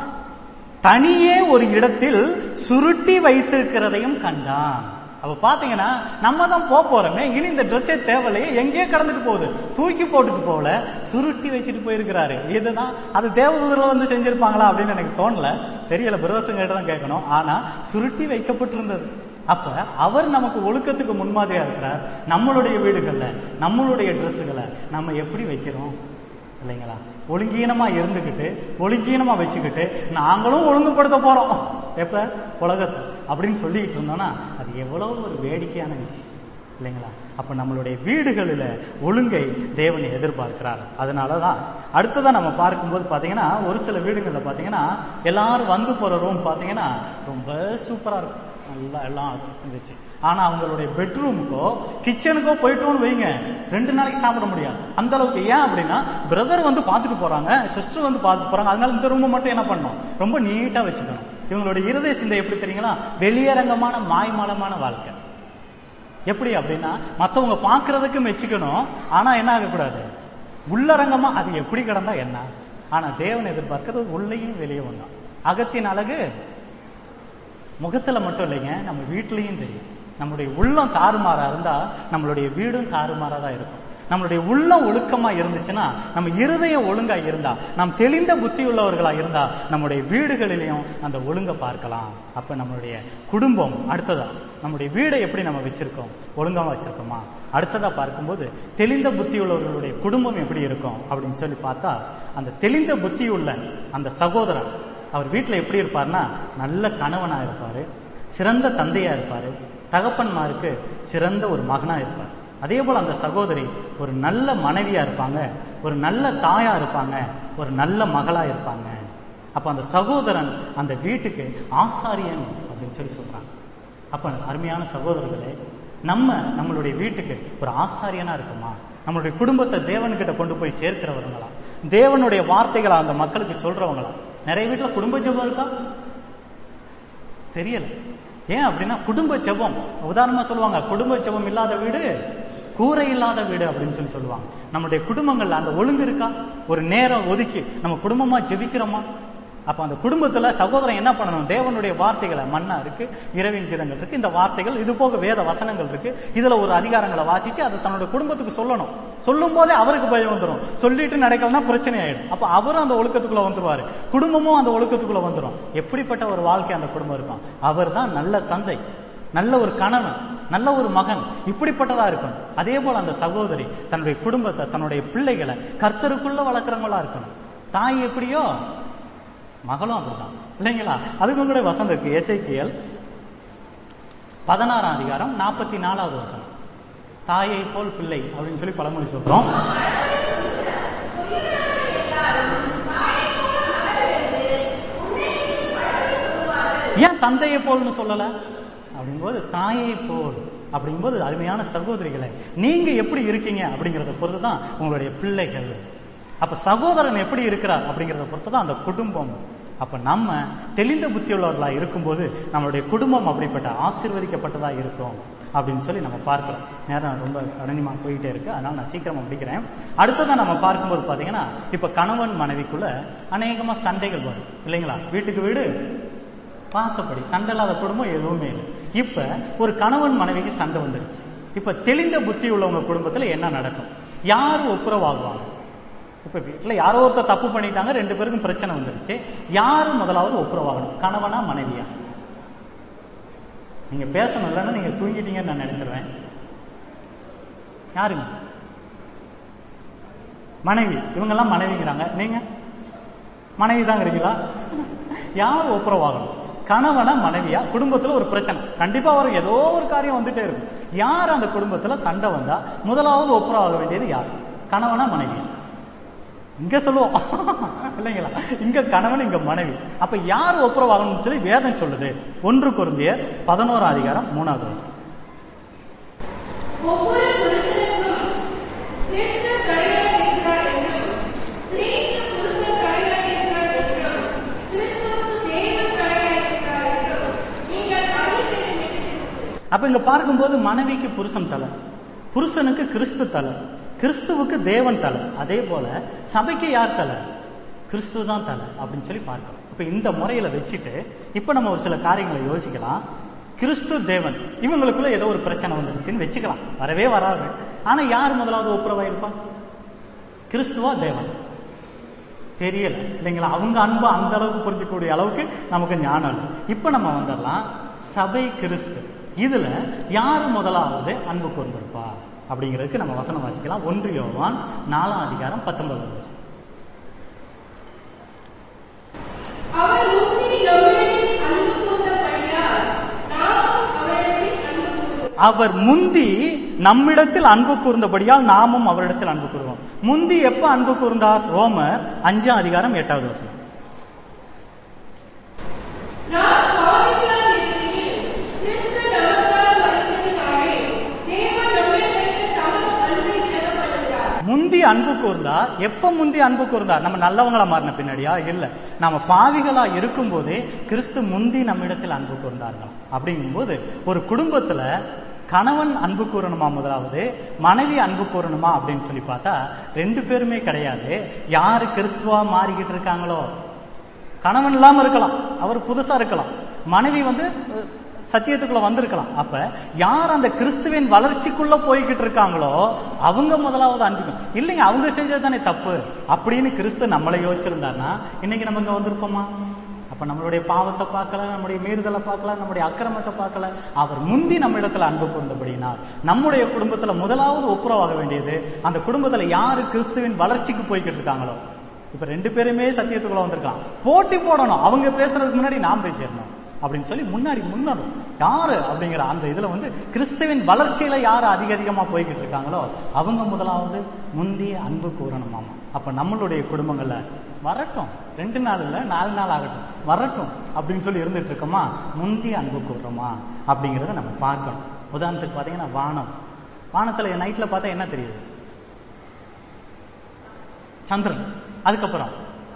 தனியே ஒரு இடத்தில் சுருட்டி வைத்திருக்கிறதையும் கண்டான் அப்ப பாத்தீங்கன்னா நம்ம தான் போக போறோமே இனி இந்த ட்ரெஸ்ஸே தேவையில்லையே எங்கேயே கடந்துட்டு போகுது தூக்கி போட்டுட்டு போகல சுருட்டி வச்சுட்டு போயிருக்கிறாரு இதுதான் அது தேவதூதர்ல வந்து செஞ்சிருப்பாங்களா அப்படின்னு எனக்கு தோணல தெரியல பிரதர்சங்கிட்ட தான் கேட்கணும் ஆனா சுருட்டி வைக்கப்பட்டிருந்தது அப்ப அவர் நமக்கு ஒழுக்கத்துக்கு முன்மாதிரியா இருக்கிறார் நம்மளுடைய வீடுகள்ல நம்மளுடைய ட்ரெஸ்ஸுகளை நம்ம எப்படி வைக்கிறோம் இல்லைங்களா ஒழுங்கீனமா இருந்துகிட்டு ஒழுங்கீனமா வச்சுக்கிட்டு நாங்களும் ஒழுங்குபடுத்த போறோம் எப்ப உலகத்தை அப்படின்னு சொல்லிட்டு இருந்தோம்னா அது எவ்வளவு ஒரு வேடிக்கையான விஷயம் இல்லைங்களா அப்ப நம்மளுடைய வீடுகளில் ஒழுங்கை தேவனை எதிர்பார்க்கிறார் அதனாலதான் அடுத்ததா நம்ம பார்க்கும்போது பாத்தீங்கன்னா ஒரு சில வீடுகளில் பாத்தீங்கன்னா எல்லாரும் வந்து போற ரூம் பாத்தீங்கன்னா ரொம்ப சூப்பரா இருக்கும் நல்லா எல்லாம் இருந்துச்சு ஆனா அவங்களுடைய பெட்ரூமுக்கோ கிச்சனுக்கோ போயிட்டோம்னு வைங்க ரெண்டு நாளைக்கு சாப்பிட முடியாது அந்த அளவுக்கு ஏன் அப்படின்னா பிரதர் வந்து பார்த்துட்டு போறாங்க சிஸ்டர் வந்து பார்த்துட்டு போறாங்க அதனால இந்த ரூமை மட்டும் என்ன பண்ணணும் ரொம்ப நீட்டா வச்சுக்கணும் இவங்களுடைய இருதய சிந்தை எப்படி தெரியுங்களா வெளியரங்கமான மாய்மாலமான வாழ்க்கை எப்படி அப்படின்னா மத்தவங்க பார்க்கறதுக்கு மெச்சிக்கணும் ஆனா என்ன ஆகக்கூடாது உள்ளரங்கமா அது எப்படி கிடந்தா என்ன ஆனா தேவன் எதிர்பார்க்கிறது உள்ளேயும் வெளியே வந்தான் அகத்தின் அழகு முகத்துல மட்டும் இல்லைங்க நம்ம வீட்லயும் தெரியும் நம்மளுடைய உள்ளம் தாறுமாறா இருந்தா நம்மளுடைய வீடும் தாறுமாறா தான் இருக்கும் நம்மளுடைய உள்ளம் ஒழுக்கமா இருந்துச்சுன்னா நம்ம இருதயம் ஒழுங்கா இருந்தா நாம் தெளிந்த புத்தி உள்ளவர்களா இருந்தா நம்முடைய வீடுகளிலையும் அந்த ஒழுங்க பார்க்கலாம் அப்ப நம்மளுடைய குடும்பம் அடுத்ததா நம்முடைய வீடை எப்படி நம்ம வச்சிருக்கோம் ஒழுங்கா வச்சிருக்கோமா அடுத்ததா பார்க்கும்போது தெளிந்த புத்தி உள்ளவர்களுடைய குடும்பம் எப்படி இருக்கும் அப்படின்னு சொல்லி பார்த்தா அந்த தெளிந்த புத்தி உள்ள அந்த சகோதரன் அவர் வீட்டில் எப்படி இருப்பார்னா நல்ல கணவனா இருப்பாரு சிறந்த தந்தையா இருப்பாரு தகப்பன்மாருக்கு சிறந்த ஒரு மகனா இருப்பார் அதே போல அந்த சகோதரி ஒரு நல்ல மனைவியா இருப்பாங்க ஒரு நல்ல தாயா இருப்பாங்க ஒரு நல்ல மகளா இருப்பாங்க அப்ப அந்த சகோதரன் அந்த வீட்டுக்கு ஆசாரியன் அப்படின்னு சொல்லி சொல்றாங்க அப்ப அருமையான சகோதரர்களே நம்ம நம்மளுடைய வீட்டுக்கு ஒரு ஆசாரியனா இருக்குமா நம்மளுடைய குடும்பத்தை தேவன்கிட்ட கொண்டு போய் சேர்க்கிறவங்களா தேவனுடைய வார்த்தைகளை அந்த மக்களுக்கு சொல்றவங்களா நிறைய வீட்டுல குடும்ப ஜெபம் இருக்கா தெரியல ஏன் அப்படின்னா குடும்ப ஜெபம் உதாரணமா சொல்லுவாங்க குடும்ப ஜெபம் இல்லாத வீடு கூரை இல்லாத வீடு அப்படின்னு சொல்லி சொல்லுவாங்க நம்முடைய குடும்பங்கள்ல அந்த ஒழுங்கு இருக்கா ஒரு நேரம் ஒதுக்கி நம்ம குடும்பமா ஜெபிக்கிறோமா அப்ப அந்த குடும்பத்துல சகோதரன் என்ன பண்ணணும் தேவனுடைய வார்த்தைகளை மண்ணா இருக்கு இரவின் கீதங்கள் இருக்கு இந்த வார்த்தைகள் இது போக வேத வசனங்கள் இருக்கு இதுல ஒரு அதிகாரங்களை வாசிச்சு அதை தன்னோட குடும்பத்துக்கு சொல்லணும் சொல்லும் போதே அவருக்கு பயம் வந்துடும் சொல்லிட்டு நடக்கலன்னா பிரச்சனை ஆயிடும் அப்ப அவரும் அந்த ஒழுக்கத்துக்குள்ள வந்துருவாரு குடும்பமும் அந்த ஒழுக்கத்துக்குள்ள வந்துடும் எப்படிப்பட்ட ஒரு வாழ்க்கை அந்த குடும்பம் இருக்கும் அவர் தான் நல்ல தந்தை நல்ல ஒரு கணவன் நல்ல ஒரு மகன் இப்படிப்பட்டதா இருக்கணும் அதே போல அந்த சகோதரி தன்னுடைய குடும்பத்தை தன்னுடைய பிள்ளைகளை கர்த்தருக்குள்ள வளர்க்குறவங்களா இருக்கணும் தாய் எப்படியோ மகளும் அப்படிதான் இல்லைங்களா அதுக்கும் கூட வசனம் இருக்கு எசைக்கியல் பதினாறாம் அதிகாரம் நாற்பத்தி நாலாவது வசனம் தாயை போல் பிள்ளை அப்படின்னு சொல்லி பழமொழி சொல்றோம் ஏன் தந்தையை போல்னு சொல்லல அப்படிங்கும்போது தாயை போல் அப்படிங்கும்போது அருமையான சகோதரிகளை நீங்க எப்படி இருக்கீங்க அப்படிங்கறத பொறுத்து தான் உங்களுடைய பிள்ளைகள் அப்ப சகோதரன் எப்படி இருக்கிறார் அப்படிங்கறத பொறுத்து தான் அந்த குடும்பம் அப்ப நம்ம தெளிந்த புத்தியுள்ளவர்களா இருக்கும்போது நம்மளுடைய குடும்பம் அப்படிப்பட்ட ஆசீர்வதிக்கப்பட்டதா இருக்கும் அப்படின்னு சொல்லி நம்ம பார்க்கிறோம் நேரம் ரொம்ப கடினமா போயிட்டே இருக்கு அதனால நான் சீக்கிரமா முடிக்கிறேன் அடுத்ததான் நம்ம பார்க்கும்போது பாத்தீங்கன்னா இப்ப கணவன் மனைவிக்குள்ள அநேகமா சண்டைகள் வரும் இல்லைங்களா வீட்டுக்கு வீடு பாசப்படி சண்டை இல்லாத குடும்பம் எதுவுமே இல்லை இப்ப ஒரு கணவன் மனைவிக்கு சண்டை வந்துருச்சு இப்ப தெளிந்த புத்தி உள்ளவங்க குடும்பத்துல என்ன நடக்கும் யார் ஒப்புரவாகுவாங்க இப்ப வீட்டுல யாரோ ஒருத்தர் தப்பு பண்ணிட்டாங்க ரெண்டு பேருக்கும் பிரச்சனை வந்துருச்சு யாரு முதலாவது ஒப்புரவாகணும் கணவனா மனைவியா நீங்க பேசணும் இல்லைன்னா நீங்க தூங்கிட்டீங்கன்னு நான் நினைச்சிருவேன் யாருங்க மனைவி இவங்கெல்லாம் மனைவிங்கிறாங்க நீங்க மனைவி தான் இருக்கீங்களா யார் ஒப்புரவாகணும் கணவனா மனைவியா குடும்பத்துல ஒரு பிரச்சனை கண்டிப்பா வரும் ஏதோ ஒரு காரியம் வந்துட்டே இருக்கும் யார் அந்த குடும்பத்துல சண்டை வந்தா முதலாவது ஒப்புரவாக வேண்டியது யார் கணவனா மனைவியா இங்க சொல்லுவோம் இல்லைங்களா இங்க கணவன் இங்க மனைவி அப்ப யார் ஒப்புரவாகணும்னு சொல்லி வேதம் சொல்லுது ஒன்று குருந்தியர் பதினோராம் அதிகாரம் மூணாவது வருஷம் ஒவ்வொரு புருஷனுக்கும் கிறிஸ்து தலைவராய் இருக்கிறார் என்றும், ஸ்திரீக்கு புருஷன் தலைவராய் இருக்கிறார் என்றும், கிறிஸ்துவுக்கு தேவன் தலைவராய் இருக்கிறார் என்றும் நீங்கள் அறிய வேண்டும். அப்ப இங்க பார்க்கும்போது மனைவிக்கு புருஷன் தலை புருஷனுக்கு கிறிஸ்து தலை கிறிஸ்துவுக்கு தேவன் தலை அதே போல சபைக்கு யார் தலை கிறிஸ்து தான் தலை அப்படின்னு சொல்லி பார்க்கிறோம் இப்ப இந்த முறையில வச்சுட்டு இப்ப நம்ம ஒரு சில காரியங்களை யோசிக்கலாம் கிறிஸ்து தேவன் இவங்களுக்குள்ள ஏதோ ஒரு பிரச்சனை வந்துருச்சுன்னு வச்சுக்கலாம் வரவே வராது ஆனா யார் முதலாவது ஒப்புரவாயிருப்பா கிறிஸ்துவா தேவன் தெரியல இல்லைங்களா அவங்க அன்பு அந்த அளவுக்கு புரிஞ்சுக்கக்கூடிய அளவுக்கு நமக்கு ஞானம் இல்லை இப்ப நம்ம வந்துடலாம் சபை கிறிஸ்து இதுல யார் முதலாவது அன்பு கூர்ந்திருப்பா அப்படிங்கிறதுக்கு நம்ம வசனம் வாசிக்கலாம் ஒன்று யோவான் நாலாம் அதிகாரம் பத்தொன்பதாவது வசனம் அவர் முந்தி நம்மிடத்தில் அன்பு கூர்ந்தபடியால் நாமும் அவரிடத்தில் அன்பு கூர்வோம். அவர் முந்தி நம்மிடத்தில் அன்பு கூர்ந்தபடியால் நாமும் அவரிடத்தில் அன்பு கூறுவோம் முந்தி எப்ப அன்பு கூர்ந்தார் ரோமர் அஞ்சாம் அதிகாரம் எட்டாவது வசனம் நாம் பாவிகளாய் இருக்கையில் கிறிஸ்து நமக்காக மரித்ததினாலே தேவன் நம்மில் வைத்த தமது அன்பை விளங்கப்படுகிறார். முந்தி அன்பு கூர்ந்தார் எப்ப முந்தி அன்பு கூர்ந்தார் நம்ம நல்லவங்களா மாறின பின்னாடியா இல்ல நாம பாவிகளா இருக்கும்போதே கிறிஸ்து முந்தி நம்மிடத்தில் அன்பு கூர்ந்தார்கள் அப்படிங்கும்போது ஒரு குடும்பத்துல கணவன் அன்பு கூறணுமா முதலாவது மனைவி அன்பு கூறணுமா அப்படின்னு சொல்லி பார்த்தா ரெண்டு பேருமே கிடையாது யாரு கிறிஸ்துவா மாறிக்கிட்டு இருக்காங்களோ கணவன் இல்லாம இருக்கலாம் அவர் புதுசா இருக்கலாம் மனைவி வந்து அஹ், சத்தியத்துக்குள்ள வந்திருக்கலாம் அப்ப யார் அந்த கிறிஸ்துவின் வளர்ச்சிக்குள்ள போய்கிட்டு இருக்காங்களோ அவங்க முதலாவது அன்பிக்கும் இல்லைங்க அவங்க செஞ்சது தானே தப்பு அப்படின்னு கிறிஸ்து நம்மளை யோசிச்சிருந்தாருன்னா இன்னைக்கு நம்ம இங்க வந்திருப்போமா அப்ப நம்மளுடைய பாவத்தை பார்க்கல நம்முடைய மீறுதலை பார்க்கல நம்முடைய அக்கிரமத்தை பார்க்கல அவர் முந்தி நம்ம இடத்துல அன்பு கூர்ந்தபடினார் நம்முடைய குடும்பத்துல முதலாவது ஒப்புரவாக வேண்டியது அந்த குடும்பத்துல யாரு கிறிஸ்துவின் வளர்ச்சிக்கு போய்கிட்டு இருக்காங்களோ இப்ப ரெண்டு பேருமே சத்தியத்துக்குள்ள வந்திருக்கலாம் போட்டி போடணும் அவங்க பேசுறதுக்கு முன்னாடி நாம் பேசிடணும் அப்படின்னு சொல்லி முன்னாடி முன்னரும் யாரு அப்படிங்கிற அந்த இதுல வந்து கிறிஸ்துவின் வளர்ச்சியில யாரு அதிக அதிகமா போய்கிட்டு இருக்காங்களோ அவங்க முதலாவது முந்தி அன்பு கூறணுமாமா அப்ப நம்மளுடைய குடும்பங்கள்ல வரட்டும் ரெண்டு நாள் இல்ல நாலு நாள் ஆகட்டும் வரட்டும் அப்படின்னு சொல்லி இருந்துட்டு இருக்கோமா முந்தி அன்பு கூறுறோமா அப்படிங்கறத நம்ம பார்க்கணும் உதாரணத்துக்கு பாத்தீங்கன்னா வானம் வானத்துல நைட்ல பார்த்தா என்ன தெரியுது சந்திரன் அதுக்கப்புறம்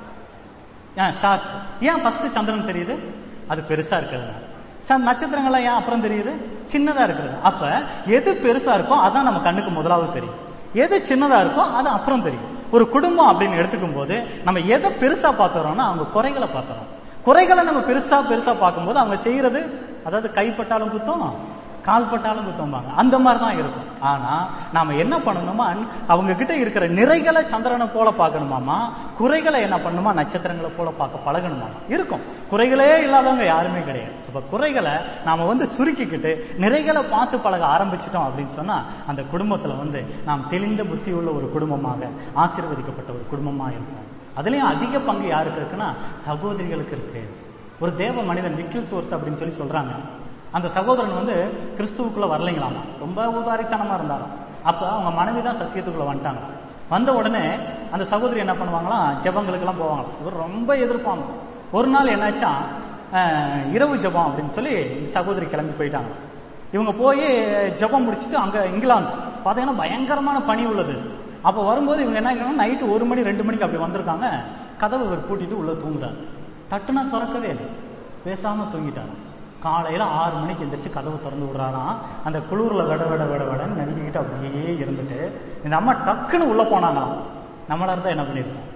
ஏன் ஸ்டார்ஸ் ஏன் ஃபர்ஸ்ட் சந்திரன் தெரியுது அது பெருசா இருக்கிறதுனால ச- நட்சத்திரங்கள்லாம் ஏன் அப்புறம் தெரியுது சின்னதா இருக்கிறது அப்ப எது பெருசா இருக்கோ அதான் நம்ம கண்ணுக்கு முதலாவது தெரியும் எது சின்னதா இருக்கோ அது அப்புறம் தெரியும் ஒரு குடும்பம் அப்படின்னு எடுத்துக்கும் போது நம்ம எதை பெருசா பார்த்துறோம்னா அவங்க குறைகளை பார்த்துறோம் குறைகளை நம்ம பெருசா பெருசா பார்க்கும்போது அவங்க செய்யறது அதாவது கைப்பட்டாலும் குத்தம் கால் பட்டாலும் குத்தம்பாங்க அந்த மாதிரி தான் இருக்கும் ஆனா நாம என்ன பண்ணணுமா அவங்க கிட்ட இருக்கிற நிறைகளை சந்திரனை போல பார்க்கணுமாமா குறைகளை என்ன பண்ணணுமா நட்சத்திரங்களை போல பார்க்க பழகணுமாமா இருக்கும் குறைகளே இல்லாதவங்க யாருமே கிடையாது அப்ப குறைகளை நாம வந்து சுருக்கிக்கிட்டு நிறைகளை பார்த்து பழக ஆரம்பிச்சிட்டோம் அப்படின்னு சொன்னா அந்த குடும்பத்துல வந்து நாம் தெளிந்த புத்தி உள்ள ஒரு குடும்பமாக ஆசீர்வதிக்கப்பட்ட ஒரு குடும்பமா இருக்கும் அதுலயும் அதிக பங்கு யாருக்கு இருக்குன்னா சகோதரிகளுக்கு இருக்கு ஒரு தேவ மனிதன் விக்கில் சோர்த் அப்படின்னு சொல்லி சொல்றாங்க அந்த சகோதரன் வந்து கிறிஸ்துவுக்குள்ள வரலைங்களாமா ரொம்ப உதாரித்தனமா இருந்தாராம் அப்ப அவங்க மனைவி தான் சத்தியத்துக்குள்ள வந்துட்டாங்க வந்த உடனே அந்த சகோதரி என்ன பண்ணுவாங்களாம் ஜெபங்களுக்கெல்லாம் போவாங்க இவர் ரொம்ப எதிர்ப்பாங்க ஒரு நாள் என்னாச்சா அஹ், இரவு ஜெபம் அப்படின்னு சொல்லி இந்த சகோதரி கிளம்பி போயிட்டாங்க இவங்க போய் ஜெபம் முடிச்சுட்டு அங்க இங்கிலாந்து பாத்தீங்கன்னா பயங்கரமான பனி உள்ளது அப்ப வரும்போது இவங்க என்ன ஆகிட்டாங்க நைட்டு ஒரு மணி ரெண்டு மணிக்கு அப்படி வந்திருக்காங்க கதவை இவர் பூட்டிட்டு உள்ள தூங்குறாரு தட்டுனா திறக்கவே இல்லை பேசாம தூங்கிட்டாரு காலையில ஆறு மணிக்கு எந்திரிச்சு கதவு திறந்து விடுறாராம் அந்த குளிர்ல விட விட விட விடன்னு நடுங்கிக்கிட்டு அப்படியே இருந்துட்டு இந்த அம்மா டக்குன்னு உள்ள போனாங்களாம் நம்மளா இருந்தா என்ன பண்ணிருப்போம்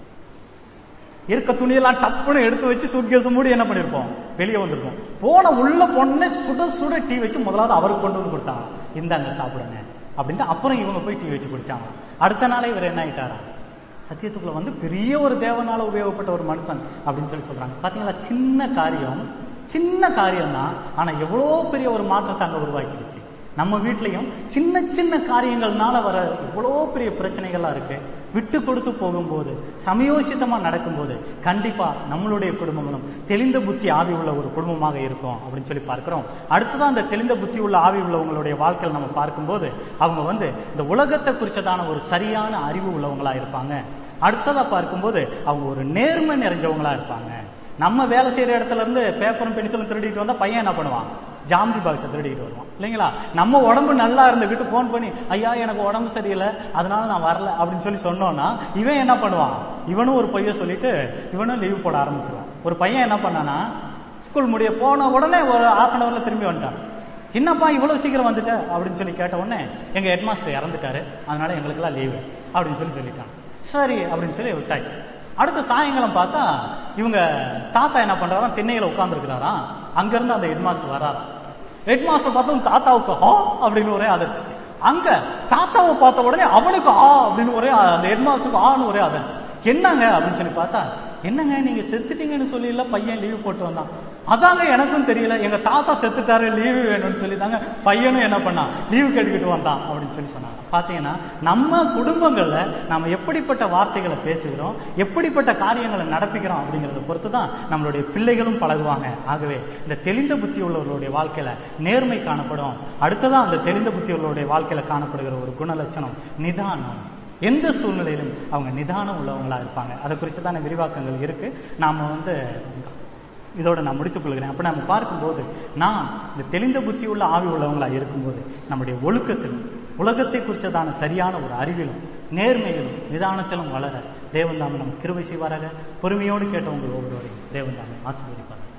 இருக்க துணியெல்லாம் டப்புன்னு எடுத்து வச்சு சூட்கேஸ் மூடி என்ன பண்ணிருப்போம் வெளியே வந்திருப்போம் போன உள்ள பொண்ணு சுட சுட டீ வச்சு முதலாவது அவருக்கு கொண்டு வந்து கொடுத்தாங்க இந்தாங்க சாப்பிடுங்க அப்படின்ட்டு அப்புறம் இவங்க போய் டீ வச்சு குடிச்சாங்க அடுத்த நாளே இவர் என்ன ஆயிட்டாரா சத்தியத்துக்குள்ள வந்து பெரிய ஒரு தேவனால உபயோகப்பட்ட ஒரு மனுஷன் அப்படின்னு சொல்லி சொல்றாங்க பாத்தீங்களா சின்ன காரியம் சின்ன காரியம் தான் ஆனா எவ்வளவு பெரிய ஒரு மாற்றத்தை அங்க உருவாக்கிடுச்சு நம்ம வீட்லயும் சின்ன சின்ன காரியங்கள்னால வர எவ்வளோ பெரிய பிரச்சனைகள்லாம் இருக்கு விட்டு கொடுத்து போகும்போது சமயோசிதமா நடக்கும்போது கண்டிப்பா நம்மளுடைய குடும்பங்களும் தெளிந்த புத்தி ஆவி உள்ள ஒரு குடும்பமாக இருக்கும் அப்படின்னு சொல்லி பார்க்கிறோம் அடுத்ததான் அந்த தெளிந்த புத்தி உள்ள ஆவி உள்ளவங்களுடைய வாழ்க்கையில் நம்ம பார்க்கும்போது அவங்க வந்து இந்த உலகத்தை குறிச்சதான ஒரு சரியான அறிவு உள்ளவங்களா இருப்பாங்க அடுத்ததா பார்க்கும்போது அவங்க ஒரு நேர்மை நிறைஞ்சவங்களா இருப்பாங்க நம்ம வேலை செய்யற இடத்துல இருந்து பேப்பரும் பென்சிலும் திருடிட்டு வந்தா பையன் என்ன பண்ணுவான் ஜாமரி பாக்ஸை திருடிட்டு வருவான் இல்லைங்களா நம்ம உடம்பு நல்லா இருந்துகிட்டு ஃபோன் பண்ணி ஐயா எனக்கு உடம்பு சரியில்லை அதனால நான் வரல அப்படின்னு சொல்லி சொன்னோம்னா இவன் என்ன பண்ணுவான் இவனும் ஒரு பையன் சொல்லிட்டு இவனும் லீவ் போட ஆரம்பிச்சிருவான் ஒரு பையன் என்ன பண்ணானா ஸ்கூல் முடிய போன உடனே ஒரு ஹாஃப் அன் அவர்ல திரும்பி வந்துட்டான் என்னப்பா இவ்வளவு சீக்கிரம் வந்துட்ட அப்படின்னு சொல்லி கேட்ட உடனே எங்க ஹெட்மாஸ்டர் இறந்துட்டாரு அதனால எங்களுக்கெல்லாம் லீவு அப்படின்னு சொல்லி சொல்லிட்டாங்க சரி அப்படின்னு சொல்லி விட்டாச்சு அடுத்த சாயங்காலம் பார்த்தா இவங்க தாத்தா என்ன பண்றாராம் திண்ணையில உட்கார்ந்துருக்கிறாராம் அங்கிருந்து அந்த ஹெட்மாஸ்டர் வராராம் ஹெட்மாஸ்டர் பார்த்ததும் தாத்தாவுக்கு ஆ அப்படின்னு ஒரே அதிர்ச்சி அங்க தாத்தாவை பார்த்த உடனே அவனுக்கு ஆ அப்படின்னு ஒரே அந்த ஹெட்மாஸ்டருக்கு ஆன்னு ஒரே அதிர்ச்சி என்னங்க அப்படின்னு சொல்லி பார்த்தா என்னங்க நீங்க செத்துட்டீங்கன்னு சொல்லி இல்ல பையன் லீவு போட்டு வந்தான் அதாங்க எனக்கும் தெரியல எங்க தாத்தா செத்துட்டாரு லீவு வேணும்னு சொல்லி தாங்க பையனும் என்ன பண்ணான் லீவு கேட்டுக்கிட்டு வந்தான் அப்படின்னு சொல்லி சொன்னாங்க பாத்தீங்கன்னா நம்ம குடும்பங்கள்ல நாம எப்படிப்பட்ட வார்த்தைகளை பேசுகிறோம் எப்படிப்பட்ட காரியங்களை நடப்பிக்கிறோம் அப்படிங்கறத பொறுத்து தான் நம்மளுடைய பிள்ளைகளும் பழகுவாங்க ஆகவே இந்த தெளிந்த புத்தி உள்ளவர்களுடைய வாழ்க்கையில நேர்மை காணப்படும் அடுத்ததான் அந்த தெளிந்த புத்தி உள்ளவருடைய வாழ்க்கையில காணப்படுகிற ஒரு குணலட்சணம் நிதானம் எந்த சூழ்நிலையிலும் அவங்க நிதானம் உள்ளவங்களா இருப்பாங்க அதை குறிச்சுதான விரிவாக்கங்கள் இருக்கு நாம வந்து இதோட நான் முடித்துக் கொள்கிறேன் அப்ப நம்ம பார்க்கும்போது நாம் இந்த தெளிந்த புத்தி உள்ள ஆவி உள்ளவங்களா இருக்கும்போது நம்முடைய ஒழுக்கத்திலும் உலகத்தை குறிச்சதான சரியான ஒரு அறிவிலும் நேர்மையிலும் நிதானத்திலும் வளர தேவன் தாமே நம்ம கிருபை செய்வாராக பொறுமையோடு கேட்டவங்க ஒவ்வொருவரையும் தேவன் தாமே ஆசீர்வதிப்பார்